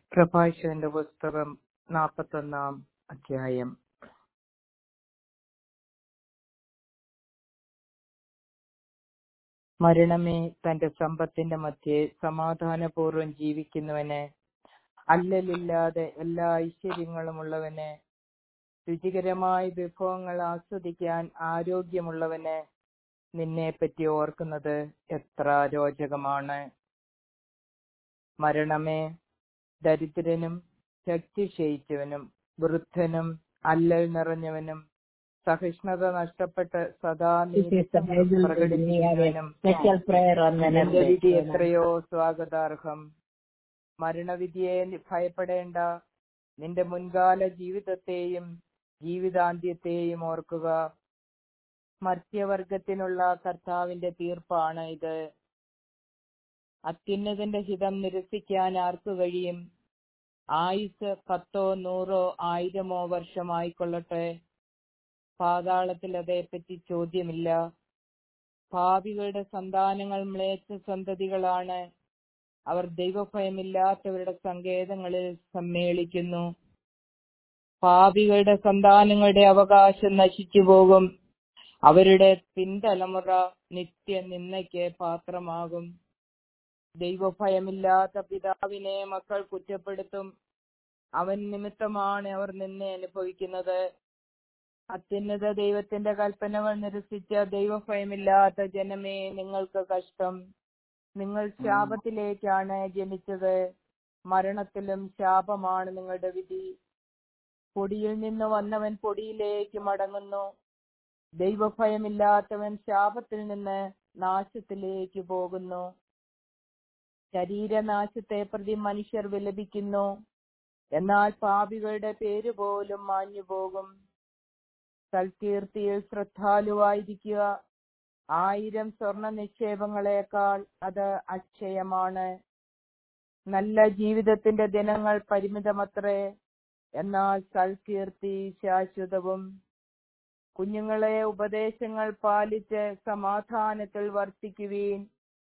പ്രഭാഷകന്റെ പുസ്തകം നാൽപ്പത്തൊന്നാം അധ്യായം മരണമേ തന്റെ സമ്പത്തിന്റെ മധ്യേ സമാധാനപൂർവ്വം ജീവിക്കുന്നവന് അല്ലലില്ലാതെ എല്ലാ ഐശ്വര്യങ്ങളുമുള്ളവന് രുചികരമായ വിഭവങ്ങൾ ആസ്വദിക്കാൻ ആരോഗ്യമുള്ളവന് നിന്നെ പറ്റി ഓർക്കുന്നത് എത്ര രോചകമാണ് മരണമേ ദരിദ്രനും ശക്തി ക്ഷയിച്ചവനും വൃദ്ധനും അല്ലൽ നിറഞ്ഞവനും സഹിഷ്ണുത നഷ്ടപ്പെട്ട് സദാ നീതി പ്രകടിപ്പിക്കുന്നവനും സ്പെഷ്യൽ പ്രയർ നിന്റെ വിധി എത്രയോ സ്വാഗതാർഹം മരണവിധിയെ നി- ഭയപ്പെടേണ്ട നിന്റെ മുൻകാല ജീവിതത്തെയും ജീവിതാന്ത്യത്തെയും ഓർക്കുക മർത്യവർഗത്തിനുള്ള കർത്താവിന്റെ തീർപ്പാണ് ഇത് അത്യുന്നതന്റെ ഹിതം നിരസിക്കാൻ ആർക്കു കഴിയും ആയുസ് പത്തോ നൂറോ ആയിരമോ വർഷമായിക്കൊള്ളട്ടെ പാതാളത്തിൽ അതേപ്പറ്റി ചോദ്യമില്ല പാപികളുടെ സന്താനങ്ങൾ മ്ലേച്ഛ സന്തതികളാണ് അവർ ദൈവഭയമില്ലാത്തവരുടെ സങ്കേതങ്ങളിൽ സമ്മേളിക്കുന്നു പാപികളുടെ സന്താനങ്ങളുടെ അവകാശം നശിച്ചു പോകും അവരുടെ പിൻതലമുറ നിത്യ നിന്ദയ്ക്ക് പാത്രമാകും ദൈവഭയമില്ലാത്ത പിതാവിനെ മക്കൾ കുറ്റപ്പെടുത്തും അവൻ നിമിത്തമാണ് അവർ നിന്നെ അനുഭവിക്കുന്നത് അത്യുന്നത ദൈവത്തിന്റെ കൽപ്പനകൾ നിരസിച്ച ദൈവഭയമില്ലാത്ത ജനമേ നിങ്ങൾക്ക് കഷ്ടം നിങ്ങൾ ശാപത്തിലേക്കാണ് ജനിച്ചത് മരണത്തിലും ശാപമാണ് നിങ്ങളുടെ വിധി പൊടിയിൽ നിന്ന് വന്നവൻ പൊടിയിലേക്ക് മടങ്ങുന്നു ദൈവഭയമില്ലാത്തവൻ ശാപത്തിൽ നിന്ന് നാശത്തിലേക്ക് പോകുന്നു ശരീരനാശത്തെ പ്രതി മനുഷ്യർ വിലപിക്കുന്നു എന്നാൽ പാപികളുടെ പേര് പോലും മാഞ്ഞുപോകും സൽകീർത്തിയിൽ ശ്രദ്ധാലുവായിരിക്കുക ആയിരം സ്വർണ നിക്ഷേപങ്ങളെക്കാൾ അത് അക്ഷയമാണ് നല്ല ജീവിതത്തിന്റെ ദിനങ്ങൾ പരിമിതമത്രേ എന്നാൽ സൽകീർത്തി ശാശ്വതവും കുഞ്ഞുങ്ങളെ ഉപദേശങ്ങൾ പാലിച്ച് സമാധാനത്തിൽ വർത്തിക്കുവീൻ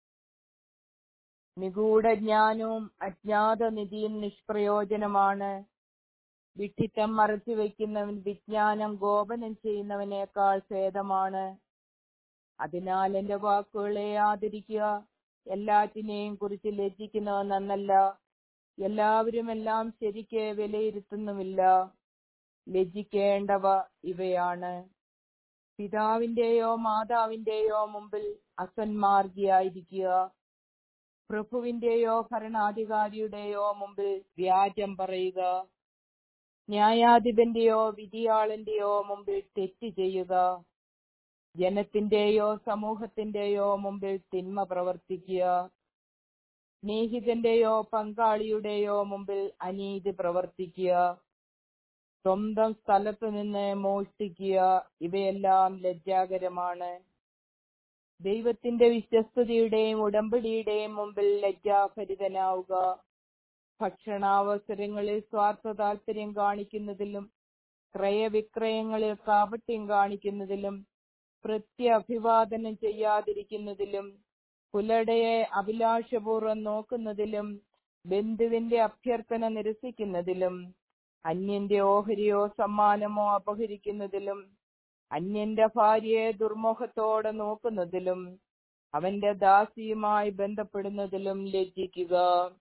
നിഗൂഢ ജ്ഞാനവും അജ്ഞാത നിധിയും നിഷ്പ്രയോജനമാണ് വിഡ്ഢിത്തം മറച്ചു വെക്കുന്നവൻ വിജ്ഞാനം ഗോപനം ചെയ്യുന്നവനേക്കാൾ ഭേദമാണ് അതിനാൽ എന്റെ വാക്കുകളെ ആദരിക്കുക എല്ലാറ്റിനെയും കുറിച്ച് ലജ്ജിക്കുന്നവ നന്നല്ല എല്ലാവരും എല്ലാം ശരിക്ക് വിലയിരുത്തുന്നുമില്ല ലജ്ജിക്കേണ്ടവ ഇവയാണ് പിതാവിന്റെയോ മാതാവിന്റെയോ മുമ്പിൽ അസന്മാർഗിയായിരിക്കുക പ്രഭുവിന്റെയോ ഭരണാധികാരിയുടെയോ മുമ്പിൽ വ്യാജം പറയുക ന്യായാധിപന്റെയോ വിധിയാളന്റെയോ മുമ്പിൽ തെറ്റ് ചെയ്യുക ജനത്തിന്റെയോ സമൂഹത്തിന്റെയോ മുമ്പിൽ തിന്മ പ്രവർത്തിക്കുക സ്നേഹിതന്റെയോ പങ്കാളിയുടെയോ മുമ്പിൽ അനീതി പ്രവർത്തിക്കുക സ്വന്തം സ്ഥലത്തു നിന്ന് മോഷ്ടിക്കുക ഇവയെല്ലാം ലജ്ജാകരമാണ് ദൈവത്തിന്റെ വിശ്വസ്തതയുടെയും ഉടമ്പടിയുടെയും മുമ്പിൽ ലജ്ജാഭരിതനാവുക ഭക്ഷണാവസരങ്ങളിൽ സ്വാർത്ഥ താല്പര്യം കാണിക്കുന്നതിലും ക്രയവിക്രയങ്ങളിൽ കാപട്യം കാണിക്കുന്നതിലും പ്രത്യഭിവാദനം ചെയ്യാതിരിക്കുന്നതിലും പുലടയെ അഭിലാഷപൂർവ്വം നോക്കുന്നതിലും ബന്ധുവിന്റെ അഭ്യർത്ഥന നിരസിക്കുന്നതിലും അന്യന്റെ ഓഹരിയോ സമ്മാനമോ അപഹരിക്കുന്നതിലും അന്യന്റെ ഭാര്യയെ ദുർമുഖത്തോടെ നോക്കുന്നതിലും അവന്റെ ദാസിയുമായി ബന്ധപ്പെടുന്നതിലും ലജ്ജിക്കുക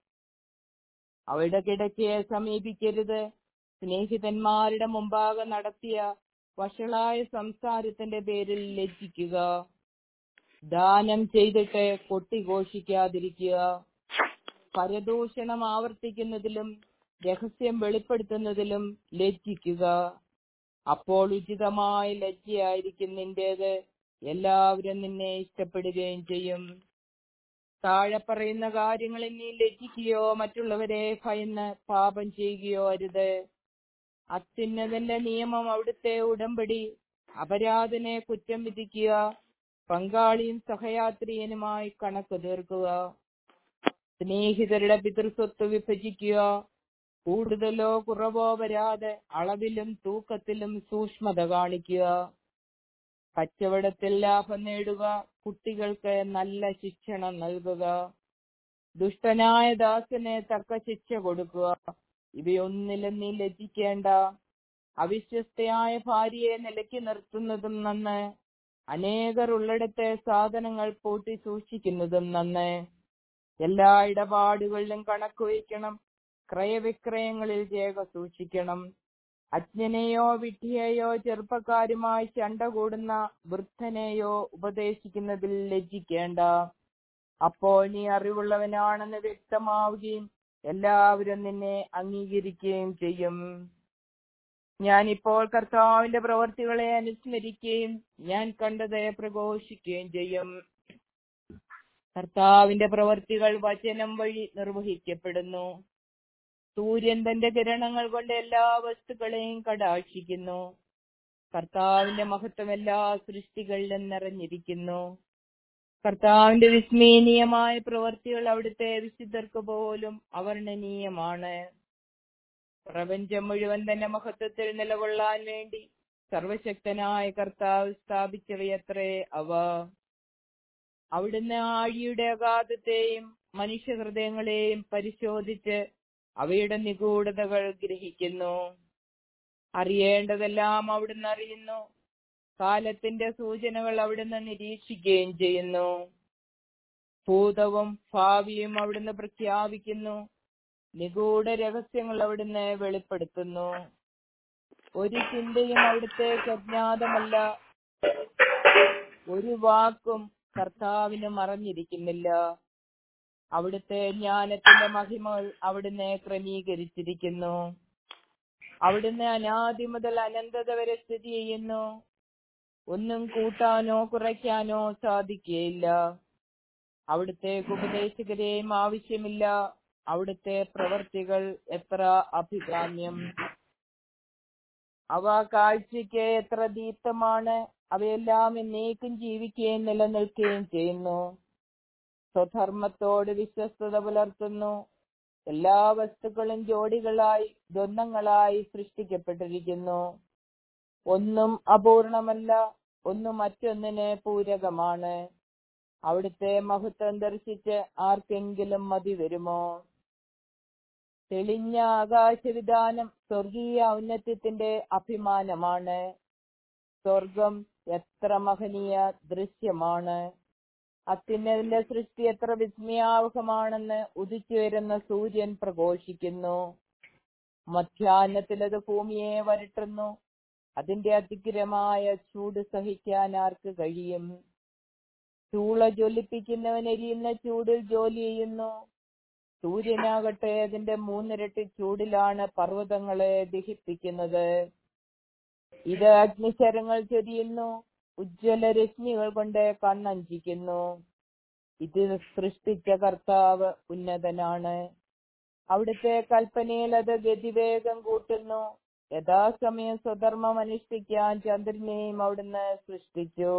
അവളുടെ കിടക്കയെ സമീപിക്കരുത് സ്നേഹിതന്മാരുടെ മുമ്പാകെ നടത്തിയ വഷളായ സംസാരത്തിന്റെ പേരിൽ ലജ്ജിക്കുക ദാനം ചെയ്തിട്ട് കൊട്ടിഘോഷിക്കാതിരിക്കുക പരദൂഷണം ആവർത്തിക്കുന്നതിലും രഹസ്യം വെളിപ്പെടുത്തുന്നതിലും ലജ്ജിക്കുക അപ്പോൾ ഉചിതമായ ലജ്ജയായിരിക്കും നിന്റേത് എല്ലാവരും നിന്നെ ഇഷ്ടപ്പെടുകയും ചെയ്യും താഴെ പറയുന്ന കാര്യങ്ങളിൽ നീ ലജ്ജിക്കുകയോ മറ്റുള്ളവരെ ഭയന്ന് പാപം ചെയ്യുകയോ അരുത് അത്യുന്നതന്റെ നിയമം അവിടുത്തെ ഉടമ്പടി അപരാധനെ കുറ്റം വിധിക്കുക പങ്കാളിയും സഹയാത്രിയനുമായി കണക്ക് തീർക്കുക സ്നേഹിതരുടെ പിതൃസ്വത്ത് വിഭജിക്കുക കൂടുതലോ കുറവോ വരാതെ അളവിലും തൂക്കത്തിലും സൂക്ഷ്മത കാണിക്കുക കച്ചവടത്തിൽ ലാഭം നേടുക കുട്ടികൾക്ക് നല്ല ശിക്ഷണം നൽകുക ദുഷ്ടനായ ദാസന് തക്ക ശിക്ഷ കൊടുക്കുക ഇവയൊന്നിലും നീ ലജ്ജിക്കേണ്ട അവിശ്വസ്തയായ ഭാര്യയെ നിലയ്ക്ക് നിർത്തുന്നതും നന്ന് അനേകർ ഉള്ളിടത്തെ സാധനങ്ങൾ പൂട്ടി സൂക്ഷിക്കുന്നതും നന്ന് എല്ലാ ഇടപാടുകളിലും കണക്ക് വയ്ക്കണം ക്രയവിക്രയങ്ങളിൽ രേഖ സൂക്ഷിക്കണം അജ്ഞനെയോ വിഡ്ഢിയെയോ ചെറുപ്പക്കാരുമായി ചണ്ട കൂടുന്ന വൃദ്ധനെയോ ഉപദേശിക്കുന്നതിൽ ലജ്ജിക്കേണ്ട അപ്പോൾ നീ അറിവുള്ളവനാണെന്ന് വ്യക്തമാവുകയും എല്ലാവരും നിന്നെ അംഗീകരിക്കുകയും ചെയ്യും ഞാനിപ്പോൾ കർത്താവിന്റെ പ്രവർത്തികളെ അനുസ്മരിക്കുകയും ഞാൻ കണ്ടത് പ്രഘോഷിക്കുകയും ചെയ്യും കർത്താവിന്റെ പ്രവർത്തികൾ വചനം വഴി നിർവഹിക്കപ്പെടുന്നു സൂര്യൻ തന്റെ കിരണങ്ങൾ കൊണ്ട് എല്ലാ വസ്തുക്കളെയും കടാക്ഷിക്കുന്നു കർത്താവിന്റെ മഹത്വം എല്ലാ സൃഷ്ടികളിലും നിറഞ്ഞിരിക്കുന്നു കർത്താവിന്റെ വിസ്മയനീയമായ പ്രവർത്തികൾ അവിടുത്തെ വിശുദ്ധർക്ക് പോലും അവർണ്ണനീയമാണ് പ്രപഞ്ചം മുഴുവൻ തന്നെ മഹത്വത്തിൽ നിലകൊള്ളാൻ വേണ്ടി സർവശക്തനായ കർത്താവ് സ്ഥാപിച്ചവയത്രേ അവ അവിടുന്ന് ആഴിയുടെ അഗാധത്തെയും മനുഷ്യഹൃദയങ്ങളെയും പരിശോധിച്ച് അവയുടെ നിഗൂഢതകൾ ഗ്രഹിക്കുന്നു അറിയേണ്ടതെല്ലാം അവിടുന്ന് അറിയുന്നു കാലത്തിന്റെ സൂചനകൾ അവിടുന്ന് നിരീക്ഷിക്കുകയും ചെയ്യുന്നു ഭൂതവും ഭാവിയും അവിടുന്ന് പ്രഖ്യാപിക്കുന്നു നിഗൂഢ രഹസ്യങ്ങൾ അവിടുന്ന് വെളിപ്പെടുത്തുന്നു ഒരു ചിന്തയും അവിടുത്തേക്ക് അജ്ഞാതമല്ല ഒരു വാക്കും കർത്താവിന് മറഞ്ഞിരിക്കുന്നില്ല അവിടുത്തെ ജ്ഞാനത്തിന്റെ മഹിമകൾ അവിടുന്ന് ക്രമീകരിച്ചിരിക്കുന്നു അവിടുന്ന് അനാദി മുതൽ അനന്തത വരെ സ്ഥിതി ചെയ്യുന്നു ഒന്നും കൂട്ടാനോ കുറയ്ക്കാനോ സാധിക്കുകയില്ല അവിടുത്തെ ഉപദേശകരെയും ആവശ്യമില്ല അവിടുത്തെ പ്രവർത്തികൾ എത്ര അഭികാമ്യം അവ കാഴ്ചയ്ക്ക് എത്ര ദീപ്തമാണ് അവയെല്ലാം എന്നേക്കും ജീവിക്കുകയും നിലനിൽക്കുകയും ചെയ്യുന്നു സ്വധർമ്മത്തോട് വിശ്വസ്തത പുലർത്തുന്നു എല്ലാ വസ്തുക്കളും ജോഡികളായി ദ്വന്ദ്ങ്ങളായി സൃഷ്ടിക്കപ്പെട്ടിരിക്കുന്നു ഒന്നും അപൂർണമല്ല ഒന്നും മറ്റൊന്നിന് പൂരകമാണ് അവിടുത്തെ മഹത്വം ദർശിച്ച് ആർക്കെങ്കിലും മതി വരുമോ തെളിഞ്ഞ ആകാശവിധാനം സ്വർഗീയ ഔന്നത്യത്തിന്റെ അഭിമാനമാണ് സ്വർഗം എത്ര മഹനീയ ദൃശ്യമാണ് അത്യുന്നതിന്റെ സൃഷ്ടി എത്ര വിസ്മയാവഹമാണെന്ന് ഉദിച്ചു വരുന്ന സൂര്യൻ പ്രഘോഷിക്കുന്നു മധ്യാഹ്നത്തിൽ അത് ഭൂമിയെ വരട്ടുന്നു അതിന്റെ അതിഗ്രമായ ചൂട് സഹിക്കാൻ ആർക്ക് കഴിയും ചൂള ജ്വലിപ്പിക്കുന്നവൻ എരിയുന്ന ചൂടിൽ ജോലി ചെയ്യുന്നു സൂര്യനാകട്ടെ അതിന്റെ മൂന്നിരട്ടി ചൂടിലാണ് പർവ്വതങ്ങളെ ദഹിപ്പിക്കുന്നത് ഇത് അഗ്നിശരങ്ങൾ ചൊരിയുന്നു ഉജ്ജ്വല രശ്മികൾ കൊണ്ട് കണ്ണഞ്ചിക്കുന്നു ഇത് സൃഷ്ടിച്ച കർത്താവ് ഉന്നതനാണ് അവിടുത്തെ കൽപ്പനയിൽ അത് ഗതിവേഗം കൂട്ടുന്നു യഥാസമയം സ്വധർമ്മം അനുഷ്ഠിക്കാൻ ചന്ദ്രനെയും അവിടുന്ന് സൃഷ്ടിച്ചു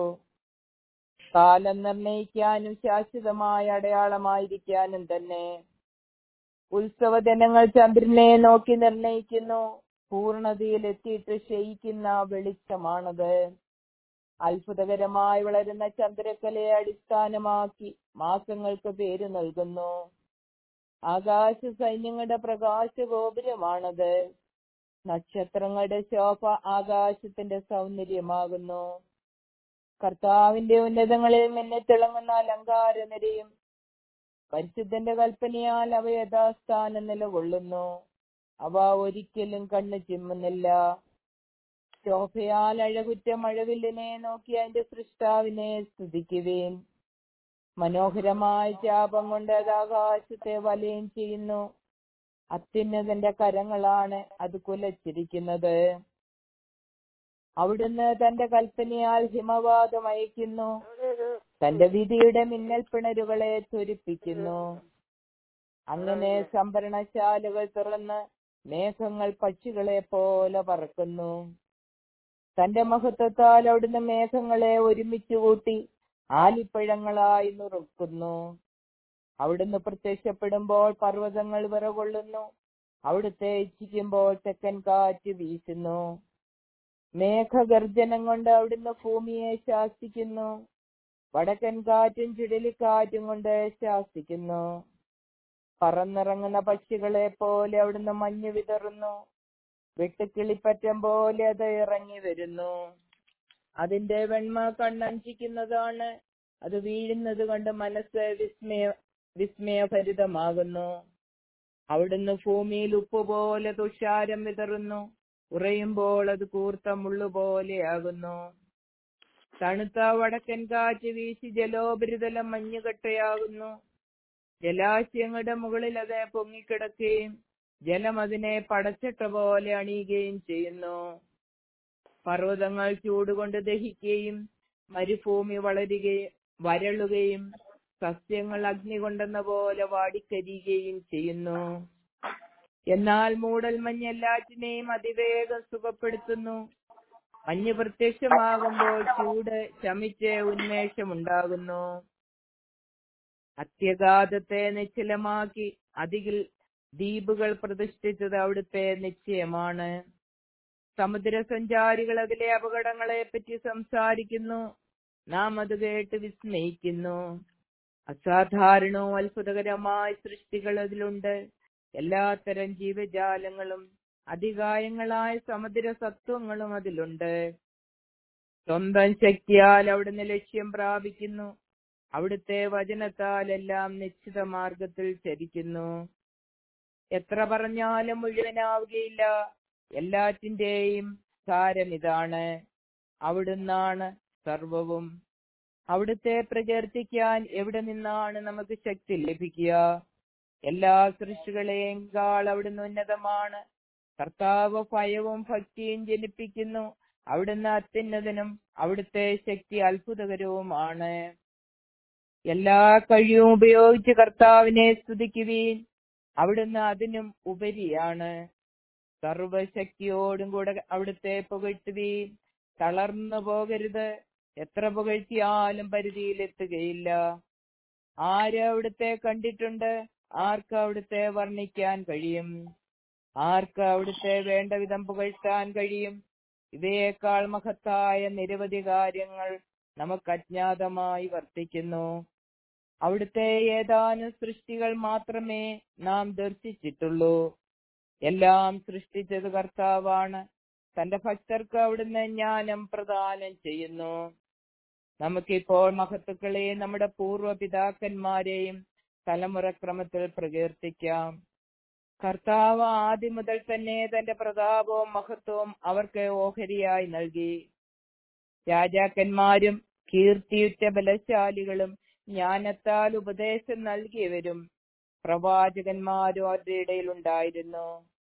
കാലം നിർണയിക്കാനും ശാശ്വതമായ അടയാളമായിരിക്കാനും തന്നെ ഉത്സവ ദിനങ്ങൾ ചന്ദ്രനെ നോക്കി നിർണയിക്കുന്നു പൂർണതയിൽ എത്തിയിട്ട് ക്ഷയിക്കുന്ന വെളിച്ചമാണത് അത്ഭുതകരമായി വളരുന്ന ചന്ദ്രക്കലയെ അടിസ്ഥാനമാക്കി മാസങ്ങൾക്ക് പേര് നൽകുന്നു ആകാശ സൈന്യങ്ങളുടെ പ്രകാശ ഗോപുരമാണത് നക്ഷത്രങ്ങളുടെ ശോഭ ആകാശത്തിന്റെ സൗന്ദര്യമാകുന്നു കർത്താവിന്റെ ഉന്നതങ്ങളിൽ മിന്നിത്തിളങ്ങുന്ന അലങ്കാര നിരയും പരിശുദ്ധന്റെ കൽപ്പനയാൽ അവ യഥാസ്ഥാനം നിലകൊള്ളുന്നു അവ ഒരിക്കലും കണ്ണു ചിമ്മുന്നില്ല ശോഭയാൽ അഴകുറ്റ മഴവില്ലിനെ നോക്കി അതിന്റെ സൃഷ്ടാവിനെ സ്തുതിക്കുവേൻ മനോഹരമായ ചാപം കൊണ്ട് അത് ആകാശത്തെ വലയം ചെയ്യുന്നു അത്യുന്നതന്റെ കരങ്ങളാണ് അത് കുലച്ചിരിക്കുന്നത് അവിടുന്ന് തന്റെ കൽപ്പനയാൽ ഹിമവാദം അയക്കുന്നു തന്റെ വിധിയുടെ മിന്നൽ പിണരുകളെ ത്വരിപ്പിക്കുന്നു അങ്ങനെ സംഭരണശാലകൾ തുറന്ന് മേഘങ്ങൾ പക്ഷികളെ പോലെ പറക്കുന്നു തന്റെ മഹത്വത്താൽ അവിടുന്ന് മേഘങ്ങളെ ഒരുമിച്ച് കൂട്ടി ആലിപ്പഴങ്ങളായി നുറുക്കുന്നു അവിടുന്ന് പ്രത്യക്ഷപ്പെടുമ്പോൾ പർവ്വതങ്ങൾ വിറകൊള്ളുന്നു അവിടുത്തെ ഇച്ഛിക്കുമ്പോൾ തെക്കൻ കാറ്റ് വീശുന്നു മേഘഗർജനം കൊണ്ട് അവിടുന്ന് ഭൂമിയെ ശാസിക്കുന്നു വടക്കൻ കാറ്റും ചുഴലിക്കാറ്റും കൊണ്ട് ശാസിക്കുന്നു പറന്നിറങ്ങുന്ന പക്ഷികളെ പോലെ അവിടുന്ന് മഞ്ഞ് വിതറുന്നു വെട്ടുക്കിളിപ്പറ്റം പോലെ അത് ഇറങ്ങി വരുന്നു അതിന്റെ വെണ്മ കണ്ണഞ്ചിക്കുന്നതാണ് അത് വീഴുന്നത് കണ്ട് മനസ്സ് വിസ്മയ വിസ്മയഭരിതമാകുന്നു അവിടുന്ന് ഭൂമിയിൽ ഉപ്പ് പോലെ തുഷാരം വിതറുന്നു ഉറയുമ്പോൾ അത് കൂർത്ത മുള്ളുപോലെയാകുന്നു തണുത്ത വടക്കൻ കാറ്റ് വീശി ജലോപരിതലം മഞ്ഞുകട്ടയാകുന്നു ജലാശയങ്ങളുടെ മുകളിൽ അത് പൊങ്ങിക്കിടക്കുകയും ജലം അതിനെ പടച്ചട്ട പോലെ അണിയുകയും ചെയ്യുന്നു പർവ്വതങ്ങൾ ചൂടുകൊണ്ട് ദഹിക്കുകയും മരുഭൂമി വളരുകയും വരളുകയും സസ്യങ്ങൾ അഗ്നി കൊണ്ടെന്ന പോലെ വാടിക്കരിയുകയും ചെയ്യുന്നു എന്നാൽ മൂടൽ മഞ്ഞ് എല്ലാറ്റിനെയും അതിവേഗം സുഖപ്പെടുത്തുന്നു മഞ്ഞ് പ്രത്യക്ഷമാകുമ്പോൾ ചൂട് ശമിച്ച് ഉന്മേഷമുണ്ടാകുന്നു അത്യഗാധത്തെ നിശ്ചലമാക്കി അതിൽ ദ്വീപുകൾ പ്രതിഷ്ഠിച്ചത് അവിടുത്തെ നിശ്ചയമാണ് സമുദ്രസഞ്ചാരികൾ അതിലെ അപകടങ്ങളെ പറ്റി സംസാരിക്കുന്നു നാം അത് കേട്ട് വിസ്മയിക്കുന്നു അസാധാരണവും അത്ഭുതകരമായ സൃഷ്ടികൾ അതിലുണ്ട് എല്ലാത്തരം ജീവജാലങ്ങളും അതികായങ്ങളായ സമുദ്ര സത്വങ്ങളും അതിലുണ്ട് സ്വന്തം ശക്തിയാൽ അവിടുന്ന് ലക്ഷ്യം പ്രാപിക്കുന്നു അവിടുത്തെ വചനത്താൽ എല്ലാം നിശ്ചിത മാർഗത്തിൽ ചരിക്കുന്നു എത്ര പറഞ്ഞാലും മുഴുവനാവുകയില്ല എല്ലാറ്റിന്റെയും സാരം ഇതാണ് അവിടുന്നാണ് സർവവും അവിടുത്തെ പ്രകീർത്തിക്കാൻ എവിടെ നിന്നാണ് നമുക്ക് ശക്തി ലഭിക്കുക എല്ലാ സൃഷ്ടികളെയും കാൾ അവിടുന്ന് ഉന്നതമാണ് കർത്താവ് ഭയവും ഭക്തിയും ജനിപ്പിക്കുന്നു അവിടുന്ന് അത്യുന്നതനും അവിടുത്തെ ശക്തി അത്ഭുതകരവുമാണ് എല്ലാ കഴിവും ഉപയോഗിച്ച് കർത്താവിനെ സ്തുതിക്കുവീൻ അവിടുന്ന് അതിനും ഉപരിയാണ് സർവശക്തിയോടും കൂടെ അവിടുത്തെ പുകഴ്ത്തുവീൻ തളർന്നു പോകരുത് എത്ര പുകഴ്ത്തിയാലും പരിധിയിലെത്തുകയില്ല ആര് അവിടുത്തെ കണ്ടിട്ടുണ്ട് ആർക്ക് അവിടുത്തെ വർണ്ണിക്കാൻ കഴിയും ആർക്ക് അവിടുത്തെ വേണ്ട വിധം പുകഴ്ത്താൻ കഴിയും ഇവയേക്കാൾ മഹത്തായ നിരവധി കാര്യങ്ങൾ നമുക്ക് അജ്ഞാതമായി വർത്തിക്കുന്നു അവിടുത്തെ ഏതാനും സൃഷ്ടികൾ മാത്രമേ നാം ദർശിച്ചിട്ടുള്ളൂ എല്ലാം സൃഷ്ടിച്ചത് കർത്താവാണ് തന്റെ ഭക്തർക്ക് അവിടുന്ന് ജ്ഞാനം പ്രദാനം ചെയ്യുന്നു നമുക്കിപ്പോൾ മഹത്തുക്കളെയും നമ്മുടെ പൂർവ്വ പിതാക്കന്മാരെയും തലമുറക്രമത്തിൽ പ്രകീർത്തിക്കാം കർത്താവ് ആദ്യം മുതൽ തന്നെ തന്റെ പ്രതാപവും മഹത്വവും അവർക്ക് ഓഹരിയായി നൽകി രാജാക്കന്മാരും കീർത്തിയുറ്റ ബലശാലികളും ജ്ഞാനത്താൽ ഉപദേശം നൽകിയവരും പ്രവാചകന്മാരും അവരുടെ ഇടയിൽ ഉണ്ടായിരുന്നു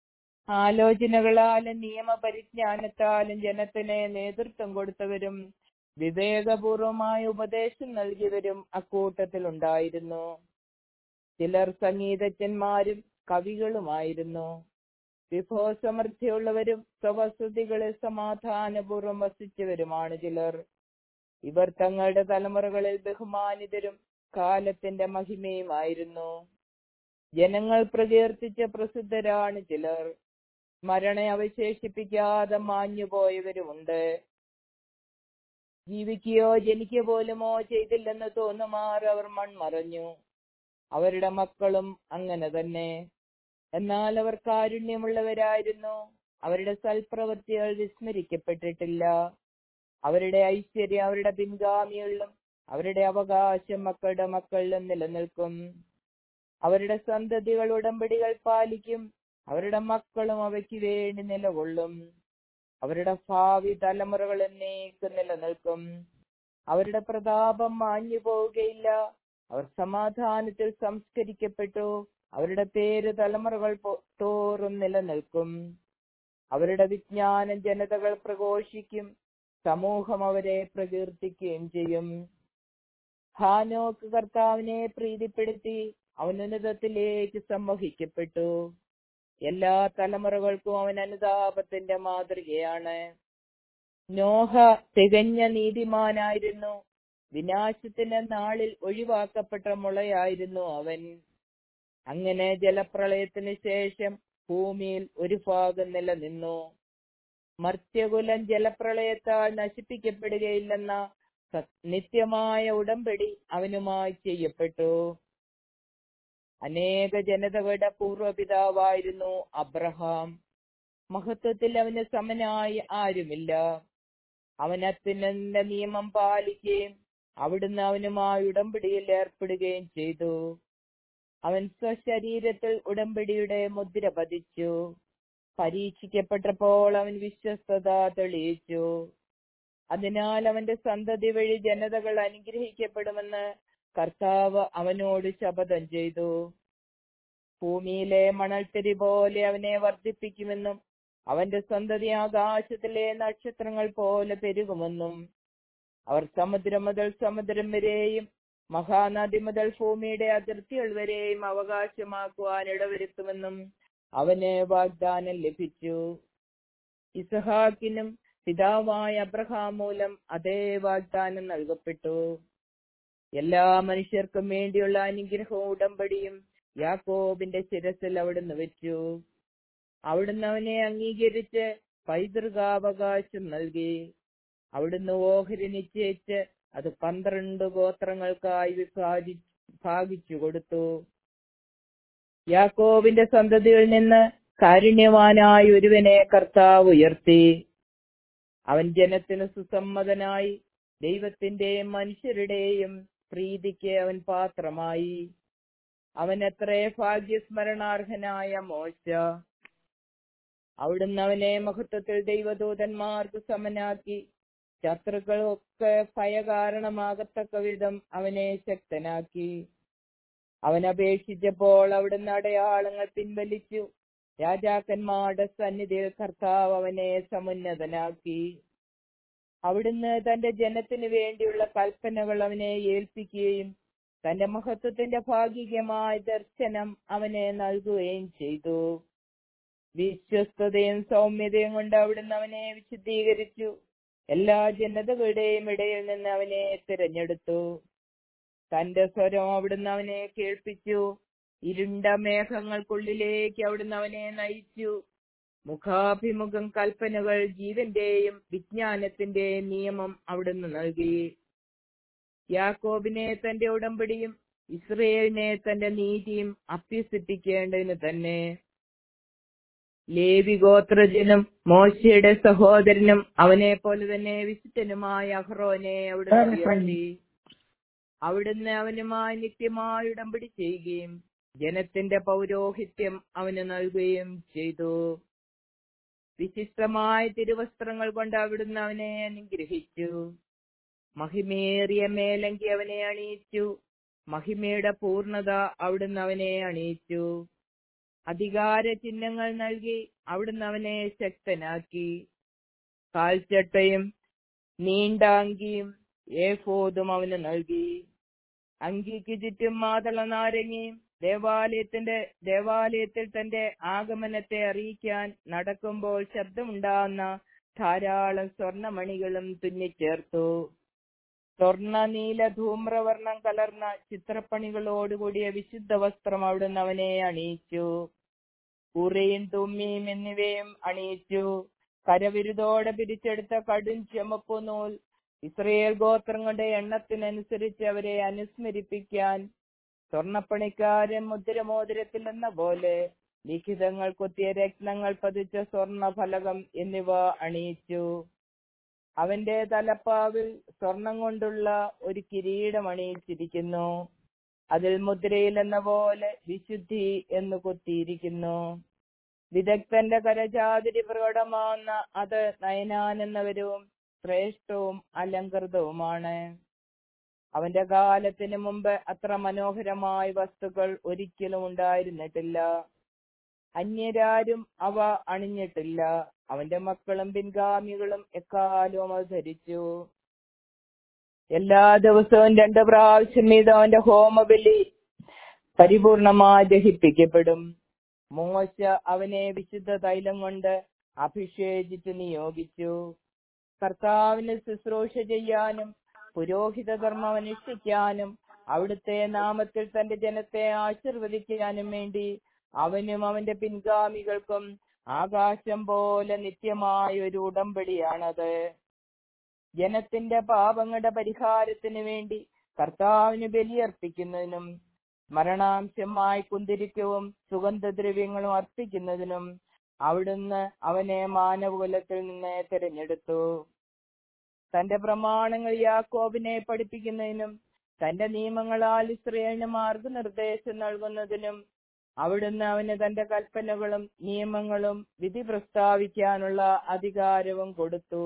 ആലോചനകളാലും നിയമപരിജ്ഞാനത്താലും ജനത്തിന് നേതൃത്വം കൊടുത്തവരും വിവേകപൂർവമായ ഉപദേശം നൽകിയവരും അക്കൂട്ടത്തിൽ ഉണ്ടായിരുന്നു ചിലർ സംഗീതജ്ഞന്മാരും കവികളുമായിരുന്നു വിഭവസമൃദ്ധിയുള്ളവരും സ്വവസതികളിൽ സമാധാനപൂർവ്വം വസിച്ചവരുമാണ് ചിലർ ഇവർ തങ്ങളുടെ തലമുറകളിൽ ബഹുമാനിതരും കാലത്തിന്റെ മഹിമയുമായിരുന്നു ജനങ്ങൾ പ്രകീർത്തിച്ച പ്രസിദ്ധരാണ് ചിലർ സ്മരണ അവശേഷിപ്പിക്കാതെ മാഞ്ഞുപോയവരുമുണ്ട് ജീവിക്കുകയോ ജനിക്കുക പോലുമോ ചെയ്തില്ലെന്ന് തോന്നുമാർ അവർ മൺമറഞ്ഞു അവരുടെ മക്കളും അങ്ങനെ തന്നെ എന്നാൽ അവർ കാരുണ്യമുള്ളവരായിരുന്നു അവരുടെ സൽപ്രവൃത്തികൾ വിസ്മരിക്കപ്പെട്ടിട്ടില്ല അവരുടെ ഐശ്വര്യം അവരുടെ പിൻഗാമികളിലും അവരുടെ അവകാശം മക്കളുടെ മക്കളിലും നിലനിൽക്കും അവരുടെ സന്തതികൾ ഉടമ്പടികൾ പാലിക്കും അവരുടെ മക്കളും അവയ്ക്ക് വേണ്ടി നിലകൊള്ളും അവരുടെ ഭാവി തലമുറകൾ എന്നേക്ക് നിലനിൽക്കും അവരുടെ പ്രതാപം മാഞ്ഞു പോവുകയില്ല അവർ സമാധാനത്തിൽ സംസ്കരിക്കപ്പെട്ടു അവരുടെ പേര് തലമുറകൾ തോറും നിലനിൽക്കും അവരുടെ വിജ്ഞാനം ജനതകൾ പ്രഘോഷിക്കും സമൂഹം അവരെ പ്രകീർത്തിക്കുകയും ചെയ്യും ഹാനോക്ക് കർത്താവിനെ പ്രീതിപ്പെടുത്തി അവൻ ഉന്നതത്തിലേക്ക് സംവഹിക്കപ്പെട്ടു എല്ലാ തലമുറകൾക്കും അവൻ അനുതാപത്തിന്റെ മാതൃകയാണ് നോഹ തികഞ്ഞ നീതിമാനായിരുന്നു വിനാശത്തിന്റെ നാളിൽ ഒഴിവാക്കപ്പെട്ട മുളയായിരുന്നു അവൻ അങ്ങനെ ജലപ്രളയത്തിന് ശേഷം ഭൂമിയിൽ ഒരു ഭാഗം നിലനിന്നു മർത്യകുലം ജലപ്രളയത്താൽ നശിപ്പിക്കപ്പെടുകയില്ലെന്ന നിത്യമായ ഉടമ്പടി അവനുമായി ചെയ്യപ്പെട്ടു അനേക ജനതകളുടെ പൂർവ്വപിതാവായിരുന്നു അബ്രഹാം മഹത്വത്തിൽ അവന് സമനായി ആരുമില്ല അവൻ അത്യുന്നതിന്റെ നിയമം പാലിക്കുകയും അവിടുന്ന് അവനുമായി ഉടമ്പടിയിൽ ഏർപ്പെടുകയും ചെയ്തു അവൻ സ്വശരീരത്തിൽ ഉടമ്പടിയുടെ മുദ്ര പതിച്ചു പരീക്ഷിക്കപ്പെട്ടപ്പോൾ അവൻ വിശ്വസ്തത തെളിയിച്ചു അതിനാൽ അവന്റെ സന്തതി വഴി ജനതകൾ അനുഗ്രഹിക്കപ്പെടുമെന്ന് കർത്താവ് അവനോട് ശപഥം ചെയ്തു ഭൂമിയിലെ മണൽത്തരി പോലെ അവനെ വർദ്ധിപ്പിക്കുമെന്നും അവന്റെ സന്തതി ആകാശത്തിലെ നക്ഷത്രങ്ങൾ പോലെ പെരുകുമെന്നും അവർ സമുദ്രം മുതൽ സമുദ്രം വരെയും മഹാനദി മുതൽ ഭൂമിയുടെ അതിർത്തികൾ വരെയും അവകാശമാക്കുവാൻ ഇടവരുത്തുമെന്നും അവന് വാഗ്ദാനം ലഭിച്ചു ഇസഹാക്കിനും പിതാവായ അബ്രഹാം മൂലം അതേ വാഗ്ദാനം നൽകപ്പെട്ടു എല്ലാ മനുഷ്യർക്കും വേണ്ടിയുള്ള അനുഗ്രഹവും ഉടമ്പടിയും യാക്കോബിന്റെ ശിരസിൽ അവിടുന്ന് വെച്ചു അവിടുന്ന് അവനെ അംഗീകരിച്ച് പൈതൃകാവകാശം നൽകി അവിടുന്ന് ഓഹരി നിശ്ചയിച്ച് അത് പന്ത്രണ്ട് ഗോത്രങ്ങൾക്കായി വിഭാജി ഭാഗിച്ചു കൊടുത്തു യാക്കോബിന്റെ സന്തതിയിൽ നിന്ന് കാരുണ്യവാനായ ഒരുവനെ കർത്താവ് ഉയർത്തി അവൻ ജനത്തിന് സുസമ്മതനായി ദൈവത്തിന്റെയും മനുഷ്യരുടെയും പ്രീതിക്ക് അവൻ പാത്രമായി അവൻ എത്ര ഭാഗ്യസ്മരണാർഹനായ മോശ അവിടുന്ന് അവനെ മഹത്വത്തിൽ ദൈവദൂതന്മാർക്ക് സമനാക്കി ശത്രുക്കളൊക്കെ ഭയകാരണമാകത്തക്ക വിധം അവനെ ശക്തനാക്കി അവൻ അപേക്ഷിച്ചപ്പോൾ അവിടുന്ന് അടയാളങ്ങൾ പിൻവലിച്ചു രാജാക്കന്മാരുടെ സന്നിധിയിൽ കർത്താവ് അവനെ സമുന്നതനാക്കി അവിടുന്ന് തന്റെ ജനത്തിനു വേണ്ടിയുള്ള കൽപ്പനകൾ അവനെ ഏൽപ്പിക്കുകയും തന്റെ മഹത്വത്തിന്റെ ഭാഗികമായ ദർശനം അവനെ നൽകുകയും ചെയ്തു വിശ്വസ്തതയും സൗമ്യതയും കൊണ്ട് അവിടുന്ന് അവനെ വിശുദ്ധീകരിച്ചു എല്ലാ ജനതകളുടെയും ഇടയിൽ നിന്ന് അവനെ തിരഞ്ഞെടുത്തു തന്റെ സ്വരം അവിടുന്ന് അവനെ കേൾപ്പിച്ചു ഇരുണ്ട മേഘങ്ങൾക്കുള്ളിലേക്ക് അവിടുന്ന് അവനെ നയിച്ചു മുഖാഭിമുഖം കൽപ്പനകൾ ജീവന്റെയും വിജ്ഞാനത്തിന്റെയും നിയമം അവിടുന്ന് നൽകി യാക്കോബിനെ തന്റെ ഉടമ്പടിയും ഇസ്രയേലിനെ തന്റെ നീതിയും അഭ്യസിപ്പിക്കേണ്ടതിന് തന്നെ ലേവി ഗോത്രജനും മോശയുടെ സഹോദരനും അവനെ പോലെ തന്നെ വിശുദ്ധനുമായ അഹ്റോനെ അവിടുന്ന് ഉയർത്തി അവിടുന്ന് അവനുമായി നിത്യമായി ഉടമ്പടി ചെയ്യുകയും ജനത്തിന്റെ പൗരോഹിത്യം അവന് നൽകുകയും ചെയ്തു വിശിഷ്ടമായ തിരുവസ്ത്രങ്ങൾ കൊണ്ട് അവിടുന്ന് അവനെ അനുഗ്രഹിച്ചു മഹിമേറിയ മേലങ്കി അവനെ അണിയിച്ചു മഹിമയുടെ പൂർണത അവിടുന്ന് അവനെ അണിയിച്ചു അധികാര ചിഹ്നങ്ങൾ നൽകി അവിടുന്ന് അവനെ ശക്തനാക്കി കാൽച്ചട്ടയും നീണ്ട അങ്കിയും ഏഫോദും അവന് നൽകി അങ്കിക്ക് ചുറ്റും മാതള നാരങ്ങയും ദേവാലയത്തിന്റെ ദേവാലയത്തിൽ തന്റെ ആഗമനത്തെ അറിയിക്കാൻ നടക്കുമ്പോൾ ശബ്ദമുണ്ടാകുന്ന ധാരാളം സ്വർണമണികളും തുന്നിച്ചേർത്തു സ്വർണ നീല ധൂമ്രവർണം കലർന്ന ചിത്രപ്പണികളോടുകൂടിയ വിശുദ്ധ വസ്ത്രം അവിടുന്ന് അവനെ അണിയിച്ചു ഉറയും തുമ്മിയും എന്നിവയും അണിയിച്ചു കരവിരുതോടെ പിരിച്ചെടുത്ത കടും ചുമപ്പു നൂൽ ഇസ്രയേൽ ഗോത്രങ്ങളുടെ എണ്ണത്തിനനുസരിച്ച് അവരെ അനുസ്മരിപ്പിക്കാൻ സ്വർണപ്പണിക്കാരൻ മുദ്രമോതിരത്തിൽ എന്ന പോലെ ലിഖിതങ്ങൾ കൊത്തിയ രത്നങ്ങൾ പതിച്ച സ്വർണ ഫലകം എന്നിവ അണിയിച്ചു അവന്റെ തലപ്പാവിൽ സ്വർണം കൊണ്ടുള്ള ഒരു കിരീടം അണിയിച്ചിരിക്കുന്നു അതിൽ മുദ്രയിൽ എന്ന പോലെ വിശുദ്ധി എന്ന് കൊത്തിയിരിക്കുന്നു വിദഗ്ധന്റെ കരചാതിരി പ്രകടമാവുന്ന അത് നയനാനെന്നവരും ശ്രേഷ്ഠവും അലങ്കൃതവുമാണ് അവന്റെ കാലത്തിന് മുമ്പ് അത്ര മനോഹരമായ വസ്തുക്കൾ ഒരിക്കലും ഉണ്ടായിരുന്നിട്ടില്ല അന്യരാരും അവ അണിഞ്ഞിട്ടില്ല അവന്റെ മക്കളും പിൻഗാമികളും എക്കാലവും അത് ധരിച്ചു എല്ലാ ദിവസവും രണ്ട് പ്രാവശ്യം വീതം അവന്റെ ഹോമബലി പരിപൂർണമായി ദഹിപ്പിക്കപ്പെടും മോശ അവനെ വിശുദ്ധ തൈലം കൊണ്ട് അഭിഷേചിച്ച് നിയോഗിച്ചു കർത്താവിന് ശുശ്രൂഷ ചെയ്യാനും പുരോഹിത ധർമ്മം അനുഷ്ഠിക്കാനും അവിടുത്തെ നാമത്തിൽ തന്റെ ജനത്തെ ആശീർവദിക്കാനും വേണ്ടി അവനും അവന്റെ പിൻഗാമികൾക്കും ആകാശം പോലെ നിത്യമായ ഒരു ഉടമ്പടിയാണത് ജനത്തിന്റെ പാപങ്ങളുടെ പരിഹാരത്തിന് വേണ്ടി കർത്താവിന് ബലിയർപ്പിക്കുന്നതിനും മരണാംശമായി കുന്തിരിക്കവും സുഗന്ധദ്രവ്യങ്ങളും അർപ്പിക്കുന്നതിനും അവിടുന്ന് അവനെ മാനവകുലത്തിൽ നിന്ന് തിരഞ്ഞെടുത്തു തന്റെ പ്രമാണങ്ങൾ യാക്കോബിനെ പഠിപ്പിക്കുന്നതിനും തന്റെ നിയമങ്ങളാൽ ഇസ്രയേലിന് മാർഗനിർദ്ദേശം നൽകുന്നതിനും അവിടുന്ന് അവന് തന്റെ കൽപ്പനകളും നിയമങ്ങളും വിധി പ്രസ്താവിക്കാനുള്ള അധികാരവും കൊടുത്തു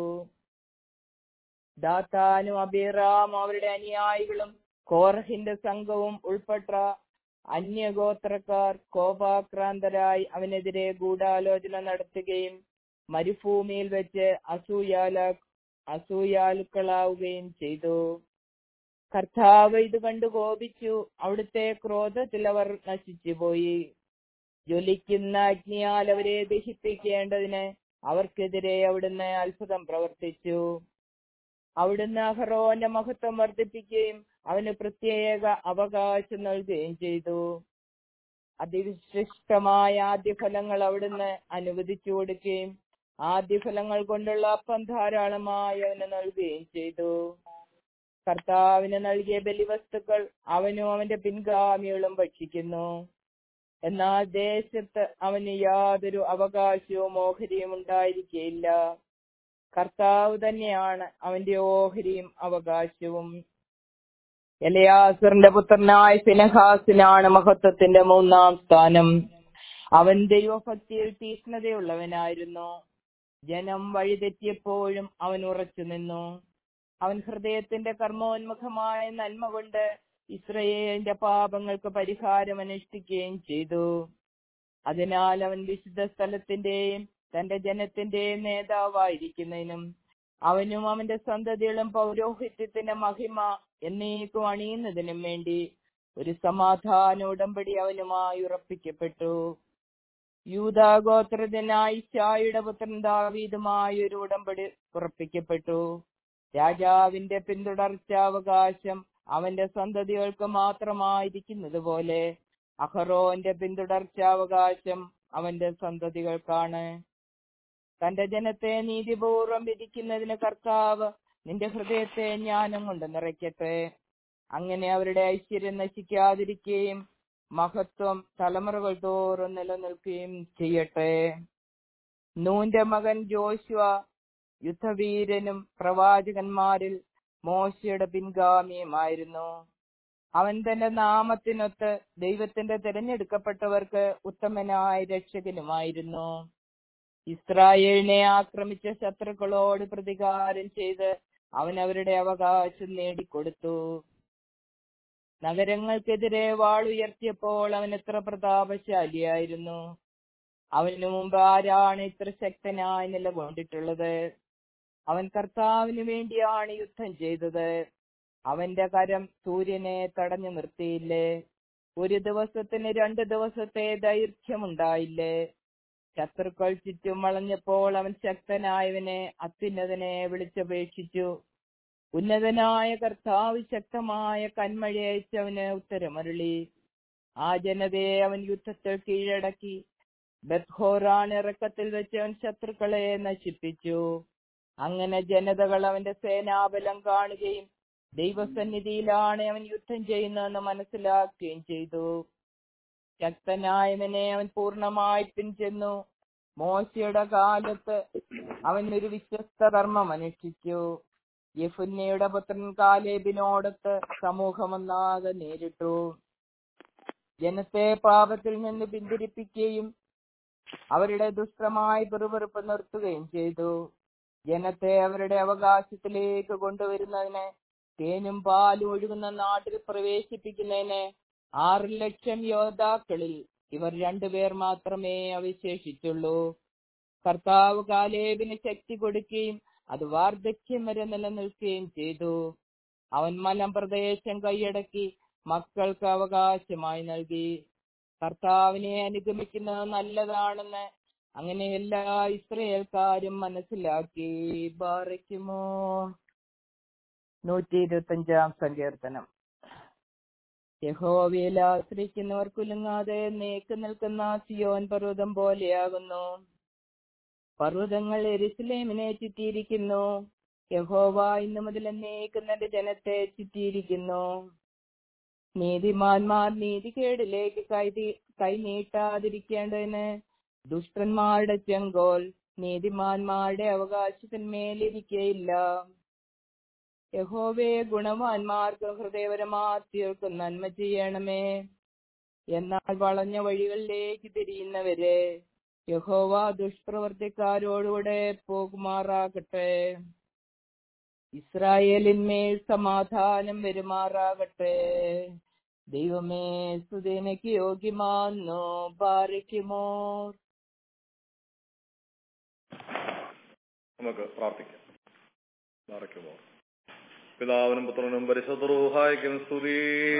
ദാത്താനും അബീറാം അവരുടെ അനുയായികളും കോറഹിന്റെ സംഘവും ഉൾപ്പെട്ട അന്യഗോത്രക്കാർ കോപാക്രാന്തരായി അവനെതിരെ ഗൂഢാലോചന നടത്തുകയും മരുഭൂമിയിൽ വെച്ച് അസൂയാല അസൂയാലുക്കളാവുകയും ചെയ്തു കർത്താവ് ഇത് കണ്ടു കോപിച്ചു അവിടുത്തെ ക്രോധത്തിൽ അവർ നശിച്ചുപോയി ജ്വലിക്കുന്ന അഗ്നിയാൽ അവരെ ദഹിപ്പിക്കേണ്ടതിന് അവർക്കെതിരെ അവിടുന്ന് അത്ഭുതം പ്രവർത്തിച്ചു അവിടുന്ന് അഹറോന്റെ മഹത്വം വർദ്ധിപ്പിക്കുകയും അവന് പ്രത്യേക അവകാശം നൽകുകയും ചെയ്തു അതിവിശിഷ്ടമായ ആദ്യഫലങ്ങൾ അവിടുന്ന് അനുവദിച്ചു കൊടുക്കുകയും ആദ്യഫലങ്ങൾ കൊണ്ടുള്ള അപ്പം ധാരാളമായി അവന് നൽകുകയും ചെയ്തു കർത്താവിന് നൽകിയ ബലിവസ്തുക്കൾ അവനും അവന്റെ പിൻഗാമികളും ഭക്ഷിക്കുന്നു എന്നാൽ ദേശത്ത് അവന് യാതൊരു അവകാശവും ഓഹരിയും ഉണ്ടായിരിക്കുകയില്ല കർത്താവ് തന്നെയാണ് അവന്റെ ഓഹരിയും അവകാശവും എലയാസറിന്റെ പുത്രനായ ഫിനഹാസിനാണ് മഹത്വത്തിന്റെ മൂന്നാം സ്ഥാനം അവൻ ദൈവഭക്തിയിൽ തീക്ഷ്ണതയുള്ളവനായിരുന്നു ജനം വഴിതെറ്റിയപ്പോഴും അവൻ ഉറച്ചു നിന്നു അവൻ ഹൃദയത്തിന്റെ കർമ്മോന്മുഖമായ നന്മ കൊണ്ട് ഇസ്രയേലിന്റെ പാപങ്ങൾക്ക് പരിഹാരം അനുഷ്ഠിക്കുകയും ചെയ്തു അതിനാൽ അവൻ വിശുദ്ധ സ്ഥലത്തിന്റെയും തന്റെ ജനത്തിന്റെയും നേതാവായിരിക്കുന്നതിനും അവനും അവന്റെ സന്തതികളും പൗരോഹിത്യത്തിന്റെ മഹിമ എന്നേക്കും അണിയുന്നതിനും വേണ്ടി ഒരു സമാധാന ഉടമ്പടി അവനുമായി ഉറപ്പിക്കപ്പെട്ടു യൂതാഗോത്രജനായി ഷായുടെ പുത്രൻ ദാവീദുമായി ഒരു ഉടമ്പടി ഉറപ്പിക്കപ്പെട്ടു രാജാവിന്റെ പിന്തുടർച്ചാവകാശം അവന്റെ സന്തതികൾക്ക് മാത്രമായിരിക്കുന്നത് പോലെ അഹറോന്റെ പിന്തുടർച്ചാവകാശം അവന്റെ സന്തതികൾക്കാണ് തന്റെ ജനത്തെ നീതിപൂർവം വിധിക്കുന്നതിന് കർത്താവ് നിന്റെ ഹൃദയത്തെ ജ്ഞാനം കൊണ്ട് നിറയ്ക്കട്ടെ അങ്ങനെ അവരുടെ ഐശ്വര്യം നശിക്കാതിരിക്കുകയും മഹത്വം തലമുറകൾ തോറും നിലനിൽക്കുകയും ചെയ്യട്ടെ നൂന്റെ മകൻ ജോഷുവ യുദ്ധവീരനും പ്രവാചകന്മാരിൽ മോശയുടെ പിൻഗാമിയുമായിരുന്നു അവൻ തന്റെ നാമത്തിനൊത്ത് ദൈവത്തിന്റെ തിരഞ്ഞെടുക്കപ്പെട്ടവർക്ക് ഉത്തമനായ രക്ഷകനുമായിരുന്നു ഇസ്രായേലിനെ ആക്രമിച്ച ശത്രുക്കളോട് പ്രതികാരം ചെയ്ത് അവൻ അവരുടെ അവകാശം നേടിക്കൊടുത്തു നഗരങ്ങൾക്കെതിരെ വാളുയർത്തിയപ്പോൾ അവൻ എത്ര പ്രതാപശാലിയായിരുന്നു അവനു മുമ്പ് ആരാണ് ഇത്ര ശക്തനായി നിലകൊണ്ടിട്ടുള്ളത് അവൻ കർത്താവിന് വേണ്ടിയാണ് യുദ്ധം ചെയ്തത് അവന്റെ കരം സൂര്യനെ തടഞ്ഞു നിർത്തിയില്ലേ ഒരു ദിവസത്തിന് രണ്ട് ദിവസത്തെ ദൈർഘ്യമുണ്ടായില്ലേ ശത്രുക്കൾ ചുറ്റും വളഞ്ഞപ്പോൾ അവൻ ശക്തനായവനെ അത്യുന്നതനെ വിളിച്ചപേക്ഷിച്ചു ഉന്നതനായ കർത്താവ് ശക്തമായ കന്മഴയച്ചവന് ഉത്തരമരുളി ആ ജനതയെ അവൻ യുദ്ധത്തിൽ കീഴടക്കി ബത്ഹോറാൻ ഇറക്കത്തിൽ വെച്ച് അവൻ ശത്രുക്കളെ നശിപ്പിച്ചു അങ്ങനെ ജനതകൾ അവന്റെ സേനാബലം കാണുകയും ദൈവസന്നിധിയിലാണ് അവൻ യുദ്ധം ചെയ്യുന്നതെന്ന് മനസ്സിലാക്കുകയും ചെയ്തു ശക്തനായവനെ അവൻ പൂർണ്ണമായി പിൻചെന്നു മോശയുടെ കാലത്ത് അവൻ ഒരു വിശ്വസ്ത കർമ്മം അനുഷ്ഠിച്ചു യഫുന്നയുടെ പുത്രൻ കാലേബിനോടൊത്ത് സമൂഹമൊന്നാകെ നേരിട്ടു ജനത്തെ പാപത്തിൽ നിന്ന് പിന്തിരിപ്പിക്കുകയും അവരുടെ ദുഷ്ടമായ പിറുപിറുപ്പ് നിർത്തുകയും ചെയ്തു ജനത്തെ അവരുടെ അവകാശത്തിലേക്ക് കൊണ്ടുവരുന്നതിന് തേനും പാലും ഒഴുകുന്ന നാട്ടിൽ പ്രവേശിപ്പിക്കുന്നതിന് ആറ് ലക്ഷം യോദ്ധാക്കളിൽ ഇവർ രണ്ടുപേർ മാത്രമേ അവശേഷിച്ചുള്ളൂ കർത്താവ് കാലേബിന് ശക്തി കൊടുക്കുകയും അത് വാർദ്ധക്യം വരെ നിലനിൽക്കുകയും ചെയ്തു അവൻ മലമ്പ്രദേശം കൈയടക്കി മക്കൾക്ക് അവകാശമായി നൽകി കർത്താവിനെ അനുഗമിക്കുന്നത് നല്ലതാണെന്ന് അങ്ങനെ എല്ലാ ഇസ്രയേൽക്കാരും മനസ്സിലാക്കി ബാറയ്ക്കുമോ നൂറ്റി ഇരുപത്തി അഞ്ചാം സങ്കീർത്തനം യഹോവയിൽ ആശ്രയിക്കുന്നവർ കുലുങ്ങാതെ നേക്ക് നിൽക്കുന്ന സിയോൻ പർവ്വതം പോലെയാകുന്നു പർവ്വതങ്ങൾ എരുസലേമിനെ ചുറ്റിയിരിക്കുന്നു യഹോവ ഇന്നു മുതൽ എന്നേക്കും തന്റെ ജനത്തെ ചുറ്റിയിരിക്കുന്നു നീതിമാന്മാർ നീതികേടിലേക്ക് കൈ കൈനീട്ടാതിരിക്കേണ്ടതിന് ദുഷ്ടന്മാരുടെ ചെങ്കോൽ നീതിമാന്മാരുടെ അവകാശത്തിന്മേലിരിക്കയില്ല യഹോവയെ ഗുണവാന്മാർക്ക് ഹൃദയപരമാ തീർക്കും നന്മ ചെയ്യണമേ എന്നാൽ വളഞ്ഞ വഴികളിലേക്ക് തിരിയുന്നവരെ യഹോവ ദുഷ്പ്രവർത്തിക്കാരോടുകൂടെ പോകുമാറാകട്ടെ ഇസ്രായേലിന്മേൽ സമാധാനം വരുമാറാകട്ടെ ദൈവമേ സുതേനയ്ക്ക് യോഗ്യമാന്നു പാറിക്കുമോ നമുക്ക് പ്രാർത്ഥിക്കാം പാറയ്ക്കുമോ പിതാവിനും പുത്രനും പരിശുദ്ധ റൂഹായിക്കും സ്തുതി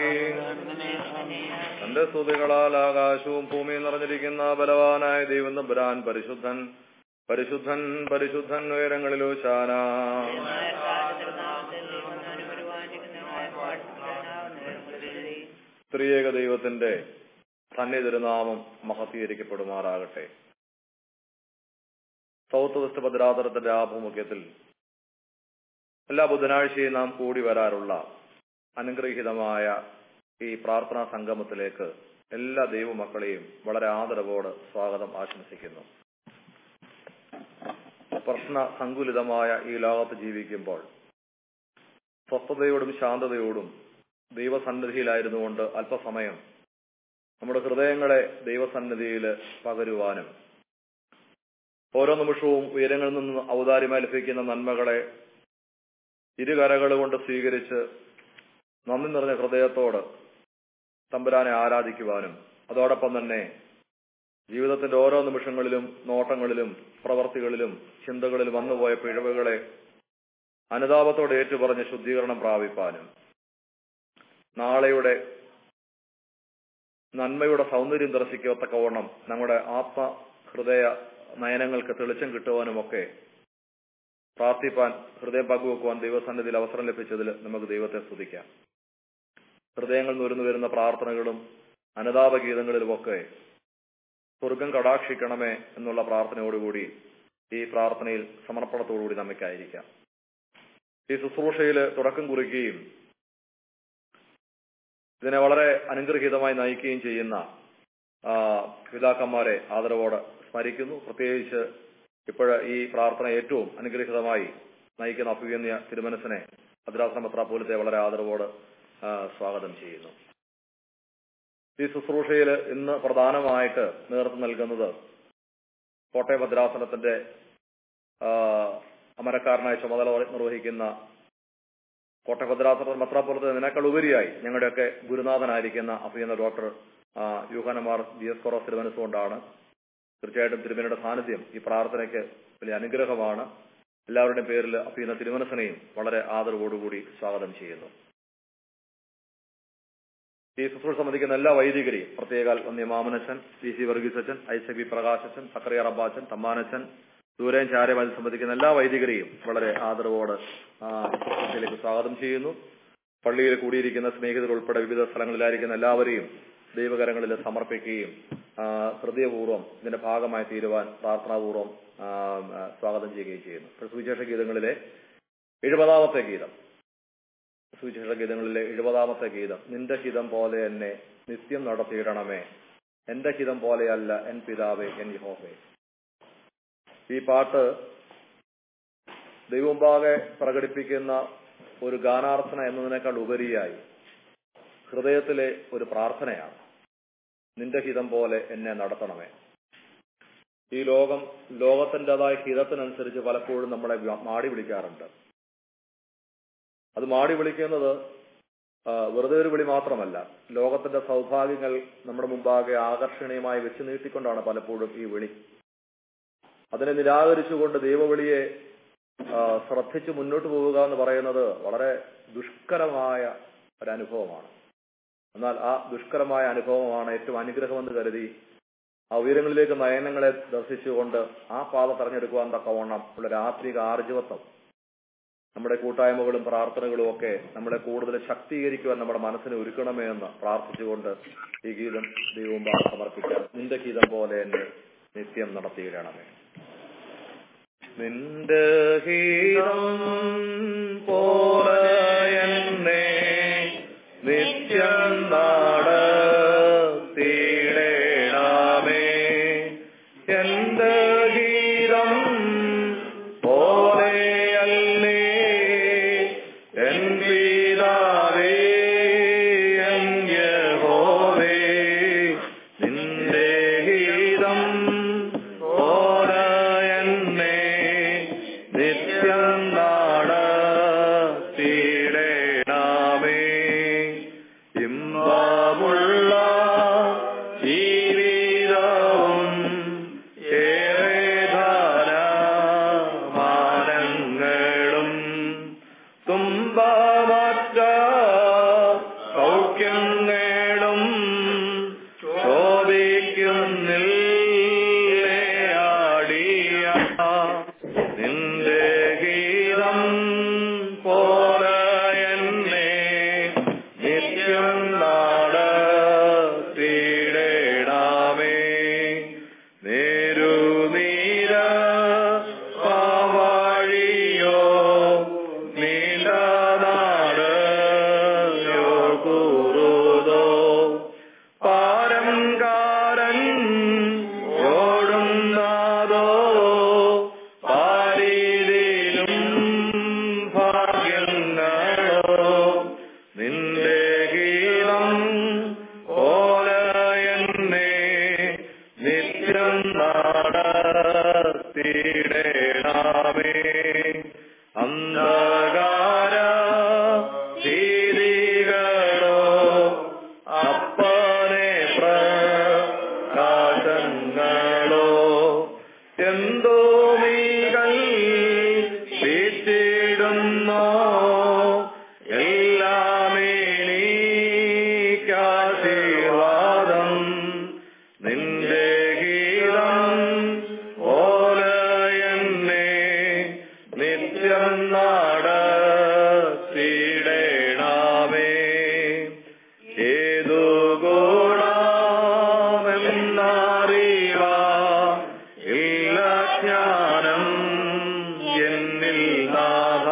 തന്റെ സ്തുതികളാൽ ആകാശവും ഭൂമിയും നിറഞ്ഞിരിക്കുന്ന ബലവാനായ ദൈവം തമ്പുരാൻ പരിശുദ്ധൻ പരിശുദ്ധൻ പരിശുദ്ധൻ ഉയരങ്ങളിലോ ശാന സ്ത്രീയേക ദൈവത്തിന്റെ തന്നെ തിരുനാമം മഹത്തീകരിക്കപ്പെടുമാറാകട്ടെ സൗത്ത് വെസ്റ്റ് ഭദ്രാതരത്തിന്റെ ആഭിമുഖ്യത്തിൽ എല്ലാ ബുധനാഴ്ചയും നാം കൂടി വരാറുള്ള അനുഗ്രഹീതമായ ഈ പ്രാർത്ഥനാ സംഗമത്തിലേക്ക് എല്ലാ ദൈവമക്കളെയും വളരെ ആദരവോട് സ്വാഗതം ആശംസിക്കുന്നു പ്രശ്ന സങ്കുലിതമായ ഈ ലോകത്ത് ജീവിക്കുമ്പോൾ സ്വസ്ഥതയോടും ശാന്തതയോടും ദൈവസന്നിധിയിലായിരുന്നുകൊണ്ട് അല്പസമയം നമ്മുടെ ഹൃദയങ്ങളെ ദൈവസന്നിധിയിൽ പകരുവാനും ഓരോ നിമിഷവും ഉയരങ്ങളിൽ നിന്ന് ഔദാര്യമായി ലഭിക്കുന്ന നന്മകളെ ഇരുകരകൾ കൊണ്ട് സ്വീകരിച്ച് നന്ദി നിറഞ്ഞ ഹൃദയത്തോട് തമ്പുരാനെ ആരാധിക്കുവാനും അതോടൊപ്പം തന്നെ ജീവിതത്തിന്റെ ഓരോ നിമിഷങ്ങളിലും നോട്ടങ്ങളിലും പ്രവർത്തികളിലും ചിന്തകളിലും വന്നുപോയ പിഴവുകളെ അനുതാപത്തോടെ ഏറ്റുപറഞ്ഞ് ശുദ്ധീകരണം പ്രാപിപ്പാനും നാളെയുടെ നന്മയുടെ സൗന്ദര്യം ദർശിക്കത്തക്കവണ്ണം നമ്മുടെ ആത്മ ഹൃദയ നയനങ്ങൾക്ക് തെളിച്ചം കിട്ടുവാനുമൊക്കെ പ്രാർത്ഥിപ്പാൻ ഹൃദയം പങ്കുവെക്കുവാൻ ദൈവസന്നിധിയിൽ അവസരം ലഭിച്ചതിൽ നമുക്ക് ദൈവത്തെ സ്തുതിക്കാം ഹൃദയങ്ങൾ നുരന്നു വരുന്ന പ്രാർത്ഥനകളും അനുതാപ ഗീതങ്ങളിലുമൊക്കെ സ്വർഗം കടാക്ഷിക്കണമേ എന്നുള്ള പ്രാർത്ഥനയോടുകൂടി ഈ പ്രാർത്ഥനയിൽ സമർപ്പണത്തോടുകൂടി നമുക്കായിരിക്കാം ഈ ശുശ്രൂഷയിൽ തുടക്കം കുറിക്കുകയും ഇതിനെ വളരെ അനുഗ്രഹീതമായി നയിക്കുകയും ചെയ്യുന്ന ആ, പിതാക്കന്മാരെ ആദരവോടെ സ്മരിക്കുന്നു പ്രത്യേകിച്ച് ഇപ്പോഴ് ഈ പ്രാർത്ഥന ഏറ്റവും അനുഗ്രഹീതമായി നയിക്കുന്ന അഭിഗമ്യ തിരുമനസിനെ ഭദ്രാശ്രമത്ര പോലത്തെ വളരെ ആദരവോട് ആ, സ്വാഗതം ചെയ്യുന്നു ഈ ശുശ്രൂഷയിൽ ഇന്ന് പ്രധാനമായിട്ട് നേതൃത്വം നൽകുന്നത് കോട്ടയം ഭദ്രാസനത്തിന്റെ ആ, അമരക്കാരനായ ചുമതല നിർവഹിക്കുന്ന കോട്ടയം ഭദ്രാസന മെത്രാപുരത്ത് ഇതിനേക്കാൾ ഉപരിയായി ഞങ്ങളുടെയൊക്കെ ഗുരുനാഥനായിരിക്കുന്ന അഭിയുന്ന ഡോക്ടർ ആ, യൂഹാനമാർ ബി എസ് കൊറോസ് തിരുമനസുകൊണ്ടാണ് തീർച്ചയായിട്ടും തിരുമേനിയുടെ സാന്നിധ്യം ഈ പ്രാർത്ഥനയ്ക്ക് വലിയ അനുഗ്രഹമാണ് എല്ലാവരുടെയും പേരിൽ അഭിയുന്ന തിരുമനസനെയും വളരെ ആദരവോടുകൂടി സ്വാഗതം ചെയ്യുന്നു ഈ ശുശ്രൂഷ സംബന്ധിക്കുന്ന എല്ലാ വൈദികരെയും പ്രത്യേകാൽ വന്യ മാമനച്ചൻ പി സി വർഗീസ് അച്ഛൻ ഐസക് വി പ്രകാശച്ചൻ സക്കറിയ റബ്ബാച്ചൻ തമ്മാനച്ചൻ ദൂരേൻ ചാരമായി സംബന്ധിക്കുന്ന എല്ലാ വൈദികരെയും വളരെ ആദരവോട് ആ, ശുശ്രൂഷയിലേക്ക് സ്വാഗതം ചെയ്യുന്നു പള്ളിയിൽ കൂടിയിരിക്കുന്ന സ്നേഹിതർ ഉൾപ്പെടെ വിവിധ സ്ഥലങ്ങളിലായിരിക്കുന്ന എല്ലാവരെയും ദൈവകരങ്ങളിൽ സമർപ്പിക്കുകയും ആ, ഹൃദയപൂർവ്വം ഇതിന്റെ ഭാഗമായി തീരുവാൻ പ്രാർത്ഥനാപൂർവ്വം ആ, ആ, സ്വാഗതം ചെയ്യുകയും ചെയ്യുന്നു ഇപ്പോൾ സുവിശേഷ ഗീതങ്ങളിലെ എഴുപതാമത്തെ ഗീതം സുവിശേഷ ഗീതങ്ങളിലെ എഴുപതാമത്തെ ഗീതം നിന്റെ ഹിതം പോലെ എന്നെ നിത്യം നടത്തിയിടണമേ എന്റെ ഹിതം പോലെയല്ല എൻ പിതാവേ എൻ യഹോവേ ഈ പാട്ട് ദൈവമുമ്പാകെ പ്രകടിപ്പിക്കുന്ന ഒരു ഗാനാർത്ഥന എന്നതിനേക്കാൾ ഉപരിയായി ഹൃദയത്തിലെ ഒരു പ്രാർത്ഥനയാണ് നിന്റെ ഹിതം പോലെ എന്നെ നടത്തണമേ ഈ ലോകം ലോകത്തിൻ്റെതായ ഹിതത്തിനനുസരിച്ച് പലപ്പോഴും നമ്മളെ വ്യ- മാടി വിളിക്കാറുണ്ട് അത് മാടി വിളിക്കുന്നത് ആ, വെറുതെ ഒരു വിളി മാത്രമല്ല ലോകത്തിന്റെ സൗഭാഗ്യങ്ങൾ നമ്മുടെ മുമ്പാകെ ആകർഷണീയമായി വെച്ച് നീട്ടിക്കൊണ്ടാണ് പലപ്പോഴും ഈ വിളി അതിനെ നിരാകരിച്ചുകൊണ്ട് ദൈവവിളിയെ ആ, ശ്രദ്ധിച്ച് മുന്നോട്ട് പോവുക എന്ന് പറയുന്നത് വളരെ ദുഷ്കരമായ ഒരു അനുഭവമാണ് എന്നാൽ ആ ദുഷ്കരമായ അനുഭവമാണ് ഏറ്റവും അനുഗ്രഹമെന്ന് കരുതി ആ ഉയരങ്ങളിലേക്ക് നയനങ്ങളെ ദർശിച്ചുകൊണ്ട് ആ പാത തെരഞ്ഞെടുക്കുവാൻ തക്കവണ്ണം ഉള്ള ഒരു ആത്മീക ആർജവത്വം നമ്മുടെ കൂട്ടായ്മകളും പ്രാർത്ഥനകളും ഒക്കെ നമ്മളെ കൂടുതൽ ശക്തീകരിക്കുവാൻ നമ്മുടെ മനസ്സിനെ ഒരുക്കണമേ എന്ന് പ്രാർത്ഥിച്ചുകൊണ്ട് ഈ ഗീതം ദൈവവും സമർപ്പിക്കാം നിന്റെ ഗീതം പോലെ എന്നെ നിത്യം നടത്തിയിടണമേ നിന്റെ ഗീതം പോലെ എന്നെ നിത്യം നാടത്തിടേണമേ എന്റെ ഗീതം പോലെയല്ലേ എൻ പിതാവേ എൻ യഹോവേ നിന്റെ ഗീതം പോലെ എന്നെ നിത്യം നാടത്തിടേണമേ ഇമ്പമുള്ള ജീവിതവും ഏറെ ധാരാമാനങ്ങളും തുമ്പമറ്റ സൗഖ്യങ്ങളും ശോഭിക്കുന്നില്ലേയാടിയ നിന്റെ ഗീതം പോലെ എന്നെ നിത്യം നാടത്തിടേണമേ നേരുനീര പാവാഴിയോ നീലനാടയോ കുറുതോ പാരം കാരൻ ഓടുന്നതോ പാരിതിലും ഭാഗ്യങ്ങളോ നിന്റെ ഗീതം പോലെ എന്നെ നിത്യം നാടത്തിടേണമേ അന്ധകാര ഭീതികളോ അപ്പനെ പ്രകാശങ്ങളോ എന്തോ മീകൾ വീട്ടിടുന്നോ എല്ലാമേനീക്കാശീർവാദം നിന്റെ ഗീതം പോലെ എന്നെ നിത്യം നാടത്തിടേണമേ ഏതു ഗുണമെന്നറിവാ ഇല്ല ജ്ഞാനം എന്നിൽ നാഥ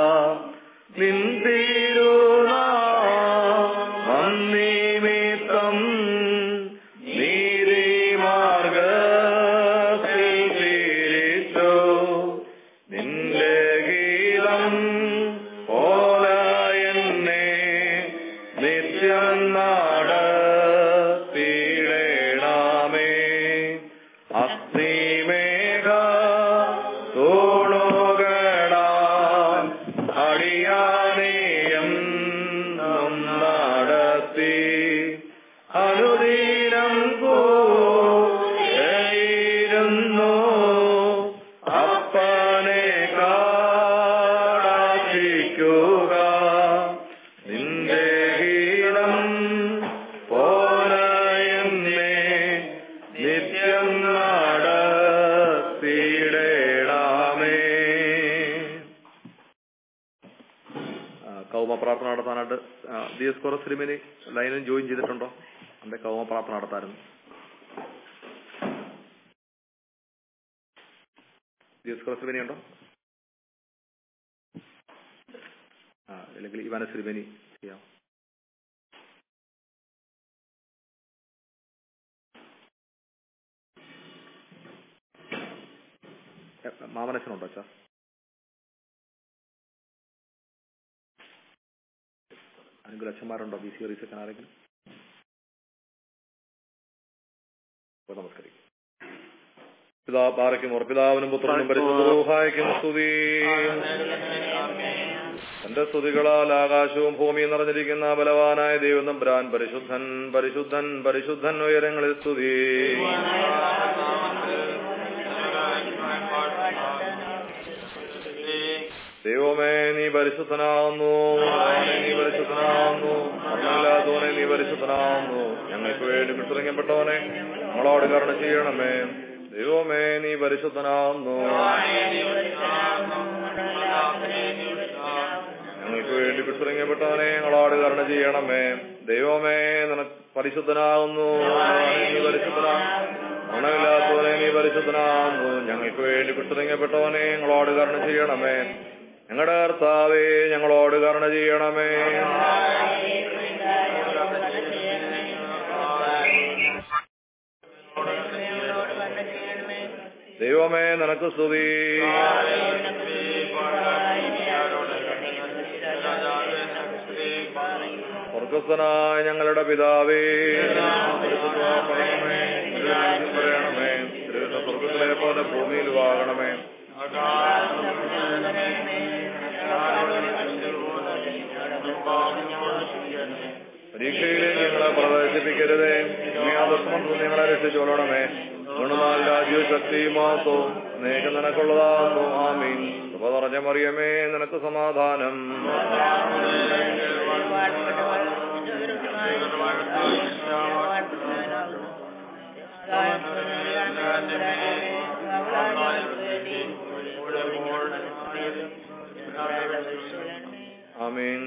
നിന്തിരുനാമം നീതിമാർഗത്തിൽ തിരിച്ചു നിന്റെ ഗീതം പോലെ എന്നെ നിത്യം നാടത്തിടേണമേ അഗ്നിമേഘ തൂണുകളാൽ അടിയാനേയം നടത്തി അനുദീനം കൂയിരുന്നു അപ്പനെ കാടാശിക്കുക നിന്റെ ഗീതം പോലെ എന്നെ നിത്യം നടത്തിയിടേണമേ കൗമ പ്രാർത്ഥന നടത്താനായിട്ട് ഡി എസ് കോറസ് സിനിമയിൽ ലൈനിൽ ജോയിൻ ചെയ്തിട്ടുണ്ടോ എന്റെ കൗമ പ്രാർത്ഥന നടത്തായിരുന്നു ഡി എസ് കോറസ് സിനിമ ഉണ്ടോ ആ അല്ലെങ്കിൽ ഇവാന സിനിമനി ചെയ്യാം എ, മാമനച്ചനുണ്ടോ അച്ഛാ ആരെങ്കിലും അച്ഛന്മാരുണ്ടോ ബി സി അറിയിച്ചൊക്കെ ആരെങ്കിലും അപ്പോൾ നമസ്കരിക്കും പിതാ പാറയ്ക്കും പിതാവിനും പുത്രനും പരിശുദ്ധൂഹായ്ക്കും സ്തുതി തന്റെ സ്തുതികളാൽ ആകാശവും ഭൂമിയും നിറഞ്ഞിരിക്കുന്ന ബലവാനായ ദൈവം തമ്പുരാൻ പരിശുദ്ധൻ പരിശുദ്ധൻ പരിശുദ്ധൻ ഉയരങ്ങളിൽ സ്തുതി ദൈവമേ നീ പരിശുദ്ധനാവുന്നു ഭഗവാനേ, നീ പരിശുദ്ധനാവുന്നു മരണമില്ലാത്തവനെ നീ പരിശുദ്ധനാവുന്നു ഞങ്ങൾക്ക് വേണ്ടി വിട്ടുറങ്ങപ്പെട്ടവനെ നമ്മളോട് കരുണ ചെയ്യണമേ ദൈവമേ നീ പരിശുദ്ധനാവുന്നു ഞങ്ങൾക്ക് വേണ്ടി വിട്ടുറങ്ങപ്പെട്ടവനെ ഞങ്ങളോട് കരുണ ചെയ്യണമേ ദൈവമേ നിനക്ക് പരിശുദ്ധനാകുന്നു നീ പരിശുദ്ധനാ ഗുണമില്ലാത്തവനെ നീ പരിശുദ്ധനാകുന്നു ഞങ്ങൾക്ക് വേണ്ടി വിട്ടുറങ്ങപ്പെട്ടവനെ ഞങ്ങളോട് കരുണ ചെയ്യണമേ ഞങ്ങളുടെ കർത്താവേ ഞങ്ങളോട് കരുണ ചെയ്യണമേ ദൈവമേ നിനക്ക് സ്തുതി സ്വർഗസ്ഥനായ ഞങ്ങളുടെ പിതാവേ പരിശുദ്ധമാക്കണമേ പറയണമേ സ്വർഗത്തിലെ പോലെ ഭൂമിയിൽ വാങ്ങണമേ പരീക്ഷയിലേക്ക് ഞങ്ങളെ പ്രവേശിപ്പിക്കരുതേ ദുഷ്മന്ത്രം ഞങ്ങളെ രക്ഷിച്ചോളണമേ ഗുണനാൽ രാജ്യവും ശക്തിയും മാസവും നേക്ക് നിനക്കുള്ളതാകുന്നു ആമീൻ കൃപ നിറഞ്ഞ മറിയമേ നിനക്ക് സമാധാനം ആമീൻ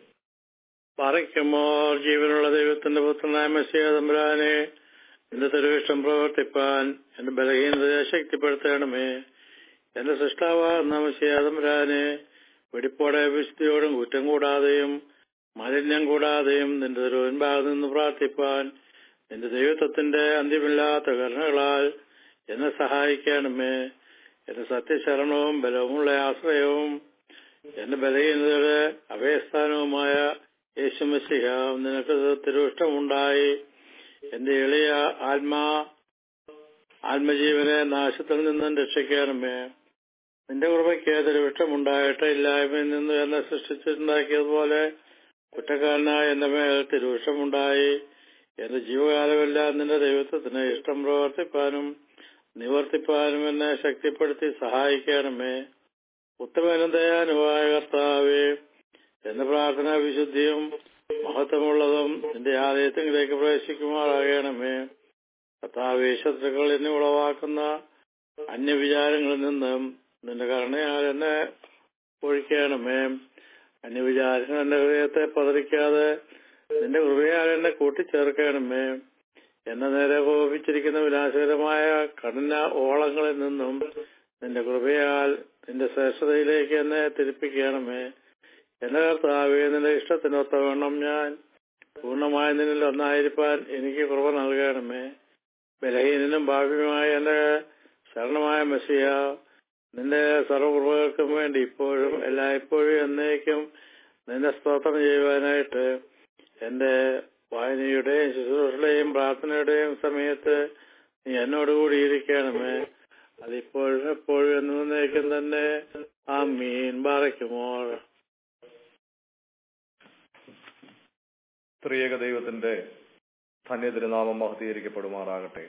മറിക്കുമോ ജീവനുള്ള ദൈവത്തിന്റെ പുത്രനായ മെസ്സിയ തമ്പുരാനെ എന്റെ തിരുവിഷ്ടം പ്രവർത്തിപ്പാൻ എന്റെ ബലഹീനതയെ ശക്തിപ്പെടുത്തണമേ എന്റെ സൃഷ്ടാവാകുന്ന മെസ്സിയ തമ്പുരാനെ വെടിപ്പോടെ വിശുദ്ധിയോടും കുറ്റം കൂടാതെയും മാലിന്യം കൂടാതെയും നിന്റെ തിരുവൻഭാഗത്ത് നിന്ന് പ്രാർത്ഥിപ്പാൻ നിന്റെ ദൈവത്വത്തിന്റെ അന്ത്യമില്ലാത്ത കരുണകളാൽ എന്നെ സഹായിക്കണമേ എന്റെ സത്യശരണവും ബലവുമുള്ള ആശ്രയവും എന്റെ ബലഹീനതയുടെ അഭയസ്ഥാനവുമായ യേശുമസിഹ നിനക്ക് തിരുവിഷ്ടമുണ്ടായി എന്റെ എളിയ ആത്മാ ആത്മജീവനെ നാശത്തിൽ നിന്നും രക്ഷിക്കണമേ നിന്റെ കൃപയ്ക്ക് തിരുവിഷ്ടമുണ്ടായിട്ട് ഇല്ലായ്മയിൽ നിന്ന് എന്നെ സൃഷ്ടിച്ചുണ്ടാക്കിയതുപോലെ കുറ്റക്കാരനായ എന്റെ മേൽ തിരുവിഷ്ടമുണ്ടായി എന്റെ ജീവകാലമെല്ലാം നിന്റെ ദൈവത്വത്തിന് ഇഷ്ടം പ്രവർത്തിപ്പാനും നിവർത്തിപ്പാനും എന്നെ ശക്തിപ്പെടുത്തി സഹായിക്കണമേ ഉത്തമനും ദയാനുവായ കർത്താവേ എന്റെ പ്രാർത്ഥന വിശുദ്ധിയും മഹത്വമുള്ളതും നിന്റെ ആലയത്തിലേക്ക് പ്രവേശിക്കുമാറാകണമേ കർത്താവേ ശത്രുക്കൾ എന്നെ ഉളവാക്കുന്ന അന്യവിചാരങ്ങളിൽ നിന്നും നിന്റെ കരുണയാൽ എന്നെ ഒഴിക്കണമേ അന്യവിചാരങ്ങൾ എന്റെ ഹൃദയത്തെ പതറിക്കാതെ നിന്റെ കൃപയാൽ എന്നെ കൂട്ടിച്ചേർക്കണമേ എന്നെ നേരെ കോപിച്ചിരിക്കുന്ന വിനാശകരമായ കഠിന ഓളങ്ങളിൽ നിന്നും നിന്റെ കൃപയാൽ നിന്റെ ശ്രേഷ്ഠതയിലേക്ക് എന്നെ തിരിപ്പിക്കണമേ എന്റെ കർത്താവേ നിന്റെ ഇഷ്ടത്തിനൊത്തവണ്ണം ഞാൻ പൂർണ്ണമായി നിന്നിൽ ഒന്നായിരിക്കാൻ എനിക്ക് കൃപ നൽകണമേ ബലഹീനനും ഭാവ്യമായ എന്റെ ശരണമായ മെസ്സിയ നിന്റെ സർവകൃപകൾക്കും വേണ്ടി ഇപ്പോഴും എല്ലായ്പ്പോഴും എന്നേക്കും നിന്നെ സ്തോത്രം ചെയ്യുവാനായിട്ട് എന്റെ വായനയുടെയും ശുശ്രൂഷയുടെയും പ്രാർത്ഥനയുടെയും സമയത്ത് നീ എന്നോടുകൂടി ഇരിക്കണമേ അതിപ്പോഴും എപ്പോഴും എന്നേക്കും തന്നെ ആ മീൻ പാറയ്ക്കുമോ ത്രിയേക ദൈവത്തിന്റെ ധന്യതിരുനാമം മഹത്തീകരിക്കപ്പെടുമാറാകട്ടെ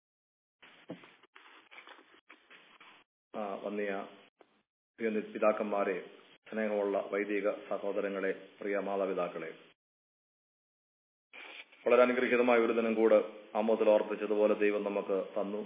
ആ, വന്നിയ പ്രിയ പിതാക്കന്മാരെ സ്നേഹമുള്ള വൈദിക സഹോദരങ്ങളെ പ്രിയ മാതാപിതാക്കളെ വളരെ അനുഗ്രഹീതമായ ഒരു ദിനം കൂടെ ആമോദിൽ ഓർപ്പിച്ചതുപോലെ ദൈവം നമുക്ക് തന്നു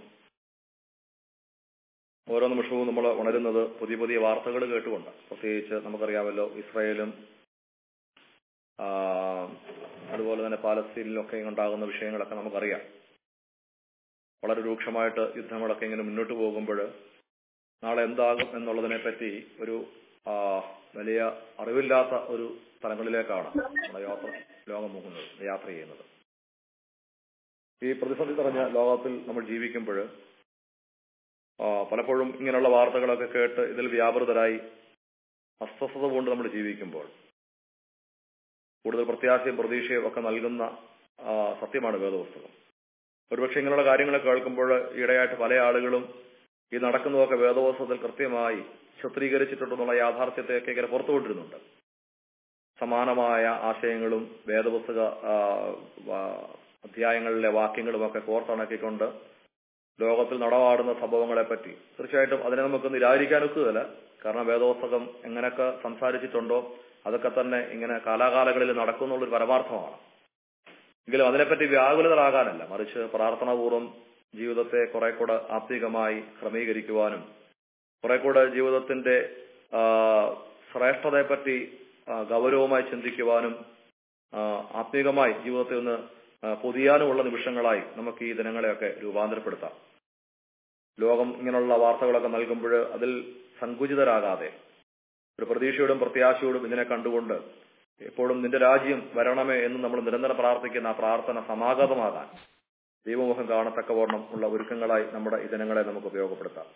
ഓരോ നിമിഷവും നമ്മൾ ഉണരുന്നത് പുതിയ പുതിയ വാർത്തകൾ കേട്ടുകൊണ്ട് പ്രത്യേകിച്ച് നമുക്കറിയാമല്ലോ ഇസ്രായേലും ആ, അതുപോലെ തന്നെ പാലസ്തീനിലൊക്കെ ഉണ്ടാകുന്ന വിഷയങ്ങളൊക്കെ നമുക്കറിയാം വളരെ രൂക്ഷമായിട്ട് യുദ്ധങ്ങളൊക്കെ ഇങ്ങനെ മുന്നോട്ട് പോകുമ്പോൾ നാളെ എന്താകും എന്നുള്ളതിനെ പറ്റി ഒരു ആ, വലിയ അറിവില്ലാത്ത ഒരു സ്ഥലങ്ങളിലേക്കാണ് നമ്മുടെ യാത്ര ലോകം പോകുന്നത് യാത്ര ചെയ്യുന്നത് ഈ പ്രതിസന്ധി നിറഞ്ഞ ലോകത്തിൽ നമ്മൾ ജീവിക്കുമ്പോൾ പലപ്പോഴും ഇങ്ങനെയുള്ള വാർത്തകളൊക്കെ കേട്ട് ഇതിൽ വ്യാപൃതരായി അസ്വസ്ഥത കൊണ്ട് നമ്മൾ ജീവിക്കുമ്പോൾ കൂടുതൽ പ്രത്യാശയും പ്രതീക്ഷയും ഒക്കെ നൽകുന്ന ആ, സത്യമാണ് വേദപുസ്തകം ഒരുപക്ഷെ ഇങ്ങനെയുള്ള കാര്യങ്ങൾ കേൾക്കുമ്പോൾ ഈയിടെയായിട്ട് പല ആളുകളും ഈ നടക്കുന്നതൊക്കെ വേദപുസ്തകത്തിൽ കൃത്യമായി ചിത്രീകരിച്ചിട്ടുണ്ടെന്നുള്ള യാഥാർത്ഥ്യത്തെയൊക്കെ ഇങ്ങനെ പുറത്തുകൊണ്ടിരുന്നുണ്ട് സമാനമായ ആശയങ്ങളും വേദപുസ്തക ആ, വാ- അധ്യായങ്ങളിലെ വാക്യങ്ങളുമൊക്കെ കോർത്തിണക്കിക്കൊണ്ട് ലോകത്തിൽ നടമാടുന്ന സംഭവങ്ങളെ പറ്റി തീർച്ചയായിട്ടും അതിനെ നമുക്ക് നിരാകരിക്കാൻ ഒക്കുകയില്ല കാരണം വേദോസ്തകം എങ്ങനെയൊക്കെ സംസാരിച്ചിട്ടുണ്ടോ അതൊക്കെ തന്നെ ഇങ്ങനെ കാലാകാലങ്ങളിൽ നടക്കുന്നുള്ളൊരു പരമാർത്ഥമാണ് എങ്കിലും അതിനെപ്പറ്റി വ്യാകുലതരാകാനല്ല മറിച്ച് പ്രാർത്ഥനാപൂർവ്വം ജീവിതത്തെ കുറെ കൂടെ ആത്മീകമായി ക്രമീകരിക്കുവാനും കുറെ കൂടെ ജീവിതത്തിന്റെ ആ, ശ്രേഷ്ഠതയെപ്പറ്റി ആ, ഗൗരവമായി ചിന്തിക്കുവാനും ആ, ആത്മീകമായി ജീവിതത്തെ ഒന്ന് ആ, പൊതിയാനുമുള്ള നിമിഷങ്ങളായി നമുക്ക് ഈ ദിനങ്ങളെയൊക്കെ രൂപാന്തരപ്പെടുത്താം ലോകം ഇങ്ങനെയുള്ള വാർത്തകളൊക്കെ നൽകുമ്പോൾ അതിൽ സങ്കുചിതരാകാതെ ഒരു പ്രതീക്ഷയോടും പ്രത്യാശയോടും ഇതിനെ കണ്ടുകൊണ്ട് എപ്പോഴും നിന്റെ രാജ്യം വരണമേ എന്ന് നമ്മൾ നിരന്തരം പ്രാർത്ഥിക്കുന്ന ആ പ്രാർത്ഥന സമാഗതമാകാൻ ദൈവമുഖം കാണത്തക്കവണ്ണം ഉള്ള ഒരുക്കങ്ങളായി നമ്മുടെ ഈ ദിനങ്ങളെ നമുക്ക് ഉപയോഗപ്പെടുത്താം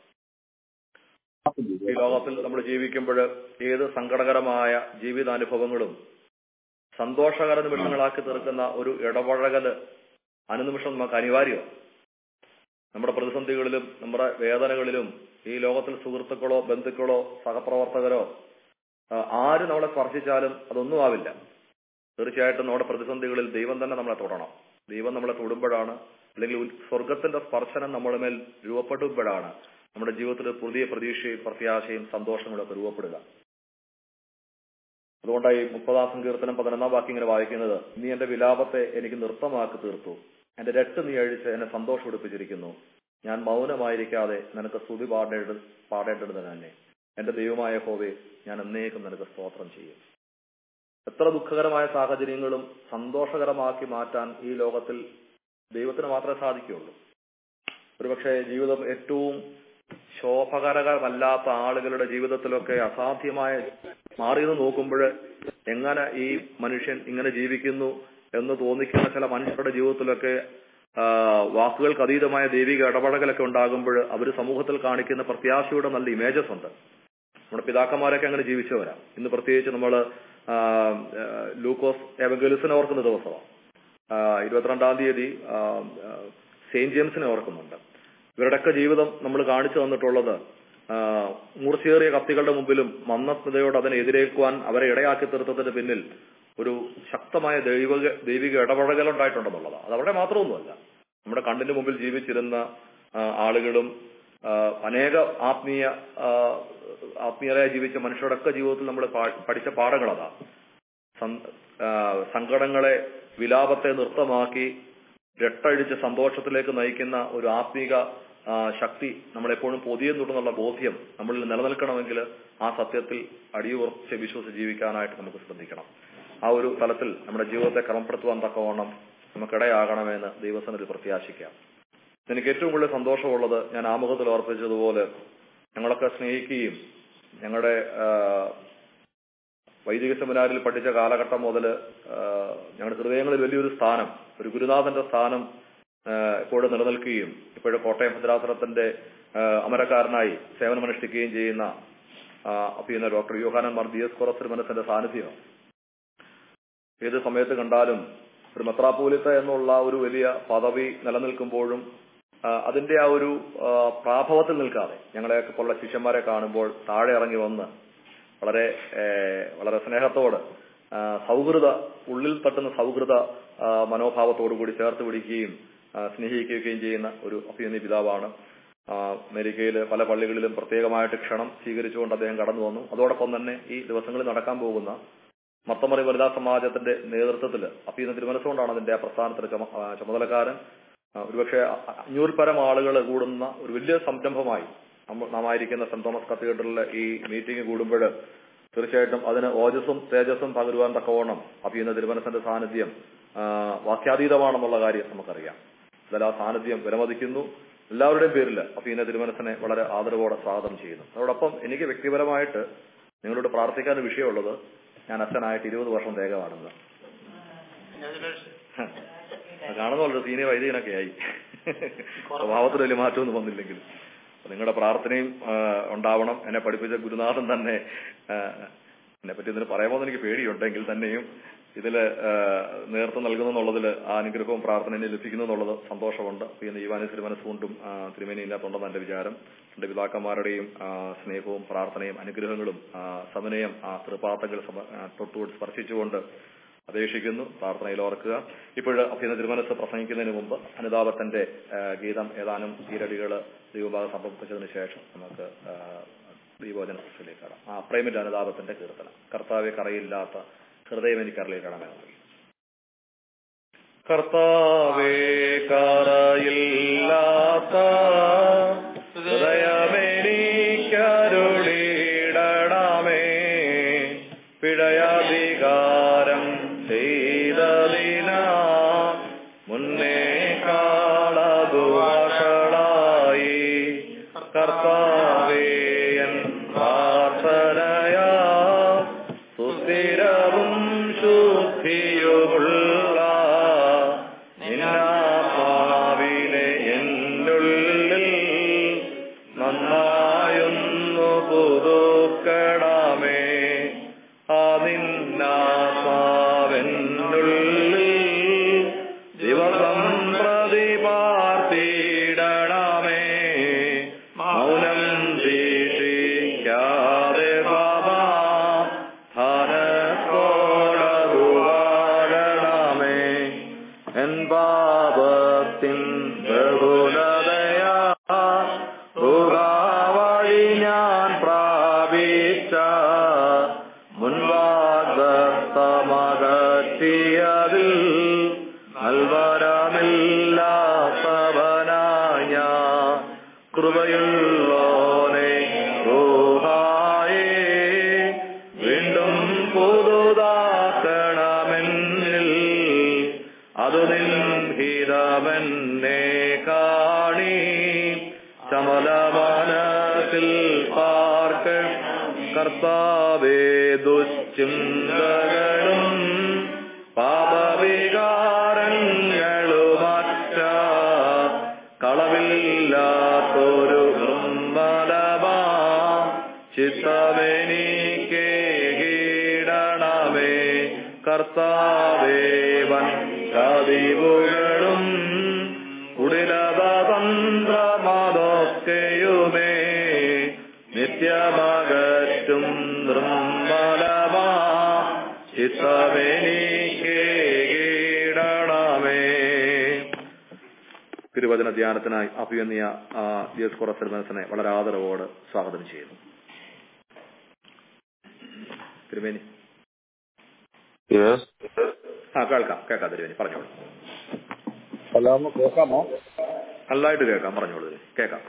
ഈ ലോകത്തിൽ നമ്മൾ ജീവിക്കുമ്പോൾ ഏത് സങ്കടകരമായ ജീവിതാനുഭവങ്ങളും സന്തോഷകര നിമിഷങ്ങളാക്കി തീർക്കുന്ന ഒരു ഇടപഴകല് അനുനിമിഷം നമുക്ക് അനിവാര്യമാണ് നമ്മുടെ പ്രതിസന്ധികളിലും നമ്മുടെ വേദനകളിലും ഈ ലോകത്തിൽ സുഹൃത്തുക്കളോ ബന്ധുക്കളോ സഹപ്രവർത്തകരോ ആ, ആര് നമ്മളെ സ്പർശിച്ചാലും അതൊന്നും ആവില്ല തീർച്ചയായിട്ടും നമ്മുടെ പ്രതിസന്ധികളിൽ ദൈവം തന്നെ നമ്മളെ തൊടണം ദൈവം നമ്മളെ തൊടുമ്പോഴാണ് അല്ലെങ്കിൽ ഉൽ- സ്വർഗത്തിന്റെ സ്പർശനം നമ്മുടെ മേൽ രൂപപ്പെടുമ്പോഴാണ് നമ്മുടെ ജീവിതത്തിൽ പുതിയ പ്രതീക്ഷയും പ്രത്യാശയും സന്തോഷങ്ങളും ഒക്കെ രൂപപ്പെടുക അതുകൊണ്ടായി മുപ്പതാം സങ്കീർത്തനം പതിനൊന്നാം വാക്യം ഇങ്ങനെ വായിക്കുന്നത് നീ എന്റെ വിലാപത്തെ എനിക്ക് നൃത്തമാക്കി തീർത്തു എന്റെ രട്ട് നീ അഴിച്ച് എന്നെ സന്തോഷം ഉടുപ്പിച്ചിരിക്കുന്നു ഞാൻ മൗനമായിരിക്കാതെ നിനക്ക് സ്തുതി പാടേണ്ട പാടേണ്ടത് തന്നെ എന്റെ ദൈവമായ ഹോവേ ഞാൻ എന്നേക്കും നിനക്ക് സ്തോത്രം ചെയ്യും എത്ര ദുഃഖകരമായ സാഹചര്യങ്ങളും സന്തോഷകരമാക്കി മാറ്റാൻ ഈ ലോകത്തിൽ ദൈവത്തിന് മാത്രമേ സാധിക്കുകയുള്ളൂ ഒരുപക്ഷെ ജീവിതം ഏറ്റവും ശോഭകരമല്ലാത്ത ആളുകളുടെ ജീവിതത്തിലൊക്കെ അസാധ്യമായ മാറിയെന്ന് നോക്കുമ്പോൾ എങ്ങനെ ഈ മനുഷ്യൻ ഇങ്ങനെ ജീവിക്കുന്നു എന്ന് തോന്നിക്കുന്ന ചില മനുഷ്യരുടെ ജീവിതത്തിലൊക്കെ ആ, വാക്കുകൾക്ക് അതീതമായ ദൈവിക ഇടപെടലൊക്കെ ഉണ്ടാകുമ്പോൾ അവർ സമൂഹത്തിൽ കാണിക്കുന്ന പ്രത്യാശയുടെ നല്ല ഇമേജസ് ഉണ്ട് നമ്മുടെ പിതാക്കന്മാരൊക്കെ അങ്ങനെ ജീവിച്ചവരാ ഇന്ന് പ്രത്യേകിച്ച് നമ്മൾ ലൂക്കോസ് എവങ്കലിസിനെ ഓർക്കുന്ന ദിവസമാണ് ആ, ഇരുപത്തിരണ്ടാം തീയതി ആ, ആ, സെയിന്റ് ജെയിംസിനെ ഓർക്കുന്നുണ്ട് ഇവരുടെയൊക്കെ ജീവിതം നമ്മൾ കാണിച്ചു തന്നിട്ടുള്ളത് ആ, മൂർച്ചയേറിയ കത്തികളുടെ മുമ്പിലും മന്നസ്മതയോട് അതിനെ എതിരേൽക്കുവാൻ അവരെ ഇടയാക്കി തീർത്തതിന് പിന്നിൽ ഒരു ശക്തമായ ദൈവിക ദൈവിക ഇടപഴകൽ ഉണ്ടായിട്ടുണ്ടെന്നുള്ളതാണ് അത് അവിടെ മാത്രമൊന്നുമല്ല നമ്മുടെ കണ്ണിന് മുമ്പിൽ ജീവിച്ചിരുന്ന ആ, ആളുകളും ആ, അനേക ആത്മീയ ആ, ആത്മീയരായി ജീവിച്ച മനുഷ്യരുടെയൊക്കെ ജീവിതത്തിൽ നമ്മൾ പഠിച്ച പാഠങ്ങൾ അതാ സം- ആ, സങ്കടങ്ങളെ വിലാപത്തെ നൃത്തമാക്കി രട്ടഴിച്ച് സന്തോഷത്തിലേക്ക് നയിക്കുന്ന ഒരു ആത്മീക ആ, ശക്തി നമ്മളെപ്പോഴും പൊതിയുന്നുണ്ടെന്നുള്ള ബോധ്യം നമ്മളിൽ നിലനിൽക്കണമെങ്കിൽ ആ സത്യത്തിൽ അടിയുറച്ച് വിശ്വസിച്ച് ജീവിക്കാനായിട്ട് നമുക്ക് ശ്രദ്ധിക്കണം ആ ഒരു തലത്തിൽ നമ്മുടെ ജീവിതത്തെ ക്രമപ്പെടുത്തുവാൻ തക്കവണ്ണം നമുക്കിടയാകണമെന്ന് ദൈവസനത്തിൽ പ്രത്യാശിക്കാം എനിക്ക് ഏറ്റവും കൂടുതൽ സന്തോഷമുള്ളത് ഞാൻ ആമുഖത്തിൽ ഓർപ്പിച്ചതുപോലെ ഞങ്ങളൊക്കെ സ്നേഹിക്കുകയും ഞങ്ങളുടെ ആ, വൈദിക സെമിനാരിൽ പഠിച്ച കാലഘട്ടം മുതൽ ഞങ്ങളുടെ ഹൃദയങ്ങളിൽ വലിയൊരു സ്ഥാനം ഒരു ഗുരുനാഥന്റെ സ്ഥാനം ആ, ഇപ്പോഴും നിലനിൽക്കുകയും ഇപ്പോഴും കോട്ടയം ഭദ്രാസനത്തിന്റെ ആ, അമരക്കാരനായി സേവനമനുഷ്ഠിക്കുകയും ചെയ്യുന്ന ആ, അഭിയുന്ന ഡോക്ടർ യോഹാനൻ മാർ ബി എസ് കൊറസർ മനസ്സിന്റെ സാന്നിധ്യം ഏത് സമയത്ത് കണ്ടാലും ഒരു മെത്രാപോലിത്ത എന്നുള്ള ഒരു വലിയ പദവി നിലനിൽക്കുമ്പോഴും ആ, അതിന്റെ ആ ഒരു ആ, പ്രാഭവത്തിൽ നിൽക്കാതെ ഞങ്ങളെയൊക്കെ പോലുള്ള ശിഷ്യന്മാരെ കാണുമ്പോൾ താഴെ ഇറങ്ങി വന്ന് വളരെ ഏ, വളരെ സ്നേഹത്തോട് ആ, സൗഹൃദ ഉള്ളിൽ തട്ടുന്ന സൗഹൃദ ആ, മനോഭാവത്തോടു കൂടി ചേർത്ത് പിടിക്കുകയും ആ, സ്നേഹിക്കുകയും ചെയ്യുന്ന ഒരു അഭിനന്ദി പിതാവാണ് ആ, അമേരിക്കയിൽ പല പള്ളികളിലും പ്രത്യേകമായിട്ട് ക്ഷണം സ്വീകരിച്ചുകൊണ്ട് അദ്ദേഹം കടന്നു വന്നു അതോടൊപ്പം തന്നെ ഈ ദിവസങ്ങളിൽ നടക്കാൻ പോകുന്ന മത്തമറി വനിതാ സമാജത്തിന്റെ നേതൃത്വത്തിൽ അപ്പീന്ന തിരുമനസ്സുകൊണ്ടാണ് അതിന്റെ ആ പ്രസ്ഥാനത്തിന്റെ ചുമ- ആ, ചുമതലക്കാരൻ ആ, ഒരുപക്ഷെ അഞ്ഞൂറിൽ പരം ആളുകൾ കൂടുന്ന ഒരു വലിയ സംരംഭമായി നമ്മ- നാം ആയിരിക്കുന്ന സെന്റ് തോമസ് കത്തീഡ്രലിലെ ഈ മീറ്റിംഗ് കൂടുമ്പോൾ തീർച്ചയായിട്ടും അതിന് ഓജസ്സും തേജസ്സും പകരുവാൻ തക്കവണ്ണം അപ്പീന്ന തിരുമനസിന്റെ സാന്നിധ്യം ആ, വാക്യാതീതമാണെന്നുള്ള കാര്യം നമുക്കറിയാം അതിൽ ആ സാന്നിധ്യം വിലമതിക്കുന്നു എല്ലാവരുടെയും പേരിൽ അപ്പീന തിരുമനസിനെ വളരെ ആദരവോടെ സ്വാഗതം ചെയ്യുന്നു അതോടൊപ്പം എനിക്ക് വ്യക്തിപരമായിട്ട് നിങ്ങളോട് പ്രാർത്ഥിക്കാൻ ഒരു വിഷയമുള്ളത് ഞാൻ അച്ഛനായിട്ട് ഇരുപത് വർഷം തേകമാണെന്ന് കാണുന്നുള്ളൂ സീനിയർ വൈദികനൊക്കെ ആയി സ്വഭാവത്തിൽ വലിയ മാറ്റമൊന്നും വന്നില്ലെങ്കിൽ അപ്പൊ നിങ്ങളുടെ പ്രാർത്ഥനയും ആ, ഉണ്ടാവണം എന്നെ പഠിപ്പിച്ച ഗുരുനാഥൻ തന്നെ ആ, എന്നെ പറ്റി ഇതിന് പറയാമോ എനിക്ക് പേടിയുണ്ടെങ്കിൽ തന്നെയും ഇതില് ആ, നേതൃത്വം നൽകുന്നു എന്നുള്ളതിൽ ആ അനുഗ്രഹവും പ്രാർത്ഥനയും ലഭിക്കുന്നു എന്നുള്ളത് സന്തോഷമുണ്ട് പിന്നെ ഈവാനി തിരുമനസ്സുകൊണ്ടും ആ, തിരുമേനി ഇല്ലാത്തുണ്ടെന്ന് എന്റെ വിചാരം എന്റെ പിതാക്കന്മാരുടെയും ആ, സ്നേഹവും പ്രാർത്ഥനയും അനുഗ്രഹങ്ങളും ആ, സമനയം ആ തൃപ്പാത്തങ്ങൾ സമ- ആ, തൊട്ടുകൊണ്ട് സ്പർശിച്ചുകൊണ്ട് അപേക്ഷിക്കുന്നു പ്രാർത്ഥനയിൽ ഓർക്കുക ഇപ്പോഴ് അഭ്യന്തര തിരുമനസ് പ്രസംഗിക്കുന്നതിന് മുമ്പ് അനുതാപത്തിന്റെ ആ, ഗീതം ഏതാനും ഈരടികൾ ദൈവഭാഗം സമർപ്പിച്ചതിന് ശേഷം നമുക്ക് ആ, ദൈവോചന സൃഷ്ടിയിലേക്ക് കടം ആ പ്രേമിന്റെ അനുതാപത്തിന്റെ കീർത്തനം കർത്താവെ കറയില്ലാത്ത ഹൃദയം എനിക്ക് അറിയിക്കണമെന്ന് കർത്താവേ കറയില്ലാത്ത ഹൃദയമെനിക്കരുളിടണമേ പിഴയധികാരം ചെയ്തതിനാ മുന്നേ കാളതു വഷളായി കർത്താവേയൻ പ്രാർത്ഥനയാ സുസ്ഥിരവും ശുദ്ധിയുമുള്ള നിന്നാത്മാവിൽ കൃപയുള്ളോനെ റൂഹായേ വീണ്ടും പുതുതാക്കണമെന്നിൽ അതു നിൻഹിതമെന്നെ കാണി ചമല മനസ്സിൽ പാർക്ക കർത്താവേ ദുശ്ചിന്തകളും പാപവികാരങ്ങളുമറ്റ കളവില്ലാത്തൊരു നിർമ്മലമാ ചിത്തമെനിക്ക് കീടണമേ കർത്താവേ വൻ ചതിവുകളും കുടിലത തന്ത്രമതൊക്കെയുമേ നിത്യമകറ്റും നിർമ്മലമാ ചിത്തമെനിക്ക് കീടണമേ തിരുവചന ധ്യാനത്തിനായി അഭിയന്നിയ ദിയസ്കുറ സെൽമൻസിനെ വളരെ ആദരവോട് സ്വാഗതം ചെയ്യുന്നു തിരുമേനി യെസ് ആ കേൾക്കാം കേൾക്കാം തിരുമേനി പറഞ്ഞോളൂ സലാം കേൾക്കാമോ നല്ലതായിട്ട് കേൾക്കാം പറഞ്ഞോളൂ തിരുമേനി. കേൾക്കാം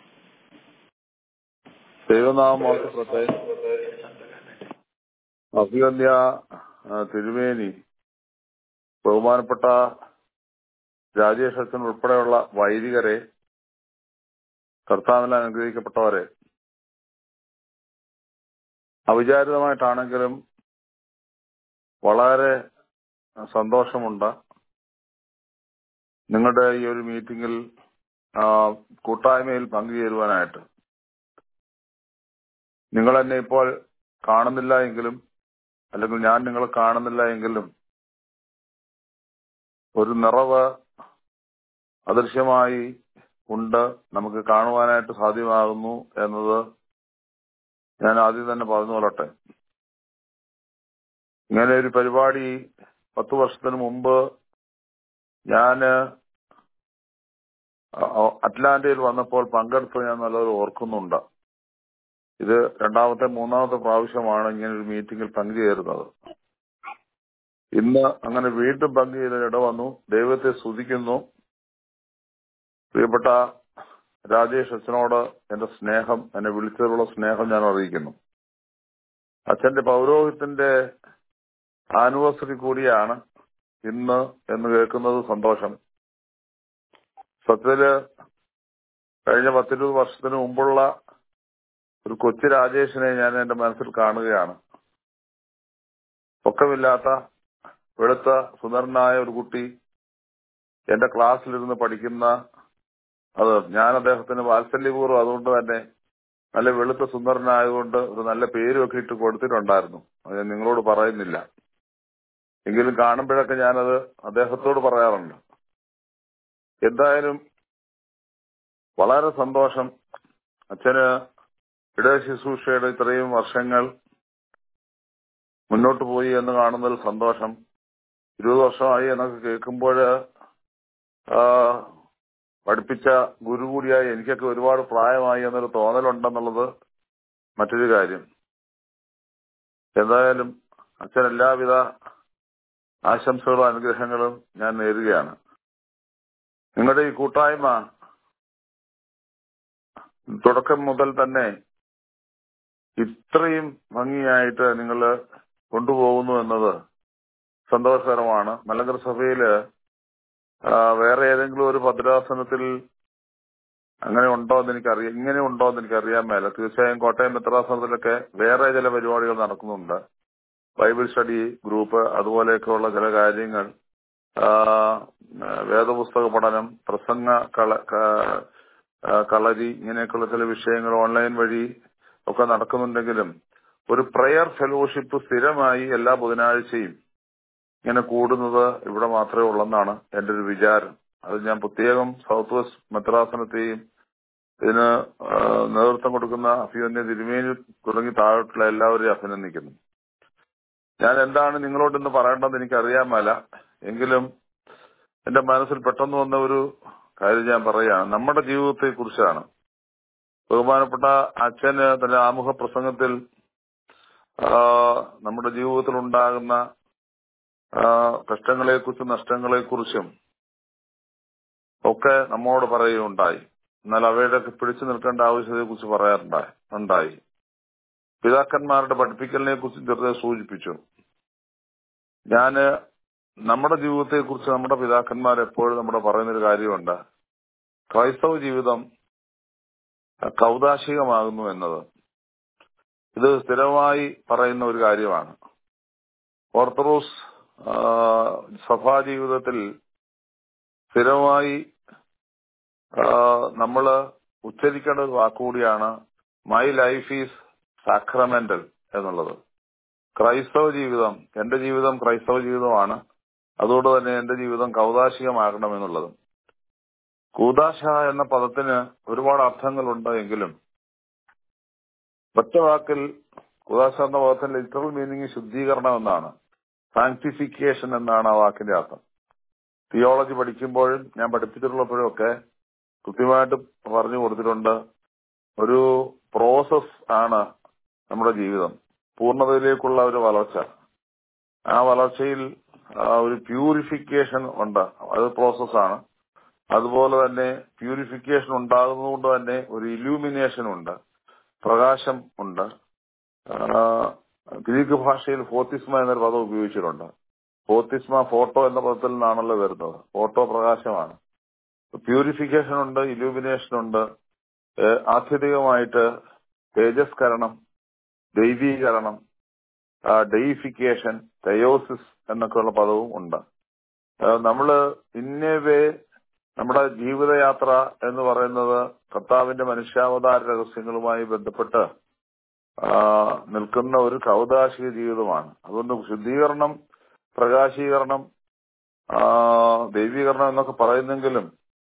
ദൈവനാമം വാഴ്ത്തപ്പെട്ടെ അഭിവന്യ ആ, തിരുമേനി ബഹുമാനപ്പെട്ട രാജേഷ് അച്ഛൻ ഉൾപ്പെടെയുള്ള വൈദികരെ കർത്താവിൽ അനുഗ്രഹിക്കപ്പെട്ടവരെ അവിചാരിതമായിട്ടാണെങ്കിലും വളരെ സന്തോഷമുണ്ട് നിങ്ങളുടെ ഈ ഒരു മീറ്റിംഗിൽ ആ, കൂട്ടായ്മയിൽ പങ്കുചേരുവാനായിട്ട് നിങ്ങൾ എന്നെ ഇപ്പോൾ കാണുന്നില്ല എങ്കിലും അല്ലെങ്കിൽ ഞാൻ നിങ്ങളെ കാണുന്നില്ല എങ്കിലും ഒരു നിറവ് അദൃശ്യമായി ഉണ്ട് നമുക്ക് കാണുവാനായിട്ട് സാധ്യമാകുന്നു എന്നത് ഞാൻ ആദ്യം തന്നെ പറഞ്ഞു കൊള്ളട്ടെ ഇങ്ങനെ ഒരു പരിപാടി പത്ത് വർഷത്തിന് മുമ്പ് ഞാന് അ- അറ്റ്ലാന്റയിൽ വന്നപ്പോൾ പങ്കെടുത്ത് ഞാൻ നല്ലൊരു ഓർക്കുന്നുണ്ട് ഇത് രണ്ടാമത്തെ മൂന്നാമത്തെ പ്രാവശ്യമാണ് ഇങ്ങനെ ഒരു മീറ്റിംഗിൽ പങ്കുചേരുന്നത് ഇന്ന് അങ്ങനെ വീണ്ടും പങ്കുചേരാൻ ഇട വന്നു ദൈവത്തെ സ്തുതിക്കുന്നു പ്രിയപ്പെട്ട രാജേഷ് അച്ഛനോട് എന്റെ സ്നേഹം എന്നെ വിളിച്ചതിലുള്ള സ്നേഹം ഞാൻ അറിയിക്കുന്നു അച്ഛന്റെ പൗരോഹിത്യന്റെ ആനിവേഴ്സറി കൂടിയാണ് ഇന്ന് എന്ന് കേൾക്കുന്നത് സന്തോഷം സത്യത്തില് കഴിഞ്ഞ പത്തിരുപത് വർഷത്തിന് മുമ്പുള്ള ഒരു കൊച്ചു രാജേഷിനെ ഞാൻ എന്റെ മനസ്സിൽ കാണുകയാണ് പൊക്കമില്ലാത്ത വെളുത്ത സുന്ദരനായ ഒരു കുട്ടി എന്റെ ക്ലാസ്സിലിരുന്ന് പഠിക്കുന്ന അത് ഞാൻ അദ്ദേഹത്തിന് വാത്സല്യപൂർവ്വം അതുകൊണ്ട് തന്നെ നല്ല വെളുത്ത സുന്ദരനായതുകൊണ്ട് ഒരു നല്ല പേരുമൊക്കെ ഇട്ട് കൊടുത്തിട്ടുണ്ടായിരുന്നു അത് ഞാൻ നിങ്ങളോട് പറയുന്നില്ല എങ്കിലും കാണുമ്പോഴൊക്കെ ഞാനത് അദ്ദേഹത്തോട് പറയാറുണ്ട് എന്തായാലും വളരെ സന്തോഷം അച്ഛന് ഇടയ ശുശ്രൂഷയുടെ ഇത്രയും വർഷങ്ങൾ മുന്നോട്ട് പോയി എന്ന് കാണുന്നതിൽ സന്തോഷം ഇരുപത് വർഷമായി എന്നൊക്കെ കേൾക്കുമ്പോൾ പഠിപ്പിച്ച ഗുരു കൂടിയായി എനിക്കൊക്കെ ഒരുപാട് പ്രായമായി എന്നൊരു തോന്നലുണ്ടെന്നുള്ളത് മറ്റൊരു കാര്യം എന്തായാലും അച്ഛൻ എല്ലാവിധ ആശംസകളും അനുഗ്രഹങ്ങളും ഞാൻ നേരുകയാണ് നിങ്ങളുടെ ഈ കൂട്ടായ്മ തുടക്കം മുതൽ തന്നെ ഇത്രയും ഭംഗിയായിട്ട് നിങ്ങൾ കൊണ്ടുപോകുന്നു എന്നത് സന്തോഷകരമാണ് മലങ്കര സഭയില് ആ, വേറെ ഏതെങ്കിലും ഒരു ഭദ്രാസനത്തിൽ അങ്ങനെ ഉണ്ടോ എന്ന് എനിക്കറിയാം ഇങ്ങനെ ഉണ്ടോ എന്ന് എനിക്കറിയാൻ മേല തീർച്ചയായും കോട്ടയം ഭദ്രാസനത്തിലൊക്കെ വേറെ ചില പരിപാടികൾ നടക്കുന്നുണ്ട് ബൈബിൾ സ്റ്റഡി ഗ്രൂപ്പ് അതുപോലെയൊക്കെയുള്ള ചില കാര്യങ്ങൾ ആ, വേദപുസ്തക പഠനം പ്രസംഗ കള ക- ആ, കളരി ഇങ്ങനെയൊക്കെയുള്ള ചില വിഷയങ്ങൾ ഓൺലൈൻ വഴി ഒക്കെ നടക്കുന്നുണ്ടെങ്കിലും ഒരു പ്രയർ ഫെലോഷിപ്പ് സ്ഥിരമായി എല്ലാ ബുധനാഴ്ചയും ഇങ്ങനെ കൂടുന്നത് ഇവിടെ മാത്രമേ ഉള്ളെന്നാണ് എന്റെ ഒരു വിചാരം അത് ഞാൻ പ്രത്യേകം സൗത്ത് വെസ്റ്റ് മെത്രാസനത്തെയും ഇതിന് ആ, നേതൃത്വം കൊടുക്കുന്ന അഭിമന്യ തിരുമേനി തുടങ്ങി താഴോട്ടുള്ള എല്ലാവരെയും അഭിനന്ദിക്കുന്നു ഞാൻ എന്താണ് നിങ്ങളോട് ഇന്ന് പറയേണ്ടതെന്ന് എനിക്ക് അറിയാൻ മേല എങ്കിലും എന്റെ മനസ്സിൽ പെട്ടെന്ന് വന്ന ഒരു കാര്യം ഞാൻ പറയുകയാണ് നമ്മുടെ ജീവിതത്തെ കുറിച്ചാണ് ബഹുമാനപ്പെട്ട അച്ഛന് തന്റെ ആമുഖ പ്രസംഗത്തിൽ ആ, നമ്മുടെ ജീവിതത്തിൽ ഉണ്ടാകുന്ന കഷ്ടങ്ങളെക്കുറിച്ചും നഷ്ടങ്ങളെക്കുറിച്ചും ഒക്കെ നമ്മോട് പറയുകയുണ്ടായി എന്നാൽ അവയുടെയൊക്കെ പിടിച്ചു നിൽക്കേണ്ട ആവശ്യതയെ കുറിച്ച് പറയാറുണ്ടായി ഉണ്ടായി പിതാക്കന്മാരുടെ പഠിപ്പിക്കലിനെ കുറിച്ച് ചെറുതെ സൂചിപ്പിച്ചു ഞാന് നമ്മുടെ ജീവിതത്തെ കുറിച്ച് നമ്മുടെ പിതാക്കന്മാർ എപ്പോഴും നമ്മുടെ പറയുന്നൊരു കാര്യമുണ്ട് ക്രൈസ്തവ ജീവിതം കൗതാശികമാകുന്നു എന്നത് ഇത് സ്ഥിരമായി പറയുന്ന ഒരു കാര്യമാണ് ഓർത്തഡോക്സ് ആ, സഭാ ജീവിതത്തിൽ സ്ഥിരമായി ആ, നമ്മള് ഉച്ചരിക്കേണ്ട ഒരു വാക്കുകൂടിയാണ് മൈ ലൈഫ് ഈസ് സാക്രമെന്റൽ എന്നുള്ളത് ക്രൈസ്തവ ജീവിതം എന്റെ ജീവിതം ക്രൈസ്തവ ജീവിതമാണ് അതുകൊണ്ട് തന്നെ എന്റെ ജീവിതം കൗതാശികമാകണം എന്നുള്ളത് കൂതാശ എന്ന പദത്തിന് ഒരുപാട് അർത്ഥങ്ങളുണ്ട് എങ്കിലും ഒറ്റ വാക്കിൽ കൂതാശ എന്ന പദത്തിന്റെ ലിറ്ററൽ മീനിങ് ശുദ്ധീകരണം എന്നാണ് സാങ്ക്ടിഫിക്കേഷൻ എന്നാണ് ആ വാക്കിന്റെ അർത്ഥം തിയോളജി പഠിക്കുമ്പോഴും ഞാൻ പഠിപ്പിച്ചിട്ടുള്ളപ്പോഴും ഒക്കെ കൃത്യമായിട്ട് പറഞ്ഞു കൊടുത്തിട്ടുണ്ട് ഒരു പ്രോസസ് ആണ് നമ്മുടെ ജീവിതം പൂർണ്ണതയിലേക്കുള്ള ഒരു വളർച്ച ആ വളർച്ചയിൽ ആ, ഒരു പ്യൂരിഫിക്കേഷൻ ഉണ്ട് അത് പ്രോസസ്സാണ് അതുപോലെ തന്നെ പ്യൂരിഫിക്കേഷൻ ഉണ്ടാകുന്നതുകൊണ്ട് തന്നെ ഒരു ഇലൂമിനേഷൻ ഉണ്ട് പ്രകാശം ഉണ്ട് ആ, ഗ്രീക്ക് ഭാഷയിൽ ഫോത്തിസ്മ എന്നൊരു പദം ഉപയോഗിച്ചിട്ടുണ്ട് ഫോത്തിസ്മ ഫോട്ടോ എന്ന പദത്തിൽ നിന്നാണല്ലോ വരുന്നത് ഫോട്ടോ പ്രകാശമാണ് പ്യൂരിഫിക്കേഷൻ ഉണ്ട് ഇലൂമിനേഷൻ ഉണ്ട് ഏഹ് ആത്യന്തികമായിട്ട് തേജസ്കരണം ദൈവീകരണം ഡെയിഫിക്കേഷൻ തയോസിസ് എന്നൊക്കെയുള്ള പദവും ഉണ്ട് ഏഹ് നമ്മള് ഇന്നവേ നമ്മുടെ ജീവിതയാത്ര എന്ന് പറയുന്നത് കർത്താവിന്റെ മനുഷ്യാവതാര രഹസ്യങ്ങളുമായി ബന്ധപ്പെട്ട് ആ, നിൽക്കുന്ന ഒരു കൗതാശിക ജീവിതമാണ് അതുകൊണ്ട് ശുദ്ധീകരണം പ്രകാശീകരണം ആ, ദൈവീകരണം എന്നൊക്കെ പറയുന്നെങ്കിലും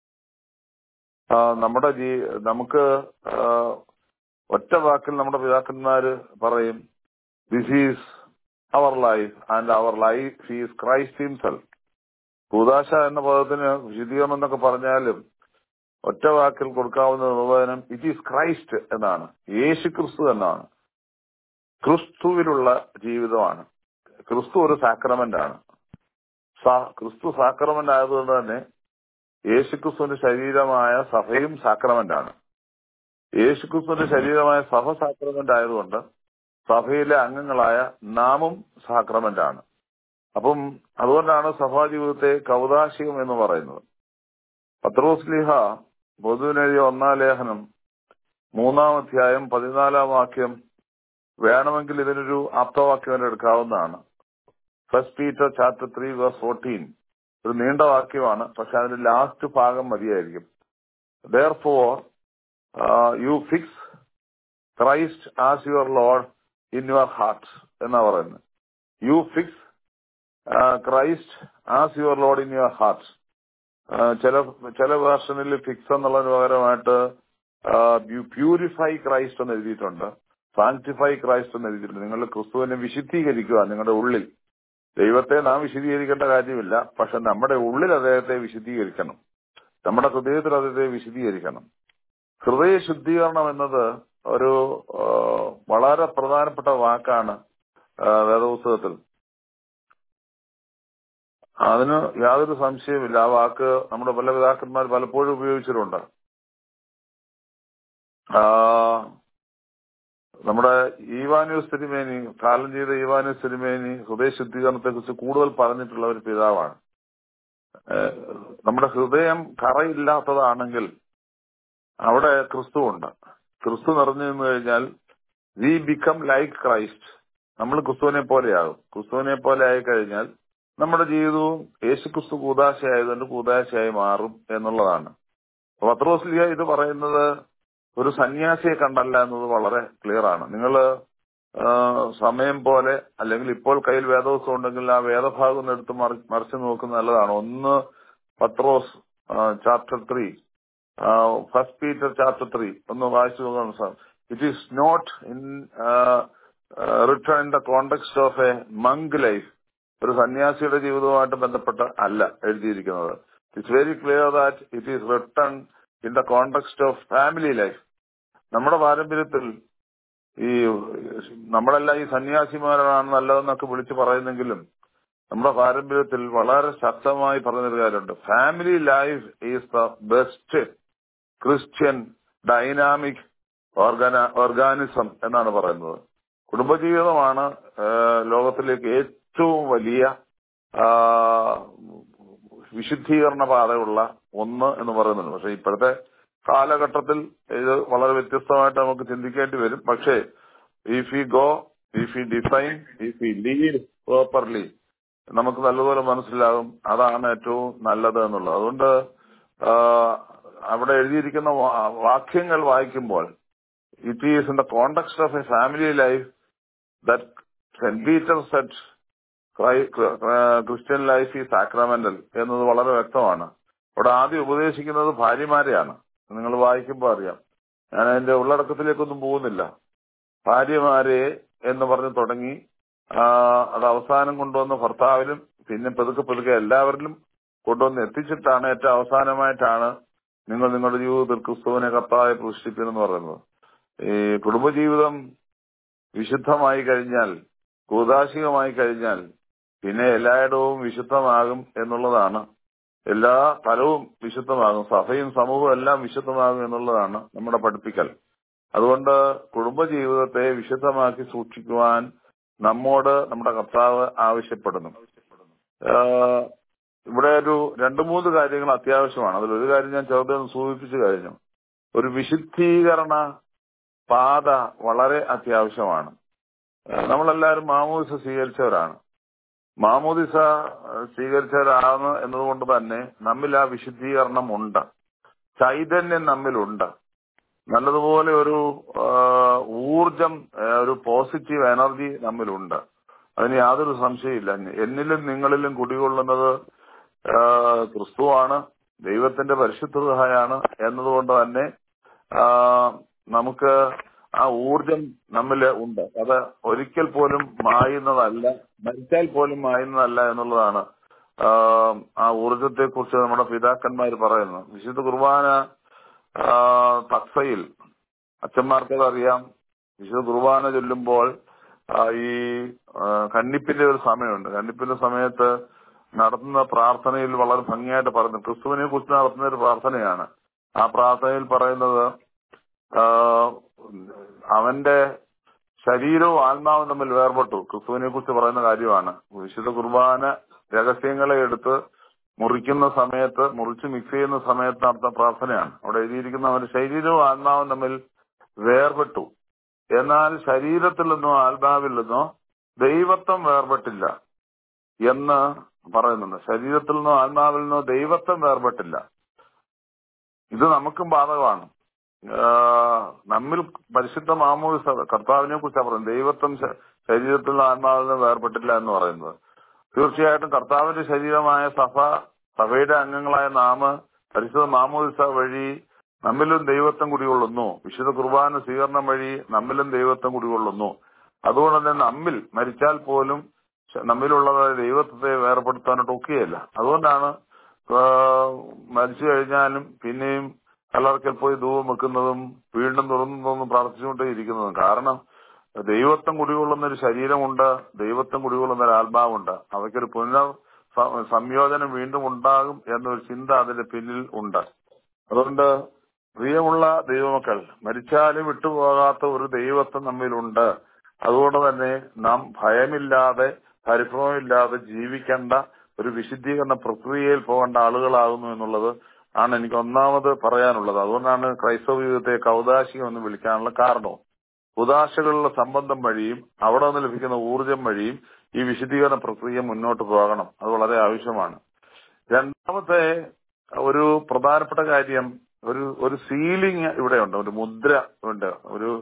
ആ, നമ്മുടെ ജീ നമുക്ക് ആ, ഒറ്റ വാക്കിൽ നമ്മുടെ പിതാക്കന്മാര് പറയും this is our life and our life is Christ himself കൂതാശ എന്ന പദത്തിന് വിശദീകരണം എന്നൊക്കെ പറഞ്ഞാലും ഒറ്റ വാക്കിൽ കൊടുക്കാവുന്ന നിർവചനം ഇറ്റ് ഈസ് ക്രൈസ്റ്റ് എന്നാണ് യേശു ക്രിസ്തു എന്നാണ് ക്രിസ്തുവിലുള്ള ജീവിതമാണ് ക്രിസ്തു ഒരു സാക്രമെന്റ് ആണ് സാ- ക്രിസ്തു സാക്രമെന്റ് ആയതുകൊണ്ട് തന്നെ യേശുക്രിസ്തുവിന്റെ ശരീരമായ സഭയും സാക്രമെന്റ് ആണ് യേശുക്രിസ്തുവിന്റെ ശരീരമായ സഭ സാക്രമെന്റ് ആയതുകൊണ്ട് സഭയിലെ അംഗങ്ങളായ നാമും സാക്രമെന്റ് ആണ് അപ്പം അതുകൊണ്ടാണ് സഭാ ജീവിതത്തെ കൗതാശികം എന്ന് പറയുന്നത് പത്രോസ് ലീഹ പൊതുവിനെഴുതിയ ഒന്നാം ലേഖനം മൂന്നാം അധ്യായം പതിനാലാം വാക്യം വേണമെങ്കിൽ ഇതിനൊരു ആപ്തവാക്യം എടുക്കാവുന്നതാണ് first Peter chapter three verse fourteen ഒരു നീണ്ട വാക്യമാണ് പക്ഷെ അതിന്റെ ലാസ്റ്റ് ഭാഗം മതിയായിരിക്കും therefore you fix Christ as your Lord in your heart എന്നാ പറയുന്നത് you fix Christ as your Lord in your heart ചില ചില വേർഷനിൽ ഫിക്സ് എന്നുള്ളതിന് പകരമായിട്ട് പ്യൂരിഫൈ ക്രൈസ്റ്റ് എന്ന് എഴുതിയിട്ടുണ്ട് സാങ്ക്ടിഫൈ ക്രൈസ്റ്റ് എന്ന് എഴുതിയിട്ടുണ്ട് നിങ്ങൾ ക്രിസ്തുവിനെ വിശുദ്ധീകരിക്കുക നിങ്ങളുടെ ഉള്ളിൽ ദൈവത്തെ നാം വിശദീകരിക്കേണ്ട കാര്യമില്ല പക്ഷെ നമ്മുടെ ഉള്ളിൽ അദ്ദേഹത്തെ വിശദീകരിക്കണം നമ്മുടെ ഹൃദയത്തിൽ അദ്ദേഹത്തെ വിശദീകരിക്കണം ഹൃദയ ശുദ്ധീകരണം എന്നത് ഒരു ആ, വളരെ പ്രധാനപ്പെട്ട വാക്കാണ് ആ, വേദപുസ്തകത്തിൽ അതിന് യാതൊരു സംശയമില്ല ആ വാക്ക് നമ്മുടെ പല പിതാക്കന്മാർ പലപ്പോഴും ഉപയോഗിച്ചിട്ടുണ്ട് ആ, നമ്മുടെ ഈവാനൂസ് തിരുമേനി കാലം ചെയ്ത ഈവാനൂസ് തിരുമേനി ഹൃദയ ശുദ്ധീകരണത്തെ കുറിച്ച് കൂടുതൽ പറഞ്ഞിട്ടുള്ള ഒരു പിതാവാണ് ഏഹ് നമ്മുടെ ഹൃദയം കറയില്ലാത്തതാണെങ്കിൽ അവിടെ ക്രിസ്തു ഉണ്ട് ക്രിസ്തു നിറഞ്ഞു നിന്ന് കഴിഞ്ഞാൽ വി ബിക്കം ലൈക്ക് ക്രൈസ്റ്റ് നമ്മൾ ക്രിസ്തുവിനെ പോലെയാകും ക്രിസ്തുവിനെ പോലെ ആയി കഴിഞ്ഞാൽ നമ്മുടെ ജീവിതവും യേശു ക്രിസ്തു കൂതാശയായതുകൊണ്ട് കൂതാശയായി മാറും എന്നുള്ളതാണ് പത്രോസ്ലിയ ഇത് പറയുന്നത് ഒരു സന്യാസിയെ കണ്ടല്ല എന്നത് വളരെ ക്ലിയർ ആണ് നിങ്ങൾ സമയം പോലെ അല്ലെങ്കിൽ ഇപ്പോൾ കയ്യിൽ വേദവസ്വം ഉണ്ടെങ്കിൽ ആ വേദഭാഗം ഒന്ന് എടുത്ത് മറി- മറിച്ച് നോക്കുന്നത് നല്ലതാണ് ഒന്ന് Pathros chapter three first Peter chapter three ഒന്ന് വായിച്ചു നോക്കണം sir it is not in written in the context of a monk life ഒരു സന്യാസിയുടെ ജീവിതവുമായിട്ട് ബന്ധപ്പെട്ട് അല്ല എഴുതിയിരിക്കുന്നത് it's very clear that it is written in the context of family life നമ്മുടെ പാരമ്പര്യത്തിൽ ഈ നമ്മളെല്ലാം ഈ സന്യാസിമാരാണ് നല്ലതെന്നൊക്കെ വിളിച്ച് പറയുന്നെങ്കിലും നമ്മുടെ പാരമ്പര്യത്തിൽ വളരെ ശക്തമായി പറഞ്ഞൊരു കാര്യമുണ്ട് family life is the best Christian dynamic ഓർഗന ഓർഗാനിസം എന്നാണ് പറയുന്നത് കുടുംബജീവിതമാണ് ആ, ലോകത്തിലേക്ക് ഏറ്റവും വലിയ ആ, വിശുദ്ധീകരണ പാതയുള്ള ഒന്ന് എന്ന് പറയുന്നുണ്ട് പക്ഷെ ഇപ്പോഴത്തെ കാലഘട്ടത്തിൽ ഇത് വളരെ വ്യത്യസ്തമായിട്ട് നമുക്ക് ചിന്തിക്കേണ്ടി വരും പക്ഷേ if you go if you define if you lead properly നമുക്ക് നല്ലതുപോലെ മനസ്സിലാകും അതാണ് ഏറ്റവും നല്ലത് എന്നുള്ളത് അതുകൊണ്ട് ആ, അവിടെ എഴുതിയിരിക്കുന്ന വാ- വാക്യങ്ങൾ വായിക്കുമ്പോൾ it is in the context of a family life that Saint Peter set Christian life ഈ സാക്രമെന്റൽ എന്നത് വളരെ വ്യക്തമാണ് അവിടെ ആദ്യം ഉപദേശിക്കുന്നത് ഭാര്യമാരെയാണ് നിങ്ങൾ വായിക്കുമ്പോൾ അറിയാം ഞാൻ അതിന്റെ ഉള്ളടക്കത്തിലേക്കൊന്നും പോകുന്നില്ല ഭാര്യമാരെ എന്ന് പറഞ്ഞ് തുടങ്ങി ആ, അത് അവസാനം കൊണ്ടുവന്ന ഭർത്താവിലും പിന്നെ പതുക്കെ പതുക്കെ എല്ലാവരിലും കൊണ്ടുവന്ന് എത്തിച്ചിട്ടാണ് ഏറ്റവും അവസാനമായിട്ടാണ് നിങ്ങൾ നിങ്ങളുടെ ജീവിതത്തിൽ ക്രിസ്തുവിനെ കർത്താവെ പ്രതിഷ്ഠിപ്പിനെന്ന് പറയുന്നത് ഈ കുടുംബജീവിതം വിശുദ്ധമായി കഴിഞ്ഞാൽ കൂതാശികമായി കഴിഞ്ഞാൽ പിന്നെ എല്ലായിടവും വിശുദ്ധമാകും എന്നുള്ളതാണ് എല്ലാ തലവും വിശുദ്ധമാകും സഭയും സമൂഹവും എല്ലാം വിശുദ്ധമാകും എന്നുള്ളതാണ് നമ്മുടെ പഠിപ്പിക്കൽ അതുകൊണ്ട് കുടുംബജീവിതത്തെ വിശുദ്ധമാക്കി സൂക്ഷിക്കുവാൻ നമ്മോട് നമ്മുടെ കർത്താവ് ആവശ്യപ്പെടുന്നു ആഹ് ഇവിടെ ഒരു രണ്ടു മൂന്ന് കാര്യങ്ങൾ അത്യാവശ്യമാണ് അതിലൊരു കാര്യം ഞാൻ ചെറുതെ ഒന്ന് സൂചിപ്പിച്ചു കഴിഞ്ഞു ഒരു വിശുദ്ധീകരണ പാത വളരെ അത്യാവശ്യമാണ് ആഹ് നമ്മളെല്ലാവരും മാമോദിസ സ്വീകരിച്ചവരാണ് മാമോദിസ ആഹ് സ്വീകരിച്ചവരാണ് എന്നതുകൊണ്ട് തന്നെ നമ്മിൽ ആ വിശുദ്ധീകരണം ഉണ്ട് ചൈതന്യം നമ്മിലുണ്ട് നല്ലതുപോലെ ഒരു ആഹ് ഊർജം ആഹ് ഒരു പോസിറ്റീവ് എനർജി നമ്മിലുണ്ട് അതിന് യാതൊരു സംശയമില്ല എന്നിലും നിങ്ങളിലും കുടികൊള്ളുന്നത് ആഹ് ക്രിസ്തുവാണ് ദൈവത്തിന്റെ പരിശുദ്ധതയാണ് എന്നതുകൊണ്ട് തന്നെ ആഹ് നമുക്ക് ആ ഊർജം നമ്മിൽ ഉണ്ട് അത് ഒരിക്കൽ പോലും മായുന്നതല്ല മരിച്ചാൽ പോലും മായുന്നതല്ല എന്നുള്ളതാണ് ആഹ് ആ ഊർജത്തെ കുറിച്ച് നമ്മുടെ പിതാക്കന്മാർ പറയുന്നത് വിശുദ്ധ കുർബാന ആഹ് തക്സയിൽ അച്ഛന്മാർക്കത് അറിയാം വിശുദ്ധ കുർബാന ചൊല്ലുമ്പോൾ ആഹ് ഈ ആഹ് കണ്ണിപ്പിന്റെ ഒരു സമയമുണ്ട് കണ്ണിപ്പിന്റെ സമയത്ത് നടത്തുന്ന പ്രാർത്ഥനയിൽ വളരെ ഭംഗിയായിട്ട് പറയുന്നു ക്രിസ്തുവിനെ കുറിച്ച് നടത്തുന്ന ഒരു പ്രാർത്ഥനയാണ് ആ പ്രാർത്ഥനയിൽ പറയുന്നത് ആഹ് അവന്റെ ശരീരവും ആത്മാവും തമ്മിൽ വേർപെട്ടു ക്രിസ്തുവിനെ കുറിച്ച് പറയുന്ന കാര്യമാണ് വിശുദ്ധ കുർബാന രഹസ്യങ്ങളെ എടുത്ത് മുറിക്കുന്ന സമയത്ത് മുറിച്ച് മിക്സ് ചെയ്യുന്ന സമയത്ത് നടത്തുന്ന പ്രാർത്ഥനയാണ് അവിടെ എഴുതിയിരിക്കുന്ന അവന്റെ ശരീരവും ആത്മാവും തമ്മിൽ വേർപെട്ടു എന്നാൽ ശരീരത്തിൽ നിന്നോ ആത്മാവിൽ നിന്നോ ദൈവത്വം വേർപെട്ടില്ല എന്ന് പറയുന്നുണ്ട് ശരീരത്തിൽ നിന്നോ ആത്മാവിൽ നിന്നോ ദൈവത്വം വേർപെട്ടില്ല ഇത് നമുക്കും ബാധകമാണ് ആഹ് നമ്മിൽ പരിശുദ്ധ മാമോദിസ കർത്താവിനെ കുറിച്ചാണ് പറയുന്നത് ദൈവത്വം ശ- ശരീരത്തിൽ നിന്ന് ആത്മാവിൽ നിന്ന് വേർപെട്ടില്ല എന്ന് പറയുന്നത് തീർച്ചയായിട്ടും കർത്താവിന്റെ ശരീരമായ സഭ സഭയുടെ അംഗങ്ങളായ നാമ പരിശുദ്ധ മാമോദിസ വഴി നമ്മിലും ദൈവത്വം കുടികൊള്ളുന്നു വിശുദ്ധ കുർബാന സ്വീകരണം വഴി നമ്മിലും ദൈവത്വം കുടികൊള്ളുന്നു അതുകൊണ്ട് തന്നെ നമ്മിൽ മരിച്ചാൽ പോലും ശ- നമ്മിലുള്ളതായ ദൈവത്വത്തെ വേർപെടുത്താനായിട്ട് ഒക്കുകയില്ല അതുകൊണ്ടാണ് ആഹ് മരിച്ചു കഴിഞ്ഞാലും പിന്നെയും കല്ലറക്കൽ പോയി ധൂപം വെക്കുന്നതും വീണ്ടും തുറന്നതും പ്രാർത്ഥിച്ചുകൊണ്ടേ ഇരിക്കുന്നതും കാരണം ദൈവത്വം കുടികൊള്ളുന്ന ഒരു ശരീരമുണ്ട് ദൈവത്വം കുടികൊള്ളുന്ന ഒരു ആത്മാവുണ്ട് അവയ്ക്കൊരു പുനർ സ- സംയോജനം വീണ്ടും ഉണ്ടാകും എന്നൊരു ചിന്ത അതിന്റെ പിന്നിൽ ഉണ്ട് അതുകൊണ്ട് പ്രിയമുള്ള ദൈവമക്കൾ മരിച്ചാലും വിട്ടുപോകാത്ത ഒരു ദൈവത്വം നമ്മിലുണ്ട് അതുകൊണ്ട് തന്നെ നാം ഭയമില്ലാതെ പരിഭ്രമമില്ലാതെ ജീവിക്കേണ്ട ഒരു വിശുദ്ധീകരണ പ്രക്രിയയിൽ പോകേണ്ട ആളുകളാകുന്നു എന്നുള്ളത് ആണ് എനിക്ക് ഒന്നാമത് പറയാനുള്ളത് അതുകൊണ്ടാണ് ക്രൈസ്തവ ജീവിതത്തെ കൗതാശികം എന്ന് വിളിക്കാനുള്ള കാരണവും ഉദാശകളുടെ സംബന്ധം വഴിയും അവിടെ നിന്ന് ലഭിക്കുന്ന ഊർജം വഴിയും ഈ വിശുദ്ധീകരണ പ്രക്രിയ മുന്നോട്ട് പോകണം അത് വളരെ ആവശ്യമാണ് രണ്ടാമത്തെ ഒരു പ്രധാനപ്പെട്ട കാര്യം ഒരു ഒരു സീലിംഗ് ഇവിടെ ഉണ്ട് ഒരു മുദ്ര ഉണ്ട് ഒരു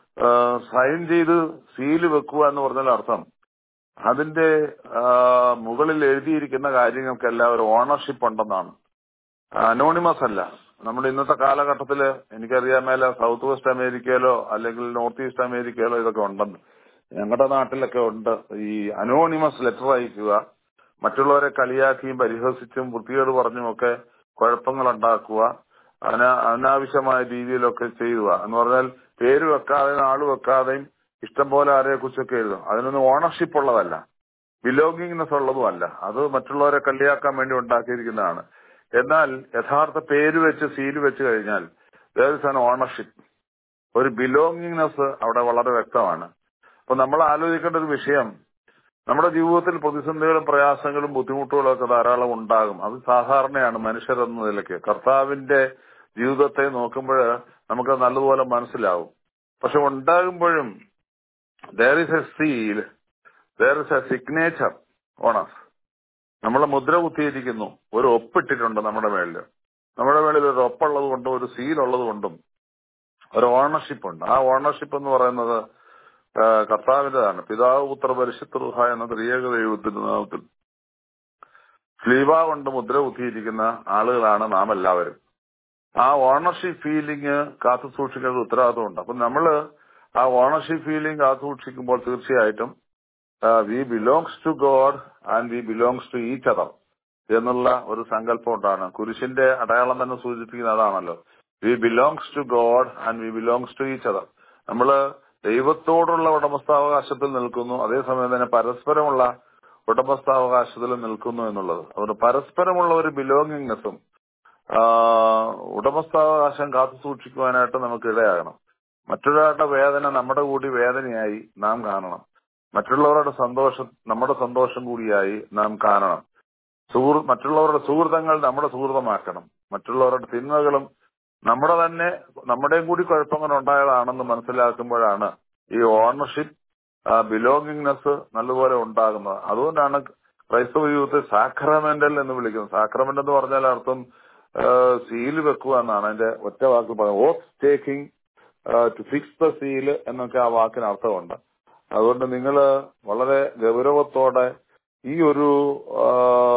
സൈൻ ചെയ്ത് സീല് വെക്കുക എന്ന് പറഞ്ഞാൽ അർത്ഥം അതിന്റെ ആ, മുകളിൽ എഴുതിയിരിക്കുന്ന കാര്യങ്ങൾക്കെല്ലാം ഒരു ഓണർഷിപ്പ് ഉണ്ടെന്നാണ് അനോണിമസ് അല്ല നമ്മുടെ ഇന്നത്തെ കാലഘട്ടത്തില് എനിക്കറിയാൻ മേല സൗത്ത് വെസ്റ്റ് അമേരിക്കയിലോ അല്ലെങ്കിൽ നോർത്ത് ഈസ്റ്റ് അമേരിക്കയിലോ ഇതൊക്കെ ഉണ്ടെന്ന് ഞങ്ങളുടെ നാട്ടിലൊക്കെ ഉണ്ട് ഈ അനോണിമസ് ലെറ്റർ അയക്കുക മറ്റുള്ളവരെ കളിയാക്കിയും പരിഹസിച്ചും വൃത്തികേട് പറഞ്ഞുമൊക്കെ കുഴപ്പങ്ങൾ ഉണ്ടാക്കുക അനാ അനാവശ്യമായ രീതിയിലൊക്കെ ചെയ്യുക എന്ന് പറഞ്ഞാൽ പേര് വെക്കാതെ നാള് വെക്കാതെയും ഇഷ്ടം പോലെ ആരെയെ കുറിച്ചൊക്കെ എഴുതും അതിനൊന്നും ഓണർഷിപ്പ് ഉള്ളതല്ല ബിലോങ്ങിങ്നെസ് ഉള്ളതുമല്ല അത് മറ്റുള്ളവരെ കളിയാക്കാൻ വേണ്ടി ഉണ്ടാക്കിയിരിക്കുന്നതാണ് എന്നാൽ യഥാർത്ഥ പേര് വെച്ച് സീല് വെച്ച് കഴിഞ്ഞാൽ ദർ ഇസ് ആൻ ഓണർഷിപ്പ് ഒരു ബിലോങ്ങിങ്നെസ് അവിടെ വളരെ വ്യക്തമാണ് അപ്പൊ നമ്മൾ ആലോചിക്കേണ്ട ഒരു വിഷയം നമ്മുടെ ജീവിതത്തിൽ പ്രതിസന്ധികളും പ്രയാസങ്ങളും ബുദ്ധിമുട്ടുകളും ഒക്കെ ധാരാളം ഉണ്ടാകും അത് സാധാരണയാണ് മനുഷ്യരെന്ന നിലയ്ക്ക് കർത്താവിന്റെ ജീവിതത്തെ നോക്കുമ്പോൾ നമുക്ക് നല്ലതുപോലെ മനസ്സിലാവും പക്ഷെ ഉണ്ടാകുമ്പോഴും there is a seal there is a signature ഓണസ് നമ്മളെ മുദ്ര കുത്തിയിരിക്കുന്നു ഒരു ഒപ്പിട്ടിട്ടുണ്ട് നമ്മുടെ മേളിൽ നമ്മുടെ മേളിൽ ഒരു ഒപ്പുള്ളത് കൊണ്ടും ഒരു സീൽ ഉള്ളത് കൊണ്ടും ഒരു ഓണർഷിപ്പ് ഉണ്ട് ആ ഓണർഷിപ്പ് എന്ന് പറയുന്നത് ആ, കർത്താവിന്റേതാണ് പിതാവ് പുത്ര പരിശുദ്ധ റുഹ എന്ന ത്രിയേക ദൈവത്തിന്റെ നാമത്തിൽ സ്ലീവ കൊണ്ട് മുദ്ര കുത്തിയിരിക്കുന്ന ആളുകളാണ് നാം എല്ലാവരും ആ ഓണർഷിപ്പ് ഫീലിംഗ് കാത്തു സൂക്ഷിക്കേണ്ട ഉത്തരവാദിത്വമുണ്ട് അപ്പൊ നമ്മള് ആ ഓണർഷിപ്പ് ഫീലിംഗ് കാത്തു സൂക്ഷിക്കുമ്പോൾ തീർച്ചയായിട്ടും we belongs to God and we belongs to each other എന്നുള്ള ഒരു സങ്കല്പം ഉണ്ടാണ് കുരിശിന്റെ അടയാളം തന്നെ സൂചിപ്പിക്കുന്ന അതാണല്ലോ we belongs to God and we belongs to each other നമ്മള് ദൈവത്തോടുള്ള ഉടമസ്ഥാവകാശത്തിൽ നിൽക്കുന്നു അതേസമയം തന്നെ പരസ്പരമുള്ള ഉടമസ്ഥാവകാശത്തിൽ നിൽക്കുന്നു എന്നുള്ളത് അതുകൊണ്ട് പരസ്പരമുള്ള ഒരു ബിലോങ്ങിങ്നെസ്സും ഉടമസ്ഥാവകാശം കാത്തു സൂക്ഷിക്കുവാനായിട്ട് നമുക്ക് ഇടയാകണം മറ്റൊരാളുടെ വേദന നമ്മുടെ കൂടി വേദനയായി നാം കാണണം മറ്റുള്ളവരുടെ സന്തോഷം നമ്മുടെ സന്തോഷം കൂടിയായി നാം കാണണം സുഹൃ മറ്റുള്ളവരുടെ സുഹൃതങ്ങൾ നമ്മുടെ സുഹൃതമാക്കണം മറ്റുള്ളവരുടെ തിന്മകളും നമ്മുടെ തന്നെ നമ്മുടെയും കൂടി കുഴപ്പങ്ങൾ ഉണ്ടായതാണെന്ന് മനസ്സിലാക്കുമ്പോഴാണ് ഈ ഓണർഷിപ്പ് ബിലോങ്ങിങ്നെസ് നല്ലപോലെ ഉണ്ടാകുന്നത് അതുകൊണ്ടാണ് ക്രൈസ്തവ ജീവിതത്തെ സാക്രമെന്റൽ എന്ന് വിളിക്കുന്നത് സാക്രമെന്റ് എന്ന് പറഞ്ഞാൽ അർത്ഥം സീല് വെക്കുക എന്നാണ് അതിന്റെ ഒറ്റ വാക്ക് പറയുന്നത് of taking to fix the seal എന്നൊക്കെ ആ വാക്കിന് അർത്ഥമുണ്ട് അതുകൊണ്ട് നിങ്ങൾ വളരെ ഗൗരവത്തോടെ ഈ ഒരു ആ,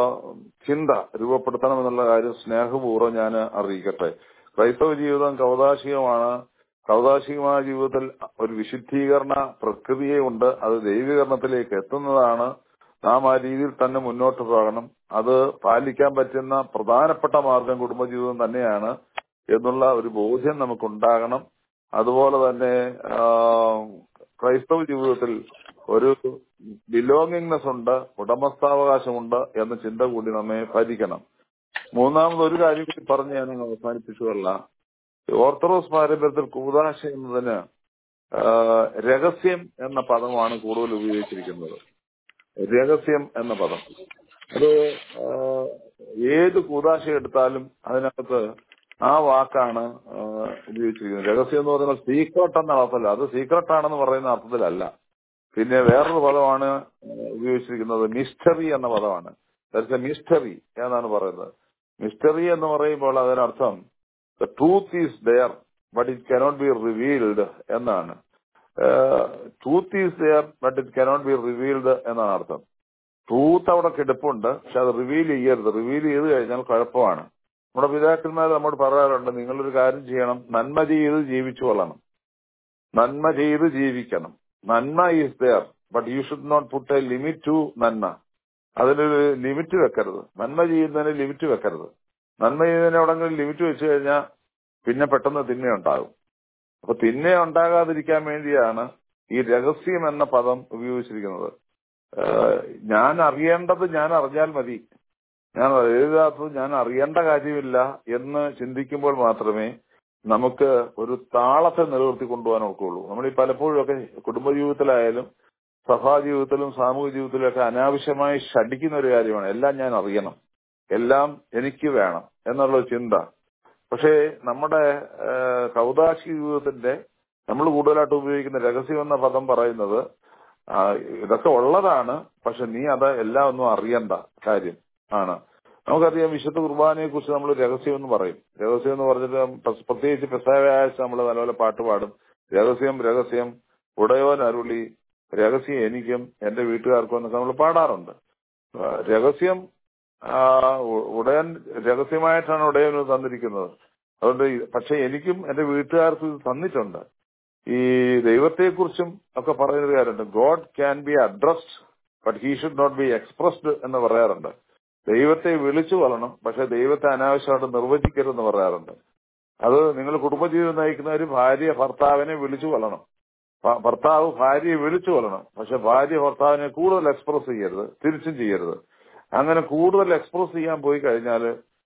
ചിന്ത രൂപപ്പെടുത്തണമെന്നുള്ള കാര്യം സ്നേഹപൂർവ്വം ഞാൻ അറിയിക്കട്ടെ ക്രൈസ്തവ ജീവിതം കൗതാശികമാണ് കൗതാശികമായ ജീവിതത്തിൽ ഒരു വിശുദ്ധീകരണ പ്രക്രിയയുണ്ട് അത് ദൈവീകരണത്തിലേക്ക് എത്തുന്നതാണ് നാം ആ രീതിയിൽ തന്നെ മുന്നോട്ട് പോകണം അത് പാലിക്കാൻ പറ്റുന്ന പ്രധാനപ്പെട്ട മാർഗം കുടുംബജീവിതം തന്നെയാണ് എന്നുള്ള ഒരു ബോധ്യം നമുക്കുണ്ടാകണം അതുപോലെ തന്നെ ആ, ക്രൈസ്തവ ജീവിതത്തിൽ ഒരു ബിലോങ്ങിങ്നെസ് ഉണ്ട് ഉടമസ്ഥാവകാശമുണ്ട് എന്ന ചിന്ത കൂടി നമ്മെ ഭരിക്കണം മൂന്നാമത് ഒരു കാര്യം കൂടി പറഞ്ഞ് ഞാൻ അങ്ങ് അവസാനിപ്പിച്ചുകൊള്ള ഓർത്തഡോക്സ് പാരമ്പര്യത്തിൽ കൂതാശ എന്നതിന് ആ, രഹസ്യം എന്ന പദമാണ് കൂടുതൽ ഉപയോഗിച്ചിരിക്കുന്നത് രഹസ്യം എന്ന പദം അത് ആ, ഏത് കൂതാശ എടുത്താലും അതിനകത്ത് ആ വാക്കാണ് ആ, ഉപയോഗിച്ചിരിക്കുന്നത് രഹസ്യം എന്ന് പറഞ്ഞാൽ സീക്രട്ട് എന്ന അർത്ഥമല്ല അത് സീക്രട്ട് ആണെന്ന് പറയുന്ന അർത്ഥത്തിലല്ല പിന്നെ വേറൊരു പദമാണ് ഉപയോഗിച്ചിരിക്കുന്നത് മിസ്റ്ററി എന്ന പദമാണ് ദാറ്റ്സ് എ മിസ്റ്ററി എന്നാണ് പറയുന്നത് മിസ്റ്ററി എന്ന് പറയുമ്പോൾ അതിനർത്ഥം the truth is there but it cannot be revealed എന്നാണ് truth is there but it cannot be revealed എന്നാണ് അർത്ഥം ട്രൂത്ത് അവിടെ കിടപ്പുണ്ട് പക്ഷെ അത് റിവീൽ ചെയ്യരുത് റിവീൽ ചെയ്ത് കഴിഞ്ഞാൽ കുഴപ്പമാണ് നമ്മുടെ പിതാക്കന്മാർ നമ്മോട് പറയാറുണ്ട് നിങ്ങളൊരു കാര്യം ചെയ്യണം നന്മ ചെയ്ത് ജീവിച്ചു കൊള്ളണം നന്മ ചെയ്ത് ജീവിക്കണം നന്മ is there but you should not put a limit to നന്മ അതിനൊരു ലിമിറ്റ് വെക്കരുത് നന്മ ചെയ്യുന്നതിന് ലിമിറ്റ് വെക്കരുത് നന്മ ചെയ്യുന്നതിന് എവിടെങ്കിലും ലിമിറ്റ് വെച്ച് കഴിഞ്ഞാൽ പിന്നെ പെട്ടെന്ന് തിന്മയുണ്ടാകും അപ്പൊ തിന്മ ഉണ്ടാകാതിരിക്കാൻ വേണ്ടിയാണ് ഈ രഹസ്യം എന്ന പദം ഉപയോഗിച്ചിരിക്കുന്നത് ഏഹ് ഞാൻ അറിയേണ്ടത് ഞാൻ അറിഞ്ഞാൽ മതി ഞാൻ എഴുതാത്തത് ഞാൻ അറിയേണ്ട കാര്യമില്ല എന്ന് ചിന്തിക്കുമ്പോൾ മാത്രമേ നമുക്ക് ഒരു താളത്തെ നിലനിർത്തി കൊണ്ടുപോകാൻ ഒക്കുള്ളൂ നമ്മൾ ഈ പലപ്പോഴും ഒക്കെ കുടുംബജീവിതത്തിലായാലും സഭാ ജീവിതത്തിലും സാമൂഹിക ജീവിതത്തിലും ഒക്കെ അനാവശ്യമായി ഷടിക്കുന്ന ഒരു കാര്യമാണ് എല്ലാം ഞാൻ അറിയണം എല്ലാം എനിക്ക് വേണം എന്നുള്ള ഒരു ചിന്ത പക്ഷേ നമ്മുടെ ഏഹ്, കൗതാശി ജീവിതത്തിന്റെ നമ്മൾ കൂടുതലായിട്ട് ഉപയോഗിക്കുന്ന രഹസ്യം എന്ന പദം പറയുന്നത് ആ, ഇതൊക്കെ ഉള്ളതാണ് പക്ഷെ നീ അത് എല്ലാം ഒന്നും അറിയണ്ട കാര്യം ആണ് നമുക്കറിയാം വിശുദ്ധ കുർബാനയെ കുറിച്ച് നമ്മൾ രഹസ്യം എന്ന് പറയും രഹസ്യം എന്ന് പറഞ്ഞിട്ട് പ്ര- പ്രത്യേകിച്ച് പെസവ്യാഴ്ച നമ്മൾ നല്ലപോലെ പാട്ട് പാടും രഹസ്യം രഹസ്യം ഉടയോൻ അരുളി രഹസ്യം എനിക്കും എന്റെ വീട്ടുകാർക്കും എന്നൊക്കെ നമ്മൾ പാടാറുണ്ട് ആ, രഹസ്യം ആ, ഉ- ഉടയൻ രഹസ്യമായിട്ടാണ് ഉടയൻ ഇത് തന്നിരിക്കുന്നത് അതുകൊണ്ട് ഈ- പക്ഷെ എനിക്കും എന്റെ വീട്ടുകാർക്കും ഇത് തന്നിട്ടുണ്ട് ഈ ദൈവത്തെക്കുറിച്ചും ഒക്കെ പറയുന്ന കാര്യമുണ്ട് God can be addressed but he should not be expressed എന്ന് പറയാറുണ്ട് ദൈവത്തെ വിളിച്ചു കൊള്ളണം പക്ഷെ ദൈവത്തെ അനാവശ്യമായിട്ട് നിർവചിക്കരുതെന്ന് പറയാറുണ്ട് അത് നിങ്ങൾ കുടുംബജീവിതം നയിക്കുന്ന ഒരു ഭാര്യ ഭർത്താവിനെ വിളിച്ചു കൊള്ളണം ഭ- ഭർത്താവ് ഭാര്യയെ വിളിച്ചു കൊള്ളണം പക്ഷെ ഭാര്യ ഭർത്താവിനെ കൂടുതൽ എക്സ്പ്രസ് ചെയ്യരുത് തിരിച്ചും ചെയ്യരുത് അങ്ങനെ കൂടുതൽ എക്സ്പ്രസ് ചെയ്യാൻ പോയി കഴിഞ്ഞാൽ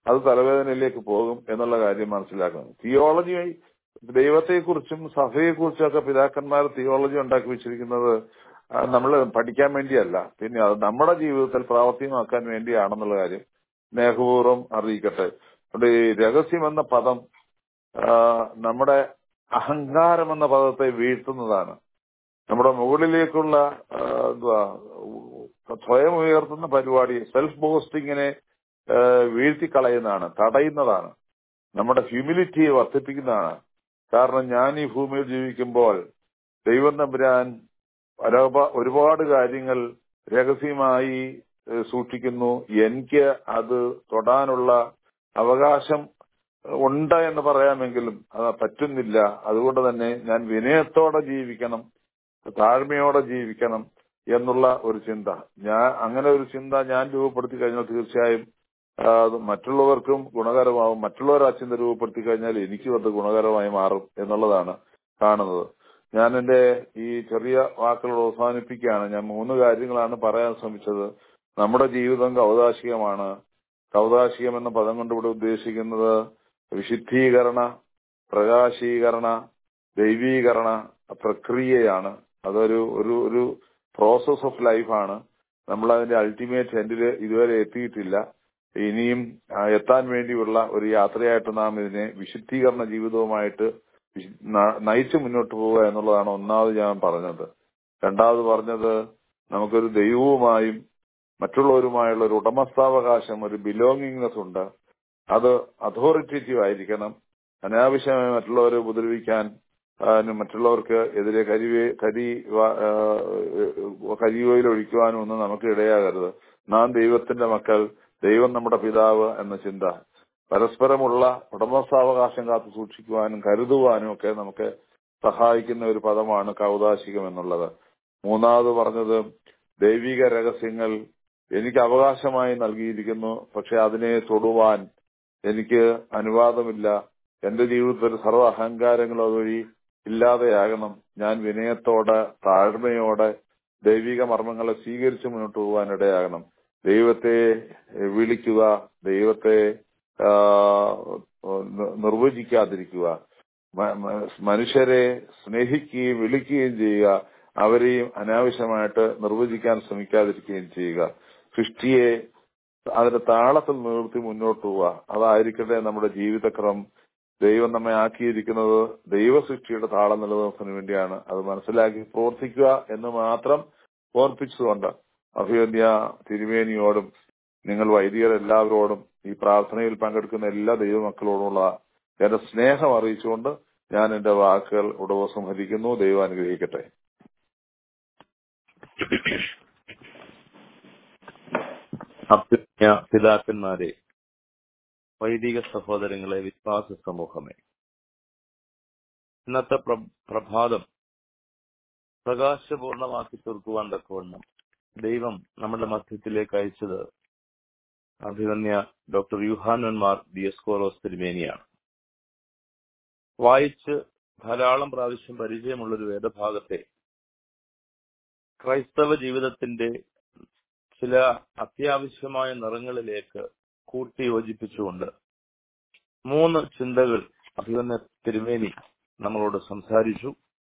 അത് തലവേദനയിലേക്ക് പോകും എന്നുള്ള കാര്യം മനസ്സിലാക്കണം തിയോളജി ദൈവത്തെക്കുറിച്ചും സഭയെക്കുറിച്ചും ഒക്കെ പിതാക്കന്മാർ തിയോളജി ഉണ്ടാക്കി വെച്ചിരിക്കുന്നത് നമ്മൾ പഠിക്കാൻ വേണ്ടിയല്ല പിന്നെ അത് നമ്മുടെ ജീവിതത്തിൽ പ്രാവർത്തികമാക്കാൻ വേണ്ടിയാണെന്നുള്ള കാര്യം സ്നേഹപൂർവ്വം അറിയിക്കട്ടെ അതുകൊണ്ട് ഈ രഹസ്യം എന്ന പദം ആ, നമ്മുടെ അഹങ്കാരം എന്ന പദത്തെ വീഴ്ത്തുന്നതാണ് നമ്മുടെ മുകളിലേക്കുള്ള ആ, എന്തുവാ സ്വയം ഉയർത്തുന്ന പരിപാടി സെൽഫ് ബോസ്റ്റിങ്ങിനെ വീഴ്ത്തിക്കളയുന്നതാണ് തടയുന്നതാണ് നമ്മുടെ ഹ്യൂമിലിറ്റിയെ വർദ്ധിപ്പിക്കുന്നതാണ് കാരണം ഞാൻ ഈ ഭൂമിയിൽ ജീവിക്കുമ്പോൾ ദൈവം തമ്പുരാൻ ഒരുപ- ഒരുപാട് കാര്യങ്ങൾ രഹസ്യമായി ഏഹ്, സൂക്ഷിക്കുന്നു എനിക്ക് അത് തൊടാനുള്ള അവകാശം ഉണ്ട് എന്ന് പറയാമെങ്കിലും അത് പറ്റുന്നില്ല അതുകൊണ്ട് തന്നെ ഞാൻ വിനയത്തോടെ ജീവിക്കണം താഴ്മയോടെ ജീവിക്കണം എന്നുള്ള ഒരു ചിന്ത ഞാൻ അങ്ങനെ ഒരു ചിന്ത ഞാൻ രൂപപ്പെടുത്തി കഴിഞ്ഞാൽ തീർച്ചയായും ആ, അത് മറ്റുള്ളവർക്കും ഗുണകരമാവും മറ്റുള്ളവർ ആ ചിന്ത രൂപപ്പെടുത്തി കഴിഞ്ഞാൽ എനിക്കും അത് ഗുണകരമായി മാറും എന്നുള്ളതാണ് കാണുന്നത് ഞാൻ എന്റെ ഈ ചെറിയ വാക്കുകൾ അവസാനിപ്പിക്കുകയാണ് ഞാൻ മൂന്ന് കാര്യങ്ങളാണ് പറയാൻ ശ്രമിച്ചത് നമ്മുടെ ജീവിതം കൗതാശികമാണ് കൗതാശികം എന്ന പദം കൊണ്ട് ഇവിടെ ഉദ്ദേശിക്കുന്നത് വിശുദ്ധീകരണ പ്രകാശീകരണ ദൈവീകരണ പ്രക്രിയയാണ് അതൊരു ഒരു ഒരു പ്രോസസ് ഓഫ് ലൈഫാണ് നമ്മൾ അതിന്റെ അൾട്ടിമേറ്റ് എൻഡിൽ ഇതുവരെ എത്തിയിട്ടില്ല ഇനിയും ആ, എത്താൻ വേണ്ടിയുള്ള ഒരു യാത്രയായിട്ട് നാം ഇതിനെ വിശുദ്ധീകരണ ജീവിതവുമായിട്ട് വിശു- ന- നയിച്ച് മുന്നോട്ട് പോവുക എന്നുള്ളതാണ് ഒന്നാമത് ഞാൻ പറഞ്ഞത് രണ്ടാമത് പറഞ്ഞത് നമുക്കൊരു ദൈവവുമായും മറ്റുള്ളവരുമായുള്ള ഒരു ഉടമസ്ഥാവകാശം ഒരു ബിലോങ്ങിങ്നെസ് ഉണ്ട് അത് അതോറിറ്റേറ്റീവ് ആയിരിക്കണം അനാവശ്യമായി മറ്റുള്ളവരെ ഉപദ്രവിക്കാൻ ആ, മറ്റുള്ളവർക്ക് എതിരെ കരിവേ കരി വ- ആ, കരിയോയിൽ ഒഴിക്കുവാനും ഒന്നും നമുക്ക് ഇടയാകരുത് നാം ദൈവത്തിന്റെ മക്കൾ ദൈവം നമ്മുടെ പിതാവ് എന്ന ചിന്ത പരസ്പരമുള്ള ഉടമസ്ഥാവകാശം കാത്തു സൂക്ഷിക്കുവാനും കരുതുവാനും ഒക്കെ നമുക്ക് സഹായിക്കുന്ന ഒരു പദമാണ് കൗതാശികം എന്നുള്ളത് മൂന്നാമത് പറഞ്ഞത് ദൈവിക രഹസ്യങ്ങൾ എനിക്ക് അവകാശമായി നൽകിയിരിക്കുന്നു പക്ഷെ അതിനെ തൊടുവാൻ എനിക്ക് അനുവാദമില്ല എന്റെ ജീവിതത്തിൽ സർവ്വ അഹങ്കാരങ്ങൾ അതുവഴി ഇല്ലാതെയാകണം ഞാൻ വിനയത്തോടെ താഴ്മയോടെ ദൈവിക മർമ്മങ്ങളെ സ്വീകരിച്ച് മുന്നോട്ട് പോകാൻ ഇടയാകണം ദൈവത്തെ വിളിക്കുക ദൈവത്തെ ആ, നി- നിർവചിക്കാതിരിക്കുക മ- മ- മനുഷ്യരെ സ്നേഹിക്കുകയും വിളിക്കുകയും ചെയ്യുക അവരെയും അനാവശ്യമായിട്ട് നിർവചിക്കാൻ ശ്രമിക്കാതിരിക്കുകയും ചെയ്യുക സൃഷ്ടിയെ അതിന്റെ താളത്തിൽ നിർത്തി മുന്നോട്ട് പോവുക അതായിരിക്കട്ടെ നമ്മുടെ ജീവിതക്രമം ദൈവം നമ്മെ ആക്കിയിരിക്കുന്നത് ദൈവസൃഷ്ടിയുടെ താളം നിലനിർത്തുന്നതിന് വേണ്ടിയാണ് അത് മനസ്സിലാക്കി പ്രവർത്തിക്കുക എന്ന് മാത്രം ഓർപ്പിച്ചുകൊണ്ട് അഭിവന്യ തിരുമേനിയോടും നിങ്ങൾ വൈദികർ എല്ലാവരോടും ഈ പ്രാർത്ഥനയിൽ പങ്കെടുക്കുന്ന എല്ലാ ദൈവമക്കളോടുമുള്ള എന്റെ സ്നേഹം അറിയിച്ചുകൊണ്ട് ഞാൻ എന്റെ വാക്കുകൾ ഉടവസംഹരിക്കുന്നു ദൈവം അനുഗ്രഹിക്കട്ടെ അഭ്യുജ്ഞ പിതാക്കന്മാരെ വൈദിക സഹോദരങ്ങളെ വിശ്വാസ സമൂഹമേ ഇന്നത്തെ പ്ര- പ്രഭാതം പ്രകാശപൂർണമാക്കി തീർക്കുവാൻ തക്കവണ്ണം ദൈവം നമ്മുടെ മധ്യത്തിലേക്ക് അയച്ചത് അഭിമന്യ ഡോക്ടർ യുഹാനന്മാർ ദിയസ്കോറോസ് തിരുമേനിയാണ് വായിച്ച് ധാരാളം പ്രാവശ്യം പരിചയമുള്ള ഒരു വേദഭാഗത്തെ ക്രൈസ്തവ ജീവിതത്തിന്റെ ചില അത്യാവശ്യമായ നിറങ്ങളിലേക്ക് കൂട്ടി യോജിപ്പിച്ചുകൊണ്ട് മൂന്ന് ചിന്തകൾ അഭിമന്യ തിരുമേനി നമ്മളോട് സംസാരിച്ചു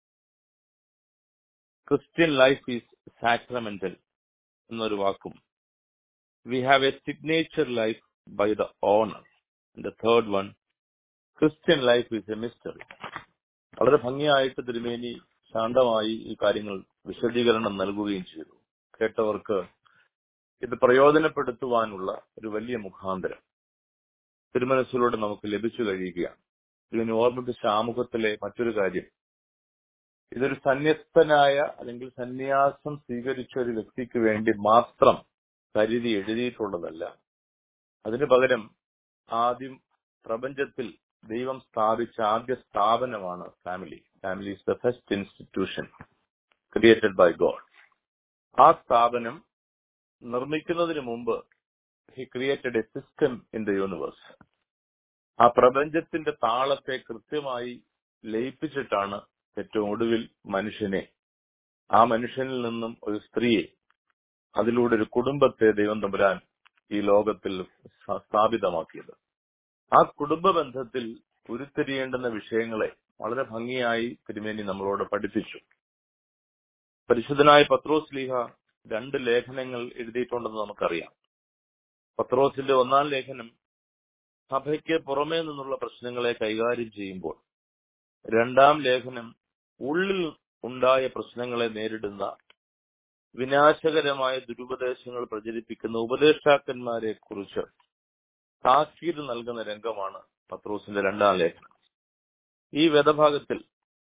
ക്രിസ്ത്യൻ ലൈഫ് ഈസ് സാക്രമെന്റൽ എന്നൊരു വാക്കും we have a signature life by the owner the third one Christian life is a mystery വളരെ ഭംഗിയായിട്ട് തിരുമേനി ശാന്തമായി ഈ കാര്യങ്ങൾ വിശദീകരണം നൽകുകയും ചെയ്തു കേട്ടവർക്ക് ഇത് പ്രയോജനപ്പെടുത്തുവാനുള്ള ഒരു വലിയ മുഖാന്തരം തിരുമനസ്സിലൂടെ നമുക്ക് ലഭിച്ചു കഴിയുകയാണ് ഇതിന് ഓർമ്മിപ്പിച്ച ആമുഖത്തിലെ മറ്റൊരു കാര്യം ഇതൊരു സന്യസ്തനായ അല്ലെങ്കിൽ സന്യാസം സ്വീകരിച്ച ഒരു വ്യക്തിക്ക് വേണ്ടി മാത്രം കരുതി എഴുതിയിട്ടുള്ളതല്ല അതിനു പകരം ആദ്യം പ്രപഞ്ചത്തിൽ ദൈവം സ്ഥാപിച്ച ആദ്യ സ്ഥാപനമാണ് family family is the first institution created by God ആ സ്ഥാപനം നിർമ്മിക്കുന്നതിന് മുമ്പ് he created a system in the universe ആ പ്രപഞ്ചത്തിന്റെ താളത്തെ കൃത്യമായി ലയിപ്പിച്ചിട്ടാണ് ഏറ്റവും ഒടുവിൽ മനുഷ്യനെ ആ മനുഷ്യനിൽ നിന്നും ഒരു സ്ത്രീയെ അതിലൂടെ ഒരു കുടുംബത്തെ ദൈവം തമ്പുരാൻ ഈ ലോകത്തിൽ സ- സ്ഥാപിതമാക്കിയത് ആ കുടുംബ ബന്ധത്തിൽ ഉരുത്തിരിയേണ്ടുന്ന വിഷയങ്ങളെ വളരെ ഭംഗിയായി തിരുമേനി നമ്മളോട് പഠിപ്പിച്ചു പരിശുദ്ധനായ പത്രോസ് ലീഹ രണ്ട് ലേഖനങ്ങൾ എഴുതിയിട്ടുണ്ടെന്ന് നമുക്കറിയാം പത്രോസിന്റെ ഒന്നാം ലേഖനം സഭയ്ക്ക് പുറമേ നിന്നുള്ള പ്രശ്നങ്ങളെ കൈകാര്യം ചെയ്യുമ്പോൾ രണ്ടാം ലേഖനം ഉള്ളിൽ ഉണ്ടായ പ്രശ്നങ്ങളെ നേരിടുന്ന വിനാശകരമായ ദുരുപദേശങ്ങൾ പ്രചരിപ്പിക്കുന്ന ഉപദേഷ്ടാക്കന്മാരെ കുറിച്ച് താക്കീത് നൽകുന്ന രംഗമാണ് പത്രോസിന്റെ രണ്ടാം ലേഖനം ഈ വേദഭാഗത്തിൽ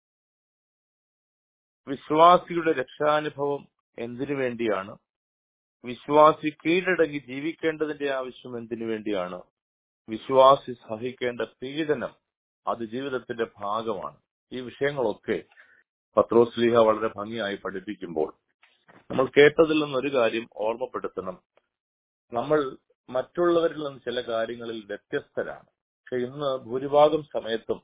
വിശ്വാസിയുടെ രക്ഷാനുഭവം എന്തിനു വേണ്ടിയാണ് വിശ്വാസി കീഴടങ്ങി ജീവിക്കേണ്ടതിന്റെ ആവശ്യം എന്തിനു വേണ്ടിയാണ് വിശ്വാസി സഹിക്കേണ്ട പീഡനം അത് ജീവിതത്തിന്റെ ഭാഗമാണ് ഈ വിഷയങ്ങളൊക്കെ പത്രോസ്ലിഹ വളരെ ഭംഗിയായി പഠിപ്പിക്കുമ്പോൾ നമ്മൾ കേട്ടതിൽ നിന്നൊരു കാര്യം ഓർമ്മപ്പെടുത്തണം നമ്മൾ മറ്റുള്ളവരിൽ നിന്ന് ചില കാര്യങ്ങളിൽ വ്യത്യസ്തരാണ് പക്ഷെ ഇന്ന് ഭൂരിഭാഗം സമയത്തും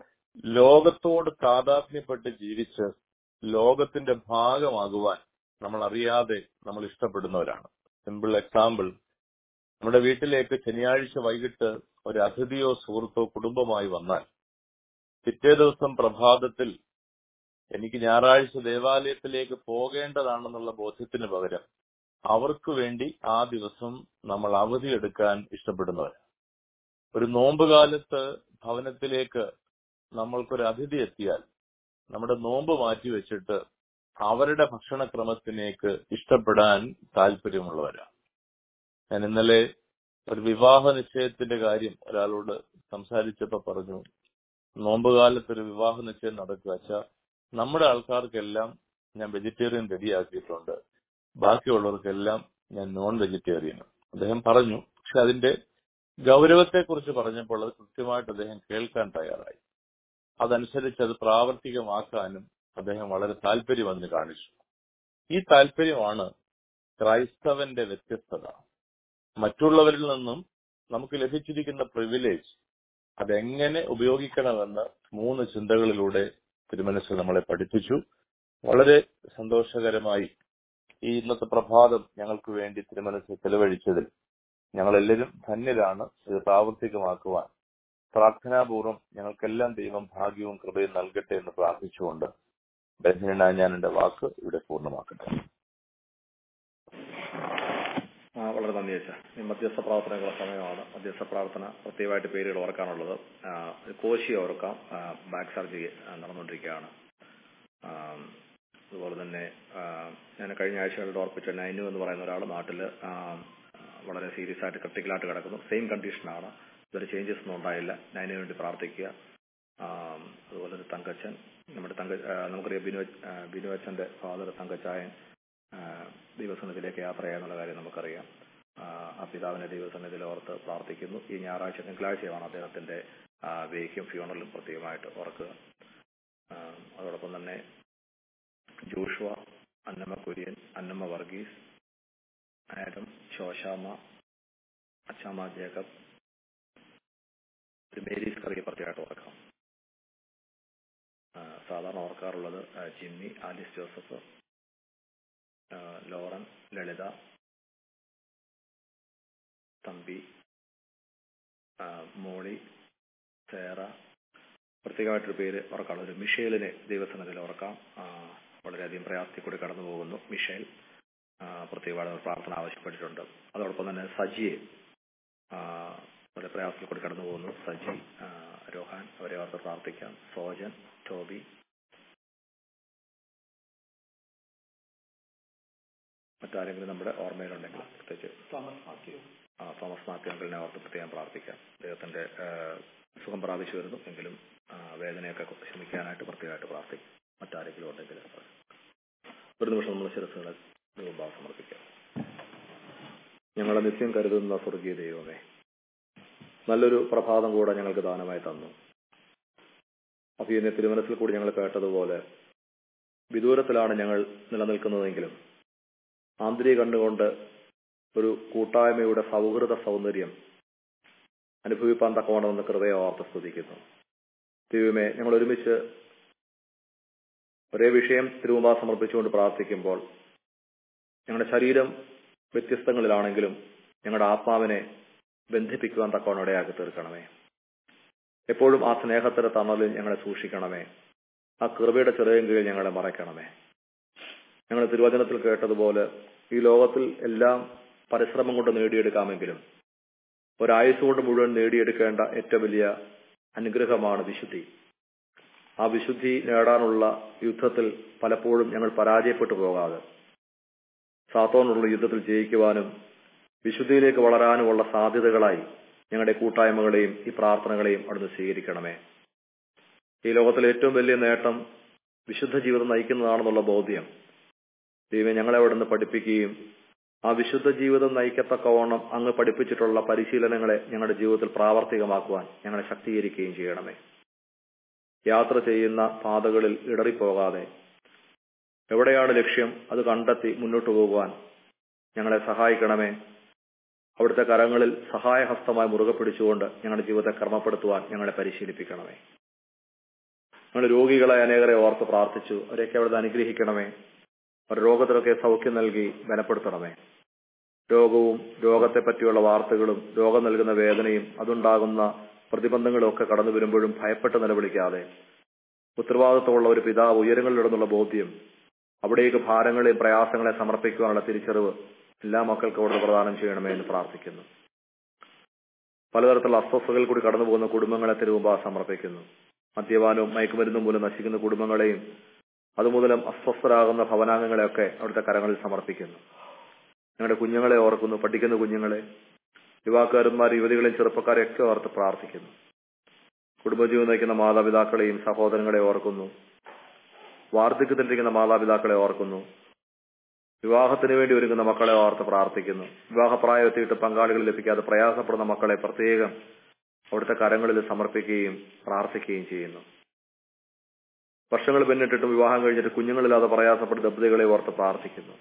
ലോകത്തോട് താതാത്മ്യപ്പെട്ട് ജീവിച്ച് ലോകത്തിന്റെ ഭാഗമാകുവാൻ നമ്മൾ അറിയാതെ നമ്മൾ ഇഷ്ടപ്പെടുന്നവരാണ് സിമ്പിൾ എക്സാമ്പിൾ നമ്മുടെ വീട്ടിലേക്ക് ശനിയാഴ്ച വൈകിട്ട് ഒരു അതിഥിയോ സുഹൃത്തോ കുടുംബമായി വന്നാൽ പിറ്റേ ദിവസം പ്രഭാതത്തിൽ എനിക്ക് ഞായറാഴ്ച ദേവാലയത്തിലേക്ക് പോകേണ്ടതാണെന്നുള്ള ബോധ്യത്തിന് പകരം അവർക്ക് വേണ്ടി ആ ദിവസം നമ്മൾ അവധിയെടുക്കാൻ ഇഷ്ടപ്പെടുന്നവരാണ് ഒരു നോമ്പുകാലത്ത് ഭവനത്തിലേക്ക് നമ്മൾക്കൊരു അതിഥി എത്തിയാൽ നമ്മുടെ നോമ്പ് മാറ്റി വെച്ചിട്ട് അവരുടെ ഭക്ഷണക്രമത്തിലേക്ക് ഇഷ്ടപ്പെടാൻ താല്പര്യമുള്ളവരാണ് ഞാൻ ഇന്നലെ ഒരു വിവാഹ നിശ്ചയത്തിന്റെ കാര്യം ഒരാളോട് സംസാരിച്ചപ്പോ പറഞ്ഞു നോമ്പുകാലത്ത് ഒരു വിവാഹ നിശ്ചയം നടക്കുക വെച്ചാൽ നമ്മുടെ ആൾക്കാർക്കെല്ലാം ഞാൻ വെജിറ്റേറിയൻ റെഡിയാക്കിയിട്ടുണ്ട് ബാക്കിയുള്ളവർക്കെല്ലാം ഞാൻ നോൺ വെജിറ്റേറിയനും അദ്ദേഹം പറഞ്ഞു പക്ഷെ അതിന്റെ ഗൗരവത്തെ കുറിച്ച് പറഞ്ഞപ്പോൾ അത് കൃത്യമായിട്ട് അദ്ദേഹം കേൾക്കാൻ തയ്യാറായി അതനുസരിച്ച് അത് പ്രാവർത്തികമാക്കാനും അദ്ദേഹം വളരെ താല്പര്യം അതിന് കാണിച്ചു ഈ താല്പര്യമാണ് ക്രൈസ്തവന്റെ വ്യത്യസ്തത മറ്റുള്ളവരിൽ നിന്നും നമുക്ക് ലഭിച്ചിരിക്കുന്ന പ്രിവിലേജ് അതെങ്ങനെ ഉപയോഗിക്കണമെന്ന് മൂന്ന് ചിന്തകളിലൂടെ തിരുമനസ് നമ്മളെ പഠിപ്പിച്ചു വളരെ സന്തോഷകരമായി ഈ ഇന്നത്തെ പ്രഭാതം ഞങ്ങൾക്ക് വേണ്ടി തിരുമനസ് ചെലവഴിച്ചതിൽ ഞങ്ങളെല്ലാവരും ധന്യരാണ് ഇത് പ്രാവർത്തികമാക്കുവാൻ പ്രാർത്ഥനാപൂർവ്വം ഞങ്ങൾക്കെല്ലാം ദൈവം ഭാഗ്യവും കൃപയും നൽകട്ടെ എന്ന് പ്രാർത്ഥിച്ചുകൊണ്ട് ബലഹീനനായ ഞാൻ എന്റെ വാക്ക് ഇവിടെ പൂർണ്ണമാക്കട്ടെ ആ, വളരെ നന്ദി അച്ഛ ഈ മധ്യസ്ഥ പ്രാർത്ഥനയുള്ള സമയമാണ് മധ്യസ്ഥ പ്രാർത്ഥന പ്രത്യേകമായിട്ട് പേരുകൾ ഓർക്കാനുള്ളത് ആ, കോശി ഓർക്കാം ആ, ബാക്ക് സർജറി ആ, നടന്നുകൊണ്ടിരിക്കുകയാണ് ആ, അതുപോലെ തന്നെ ആ, ഞാൻ കഴിഞ്ഞ ആഴ്ചകളിൽ ഓർപ്പിച്ച നൈനു എന്ന് പറയുന്ന ഒരാൾ നാട്ടിൽ വളരെ സീരിയസ് ആയിട്ട് ക്രിട്ടിക്കലായിട്ട് കിടക്കുന്നു സെയിം കണ്ടീഷനാണ് ഇതൊരു ചേഞ്ചസ് ഒന്നും ഉണ്ടായില്ല നൈനു വേണ്ടി പ്രാർത്ഥിക്കുക ആ, അതുപോലെ ഒരു തങ്കച്ചൻ നമ്മുടെ തങ്ക ആ, നമുക്കറിയാം ബിനു ആ, ബിനു അച്ഛന്റെ ഫാദർ തങ്കച്ചായൻ ആ, ദൈവസന്നിധിയിലേക്ക് യാത്ര ചെയ്യാന്നുള്ള കാര്യം നമുക്കറിയാം ആ, ആ പിതാവിനെ ദൈവസന്നിധിയിൽ ഓർത്ത് പ്രാർത്ഥിക്കുന്നു ഈ ഞായറാഴ്ച തിങ്കളാഴ്ചയാണ് അദ്ദേഹത്തിന്റെ ആ, വേക്കും ഫ്യൂണറലും പ്രത്യേകമായിട്ട് ഓർക്കുക ആ, അതോടൊപ്പം തന്നെ ജോഷുവ അന്നമ്മ കുര്യൻ അന്നമ്മ വർഗീസ് ആഡം ശോശാമ അച്ചാമ്മ ജേക്കബ് ഒരു മേരീസ് കറിയെ പ്രത്യേകമായിട്ട് ഓർക്കാം ആ, സാധാരണ ഓർക്കാറുള്ളത് ആ, ജിമ്മി ആലിസ് ജോസഫ് ആ, ലോറൻ ലളിത തമ്പി ആ, മോളി സേറ പ്രത്യേകമായിട്ടൊരു പേര് ഓർക്കാം ഒരു മിഷേലിനെ ദൈവസന്നിധിയിൽ ഓർക്കാം ആ, വളരെയധികം പ്രയാസത്തിൽ കൂടി കടന്നു പോകുന്നു മിഷേൽ ആ, പ്രത്യേകമായിട്ട് ഒരു പ്രാർത്ഥന ആവശ്യപ്പെട്ടിട്ടുണ്ട് അതോടൊപ്പം തന്നെ സജിയെ ആ, വളരെ പ്രയാസത്തിൽ കൂടി കടന്നു പോകുന്നു സജി ആ, രോഹാൻ അവരെ ഓർത്ത് പ്രാർത്ഥിക്കാം സോജൻ ടോബി മറ്റാരെങ്കിലും നമ്മുടെ ഓർമ്മയിലുണ്ടെങ്കിൽ പ്രത്യേകിച്ച് ആ തോമസ് മാത്യു അങ്കിളിനെ ഓർത്ത് പ്രത്യേകം പ്രാർത്ഥിക്കാം അദ്ദേഹത്തിന്റെ ആ, സുഖം പ്രാപിച്ചു വരുന്നു എങ്കിലും ആ, വേദനയൊക്കെ ശമിക്കാനായിട്ട് പ്രത്യേകമായിട്ട് പ്രാർത്ഥിക്കും മറ്റാരെങ്കിലും ഉണ്ടെങ്കിൽ ഒരു നിമിഷം നമ്മൾ ശിരസുകളെ ദൈവഭാവം സമർപ്പിക്കാം ഞങ്ങളെ നിത്യം കരുതുന്ന സ്വർഗീയ ദൈവമേ നല്ലൊരു പ്രഭാതം കൂടെ ഞങ്ങൾക്ക് ദാനമായി തന്നു അഭിയനെ തിരുമനസിൽ കൂടി ഞങ്ങൾ കേട്ടതുപോലെ വിദൂരത്തിലാണ് ഞങ്ങൾ നിലനിൽക്കുന്നതെങ്കിലും ആന്തരിക കണ്ടുകൊണ്ട് ഒരു കൂട്ടായ്മയുടെ സൗഹൃദ സൗന്ദര്യം അനുഭവിപ്പാൻ തക്കവണ്ണമെന്ന് കൃപയെ ഓർത്ത് സ്തുതിക്കുന്നു ദൈവമേ ഞങ്ങൾ ഒരുമിച്ച് ഒരേ വിഷയം തിരുമുമ്പ സമർപ്പിച്ചുകൊണ്ട് പ്രാർത്ഥിക്കുമ്പോൾ ഞങ്ങളുടെ ശരീരം വ്യത്യസ്തങ്ങളിലാണെങ്കിലും ഞങ്ങളുടെ ആത്മാവിനെ ബന്ധിപ്പിക്കുവാൻ തക്കവണ്ണം ഇടയാക്കി തീർക്കണമേ എപ്പോഴും ആ സ്നേഹത്തിന്റെ തണലിൽ ഞങ്ങളെ സൂക്ഷിക്കണമേ ആ കൃപയുടെ ചെറിയ കീഴിൽ ഞങ്ങളെ മറയ്ക്കണമേ ഞങ്ങൾ തിരുവചനത്തിൽ കേട്ടതുപോലെ ഈ ലോകത്തിൽ എല്ലാം പരിശ്രമം കൊണ്ട് നേടിയെടുക്കാമെങ്കിലും ഒരായുസ് കൊണ്ട് മുഴുവൻ നേടിയെടുക്കേണ്ട ഏറ്റവും വലിയ അനുഗ്രഹമാണ് വിശുദ്ധി ആ വിശുദ്ധി നേടാനുള്ള യുദ്ധത്തിൽ പലപ്പോഴും ഞങ്ങൾ പരാജയപ്പെട്ടു പോകാതെ സാത്തോനുള്ള യുദ്ധത്തിൽ ജയിക്കുവാനും വിശുദ്ധിയിലേക്ക് വളരാനുമുള്ള സാധ്യതകളായി ഞങ്ങളുടെ കൂട്ടായ്മകളെയും ഈ പ്രാർത്ഥനകളെയും അവിടുന്ന് സ്വീകരിക്കണമേ ഈ ലോകത്തിലെ ഏറ്റവും വലിയ നേട്ടം വിശുദ്ധ ജീവിതം നയിക്കുന്നതാണെന്നുള്ള ബോധ്യം ദൈവം ഞങ്ങളെ അവിടുന്ന് പഠിപ്പിക്കുകയും ആ വിശുദ്ധ ജീവിതം നയിക്കത്തക്കവണ്ണം അങ്ങ് പഠിപ്പിച്ചിട്ടുള്ള പരിശീലനങ്ങളെ ഞങ്ങളുടെ ജീവിതത്തിൽ പ്രാവർത്തികമാക്കുവാൻ ഞങ്ങളെ ശക്തീകരിക്കുകയും ചെയ്യണമേ യാത്ര ചെയ്യുന്ന പാതകളിൽ ഇടറിപ്പോകാതെ എവിടെയാണ് ലക്ഷ്യം അത് കണ്ടെത്തി മുന്നോട്ട് പോകുവാൻ ഞങ്ങളെ സഹായിക്കണമേ അവിടുത്തെ കരങ്ങളിൽ സഹായഹസ്തമായി മുറുകെ പിടിച്ചുകൊണ്ട് ഞങ്ങളുടെ ജീവിതത്തെ കർമ്മപ്പെടുത്തുവാൻ ഞങ്ങളെ പരിശീലിപ്പിക്കണമേ ഞങ്ങൾ രോഗികളെ അനേകരെ ഓർത്ത് പ്രാർത്ഥിച്ചു അവരെയൊക്കെ അവിടുന്ന് അനുഗ്രഹിക്കണമേ അവർ രോഗത്തിലൊക്കെ സൗഖ്യം നൽകി ബലപ്പെടുത്തണമേ രോഗവും രോഗത്തെ പറ്റിയുള്ള വാർത്തകളും രോഗം നൽകുന്ന വേദനയും അതുണ്ടാകുന്ന പ്രതിബന്ധങ്ങളും ഒക്കെ കടന്നു വരുമ്പോഴും ഭയപ്പെട്ട് നിലവിളിക്കാതെ ഉത്തരവാദിത്തമുള്ള ഒരു പിതാവ് ഉയരങ്ങളിലിടുന്നുള്ള ബോധ്യം അവിടേക്ക് ഭാരങ്ങളെയും പ്രയാസങ്ങളെ സമർപ്പിക്കുവാനുള്ള തിരിച്ചറിവ് എല്ലാ മക്കൾക്കും അവിടെ പ്രദാനം ചെയ്യണമേ എന്ന് പ്രാർത്ഥിക്കുന്നു പലതരത്തിലുള്ള അസ്വസ്ഥതകൾ കൂടി കടന്നു പോകുന്ന കുടുംബങ്ങളെ തിരുവുമ്പ സമർപ്പിക്കുന്നു മദ്യപാനവും മയക്കുമരുന്നും മൂലം നശിക്കുന്ന കുടുംബങ്ങളെയും അതുമൂലം അസ്വസ്ഥരാകുന്ന ഭവനാംഗങ്ങളെയൊക്കെ അവിടുത്തെ കരങ്ങളിൽ സമർപ്പിക്കുന്നു ഞങ്ങളുടെ കുഞ്ഞുങ്ങളെ ഓർക്കുന്നു പഠിക്കുന്ന കുഞ്ഞുങ്ങളെ യുവാക്കാരന്മാർ യുവതികളെയും ചെറുപ്പക്കാരെയൊക്കെ ഓർത്ത് പ്രാർത്ഥിക്കുന്നു കുടുംബജീവൻ നയിക്കുന്ന മാതാപിതാക്കളെയും സഹോദരങ്ങളെ ഓർക്കുന്നു വാർദ്ധക്യത്തിലിരിക്കുന്ന മാതാപിതാക്കളെ ഓർക്കുന്നു വിവാഹത്തിന് വേണ്ടി ഒരുങ്ങുന്ന മക്കളെ ഓർത്ത് പ്രാർത്ഥിക്കുന്നു വിവാഹപ്രായം എത്തിയിട്ട് പങ്കാളികൾ ലഭിക്കാതെ പ്രയാസപ്പെടുന്ന മക്കളെ പ്രത്യേകം അവിടുത്തെ കരങ്ങളിൽ സമർപ്പിക്കുകയും പ്രാർത്ഥിക്കുകയും ചെയ്യുന്നു വർഷങ്ങൾ പിന്നിട്ടിട്ടും വിവാഹം കഴിഞ്ഞിട്ട് കുഞ്ഞുങ്ങളില്ലാതെ പ്രയാസപ്പെടുന്ന ദമ്പതികളെ ഓർത്ത് പ്രാർത്ഥിക്കുന്നു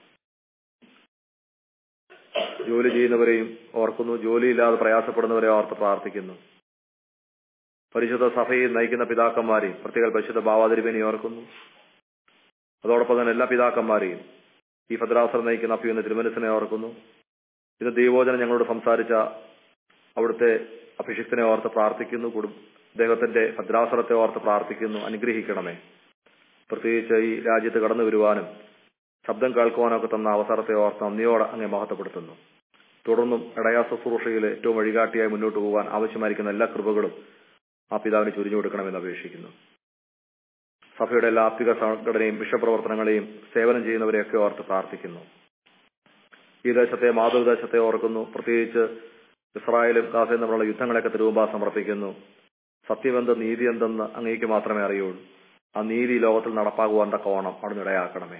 ജോലി ചെയ്യുന്നവരെയും ഓർക്കുന്നു ജോലിയില്ലാതെ പ്രയാസപ്പെടുന്നവരെ ഓർത്ത് പ്രാർത്ഥിക്കുന്നു പരിശുദ്ധ സഭയിൽ നയിക്കുന്ന പിതാക്കന്മാരെയും പ്രത്യേക പരിശുദ്ധ ഭാവാതിരിപ്പിനെ ഓർക്കുന്നു അതോടൊപ്പം തന്നെ എല്ലാ പിതാക്കന്മാരെയും ഈ ഭദ്രാസനം നയിക്കുന്ന അഭ്യുന്ന തിരുമനസിനെ ഓർക്കുന്നു ഇത് ദൈവോചനം ഞങ്ങളോട് സംസാരിച്ച അവിടുത്തെ അഭിഷിക്തനെ ഓർത്ത് പ്രാർത്ഥിക്കുന്നു കുടും അദ്ദേഹത്തിന്റെ ഭദ്രാസനത്തെ ഓർത്ത് പ്രാർത്ഥിക്കുന്നു അനുഗ്രഹിക്കണമേ പ്രത്യേകിച്ച് ഈ രാജ്യത്ത് കടന്നു വരുവാനും ശബ്ദം കേൾക്കുവാനൊക്കെ തന്ന അവസരത്തെ ഓർത്ത് നന്ദിയോടെ അങ്ങേ മഹത്വപ്പെടുത്തുന്നു തുടർന്നും ഇടയാ ശുശ്രൂഷയിൽ ഏറ്റവും വഴികാട്ടിയായി മുന്നോട്ട് പോകാൻ ആവശ്യമായിരിക്കുന്ന എല്ലാ കൃപകളും ആ പിതാവിന് ചുരിഞ്ഞു കൊടുക്കണമെന്ന് അപേക്ഷിക്കുന്നു സഭയുടെ എല്ലാ ആത്മിക സംഘടനയും വിഷപ്രവർത്തനങ്ങളെയും സേവനം ചെയ്യുന്നവരെയൊക്കെ ഓർത്ത് പ്രാർത്ഥിക്കുന്നു ഈ ദേശത്തെ മാതൃദേശത്തെ ഓർക്കുന്നു പ്രത്യേകിച്ച് ഇസ്രായേലും ഗാസയും തമ്മിലുള്ള യുദ്ധങ്ങളൊക്കെ തിരുവുമ്പ സമർപ്പിക്കുന്നു സത്യമെന്ത് നീതി എന്തെന്ന് അങ്ങേക്ക് മാത്രമേ അറിയുള്ളൂ ആ നീതി ലോകത്തിൽ നടപ്പാകുവാൻ തക്കവണ്ണം അവിടുന്ന് ഇടയാക്കണമേ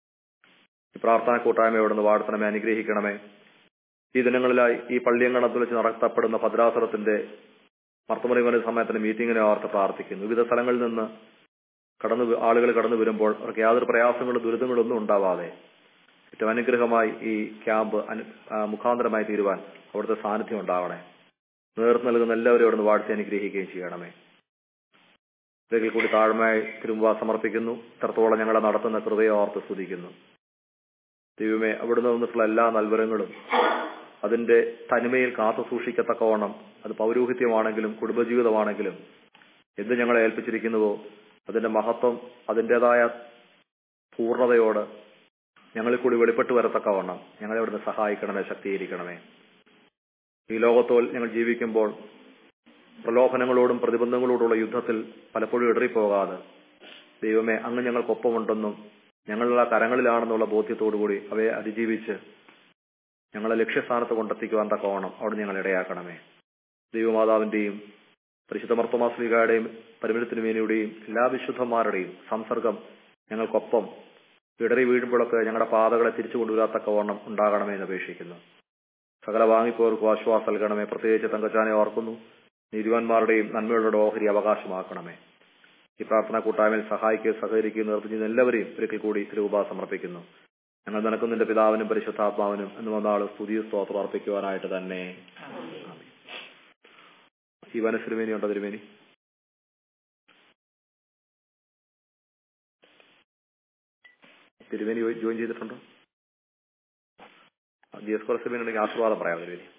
ഈ പ്രാർത്ഥന കൂട്ടായ്മ അവിടുന്ന് വാഴ്ത്തണമേ അനുഗ്രഹിക്കണമേ ഈ ദിനങ്ങളിലായി ഈ പള്ളിയങ്കണത്തിൽ വെച്ച് നടത്തപ്പെടുന്ന ഭദ്രാസനത്തിന്റെ മർത്തമണിവന സമയത്തിന് മീറ്റിംഗിനെ ഓർത്ത് പ്രാർത്ഥിക്കുന്നു വിവിധ സ്ഥലങ്ങളിൽ നിന്ന് കടന്നു ആളുകൾ കടന്നു വരുമ്പോൾ അവർക്ക് യാതൊരു പ്രയാസങ്ങളും ദുരിതങ്ങളും ഒന്നും ഉണ്ടാവാതെ ഏറ്റവും അനുഗ്രഹമായി ഈ ക്യാമ്പ് മുഖാന്തരമായി തീരുവാൻ അവിടുത്തെ സാന്നിധ്യം ഉണ്ടാവണേ നേതൃത്വം നൽകുന്ന എല്ലാവരും അവിടുന്ന് വാഴ്ത്തി അനുഗ്രഹിക്കുകയും ചെയ്യണമേ ഇതിൽ കൂടി താഴ്മയായി തിരുമ്പ സമർപ്പിക്കുന്നു ഇത്രത്തോളം ഞങ്ങളെ നടത്തുന്ന കൃപയെ ഓർത്ത് സ്തുതിക്കുന്നു ദൈവമേ അവിടുന്ന് വന്നിട്ടുള്ള എല്ലാ നൽവരങ്ങളും അതിന്റെ തനിമയിൽ കാത്തു സൂക്ഷിക്കത്തക്കവണ്ണം അത് പൗരോഹിത്യമാണെങ്കിലും കുടുംബജീവിതമാണെങ്കിലും എന്ത് ഞങ്ങളെ ഏൽപ്പിച്ചിരിക്കുന്നുവോ അതിന്റെ മഹത്വം അതിൻ്റെതായ പൂർണ്ണതയോട് ഞങ്ങളിൽ കൂടി വെളിപ്പെട്ട് വരത്തക്കവണ്ണം ഞങ്ങളെ അവിടുന്ന് സഹായിക്കണമേ ശക്തീകരിക്കണമേ ഈ ലോകത്തോൽ ഞങ്ങൾ ജീവിക്കുമ്പോൾ പ്രലോഭനങ്ങളോടും പ്രതിബന്ധങ്ങളോടുള്ള യുദ്ധത്തിൽ പലപ്പോഴും ഇടറിപ്പോകാതെ ദൈവമേ അങ്ങ് ഞങ്ങൾക്കൊപ്പമുണ്ടെന്നും ഞങ്ങളുടെ കരങ്ങളിലാണെന്നുള്ള ബോധ്യത്തോടുകൂടി അവയെ അതിജീവിച്ച് ഞങ്ങളെ ലക്ഷ്യസ്ഥാനത്ത് കൊണ്ടെത്തിക്കുവാൻ തക്കവണ്ണം അവിടെ ഞങ്ങൾ ഇടയാക്കണമേ ദൈവമാതാവിന്റെയും പരിശുദ്ധ മർത്തമാസ്ലികയുടെയും പരിമലത്തിനുമേനിയുടെയും എല്ലാ വിശുദ്ധന്മാരുടെയും സംസർഗം ഞങ്ങൾക്കൊപ്പം ഇടറി വീഴുമ്പോഴൊക്കെ ഞങ്ങളുടെ പാതകളെ തിരിച്ചു കൊണ്ടുവരാത്തക്കവണ്ണം ഉണ്ടാകണമേ എന്ന് അപേക്ഷിക്കുന്നു സകല വാങ്ങിപ്പോർക്കും ആശ്വാസം നൽകണമേ പ്രത്യേകിച്ച് തങ്കച്ചാനെ ഓർക്കുന്നു നീതിവാന്മാരുടെയും നന്മയുടെ ഓഹരി അവകാശമാക്കണമേ ഈ പ്രാർത്ഥന കൂട്ടായ്മയിൽ സഹായിക്കുകയും സഹകരിക്കുകയും നിർത്തുന്ന എല്ലാവരെയും ഒരിക്കൽ കൂടി തിരുവുപ സമർപ്പിക്കുന്നു ഞങ്ങൾ നിനക്കും നിന്റെ പിതാവിനും പരിശുദ്ധാത്മാവിനും എന്ന് വന്നാൾ സ്തുതി സ്തോത്രം അർപ്പിക്കുവാനായിട്ട് തന്നെ ഈ വനസിരുമേനി ഉണ്ടോ തിരുമേനി തിരുമേനി ജോയിൻ ചെയ്തിട്ടുണ്ടോ ദിയസ്കോറസിന് ഉണ്ടെങ്കിൽ ആശീർവാദം പറയാം തിരുവേനി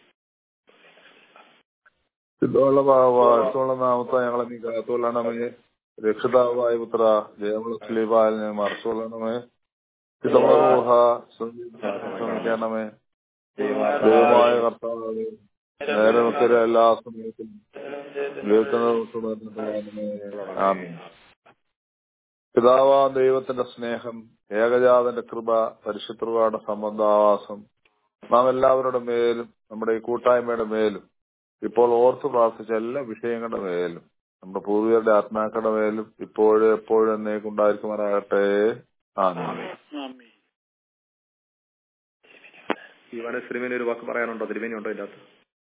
ഇതുള്ള വാഴ്ചയുള്ള നാമത്തെ ഞങ്ങളെ നീ കാത്തുകൊള്ളണമേ രക്ഷിതാവായ പുത്ര ജയമുള്ള സ്ലീപാലിനെ മറച്ചുകൊള്ളണമേ ചിതമോഹ ശ്രമിക്കണമേ ദൈവമായ കർത്താവ് നേരെ നോക്കിയ എല്ലാ സമയത്തും ആമീൻ പിതാവാ ദൈവത്തിന്റെ സ്നേഹം ഏകജാതന്റെ കൃപ പരിശുദ്ധയുടെ സംബന്ധാവാസം നാം എല്ലാവരുടെ മേലും നമ്മുടെ ഈ കൂട്ടായ്മയുടെ മേലും ഇപ്പോൾ ഓർത്ത് പ്രാർത്ഥിച്ച എല്ലാ വിഷയങ്ങളുടെ മേലും നമ്മുടെ പൂർവികരുടെ ആത്മാക്കളുടെ മേലും ഇപ്പോഴും എപ്പോഴും എന്നേക്കുണ്ടായിരിക്കുമാറാകട്ടെ ആമീൻ ആമീൻ ഇവനെ സിനിമയിൽ ഒരു വാക്ക് പറയാനുണ്ടോ തിരുമേനി ഉണ്ടോ ഇതിന്റെ അകത്ത്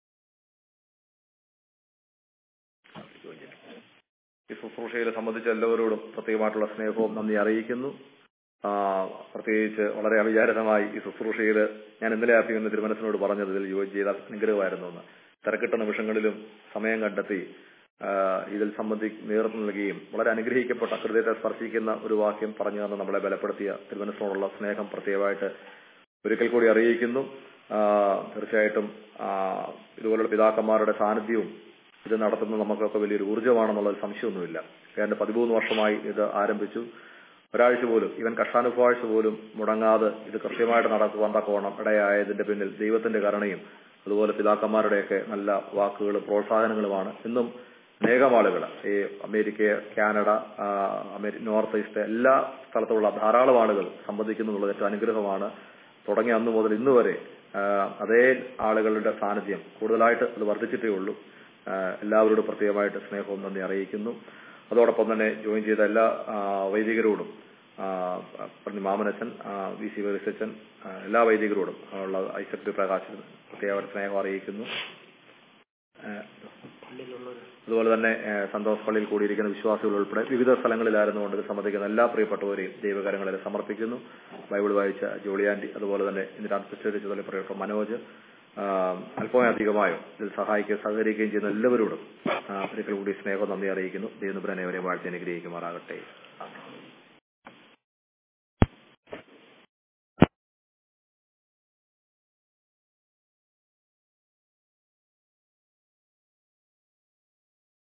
ഈ ശുശ്രൂഷയെ സംബന്ധിച്ച് എല്ലാവരോടും പ്രത്യേകമായിട്ടുള്ള സ്നേഹവും നന്ദി അറിയിക്കുന്നു ആ, പ്രത്യേകിച്ച് വളരെ അവിചാരിതമായി ഈ ശുശ്രൂഷയിൽ ഞാൻ ഇന്നലെ ആപ്പിക്കുന്ന തിരുമനസിനോട് പറഞ്ഞത് ഇതിൽ യോജി ചെയ്താൽ അനുഗ്രഹമായിരുന്നു എന്ന് തിരക്കിട്ട നിമിഷങ്ങളിലും സമയം കണ്ടെത്തി ആ, ഇതിൽ സംബന്ധി നേതൃത്വം നൽകുകയും വളരെ അനുഗ്രഹിക്കപ്പെട്ട ഹൃദയത്തെ സ്പർശിക്കുന്ന ഒരു വാക്യം പറഞ്ഞു തന്ന് നമ്മളെ ബലപ്പെടുത്തിയ തിരുമനസിനോടുള്ള സ്നേഹം പ്രത്യേകമായിട്ട് ഒരിക്കൽ കൂടി അറിയിക്കുന്നു ആ, തീർച്ചയായിട്ടും ആ, ഇതുപോലുള്ള പിതാക്കന്മാരുടെ സാന്നിധ്യവും ഇത് നടത്തുന്നത് നമുക്കൊക്കെ വലിയൊരു ഊർജ്ജമാണെന്നുള്ളതിൽ സംശയമൊന്നുമില്ല ഏതാണ്ട് പതിമൂന്ന് വർഷമായി ഇത് ആരംഭിച്ചു ഒരാഴ്ച പോലും ഇവൻ കഷ്ടാനുഭവാഴ്ച പോലും മുടങ്ങാതെ ഇത് കൃത്യമായിട്ട് നടക്കുവാൻ തക്കവണ്ണം ഇടയായതിന്റെ പിന്നിൽ ദൈവത്തിന്റെ കരുണയും അതുപോലെ പിതാക്കന്മാരുടെയൊക്കെ നല്ല വാക്കുകളും പ്രോത്സാഹനങ്ങളുമാണ് ഇന്നും അനേകം ആളുകൾ ഈ അമേരിക്ക കാനഡ ആ, അമേരി നോർത്ത് ഈസ്റ്റ് എല്ലാ സ്ഥലത്തുള്ള ധാരാളം ആളുകൾ സംബന്ധിക്കുന്നു എന്നുള്ളത് ഏറ്റവും അനുഗ്രഹമാണ് തുടങ്ങിയ അന്ന് മുതൽ ഇന്ന് വരെ ആ, അതേ ആളുകളുടെ സാന്നിധ്യം കൂടുതലായിട്ട് അത് വർദ്ധിച്ചിട്ടേ ഉള്ളൂ ആ, എല്ലാവരോടും പ്രത്യേകമായിട്ട് സ്നേഹവും നന്ദി അറിയിക്കുന്നു അതോടൊപ്പം തന്നെ ജോയിൻ ചെയ്ത എല്ലാ ആ, വൈദികരോടും ആ, പറഞ്ഞ മാമനച്ചൻ ആ, വി സി വരിസച്ചൻ ആ, എല്ലാ വൈദികരോടും ഉള്ള ഐസക് പി പ്രകാശൻ പ്രത്യേകമായിട്ട് സ്നേഹം അറിയിക്കുന്നു ആ, അതുപോലെ തന്നെ ആ, സന്തോഷ് പള്ളിയിൽ കൂടിയിരിക്കുന്ന വിശ്വാസികൾ ഉൾപ്പെടെ വിവിധ സ്ഥലങ്ങളിലായിരുന്നുകൊണ്ട് ഇത് സംബന്ധിക്കുന്ന എല്ലാ പ്രിയപ്പെട്ടവരെയും ദൈവകരങ്ങളിൽ സമർപ്പിക്കുന്നു ബൈബിൾ വായിച്ച ജോളിയാൻറ്റി അതുപോലെ തന്നെ ഇതിന്റെ അഡ്മിനിസ്ട്രേറ്റീവ് ചുമതല പ്രിയപ്പെട്ട മനോജ് ആ, അല്പമോ അധികമായോ ഇതിൽ സഹായിക്കുകയും സഹകരിക്കുകയും ചെയ്യുന്ന എല്ലാവരോടും ആ, ഒരിക്കൽ കൂടി സ്നേഹം നന്ദി അറിയിക്കുന്നു ദൈവനുപുരനെ അവരെ വാഴ്ത്തി അനുഗ്രഹിക്കുമാറാകട്ടെ ആമേൻ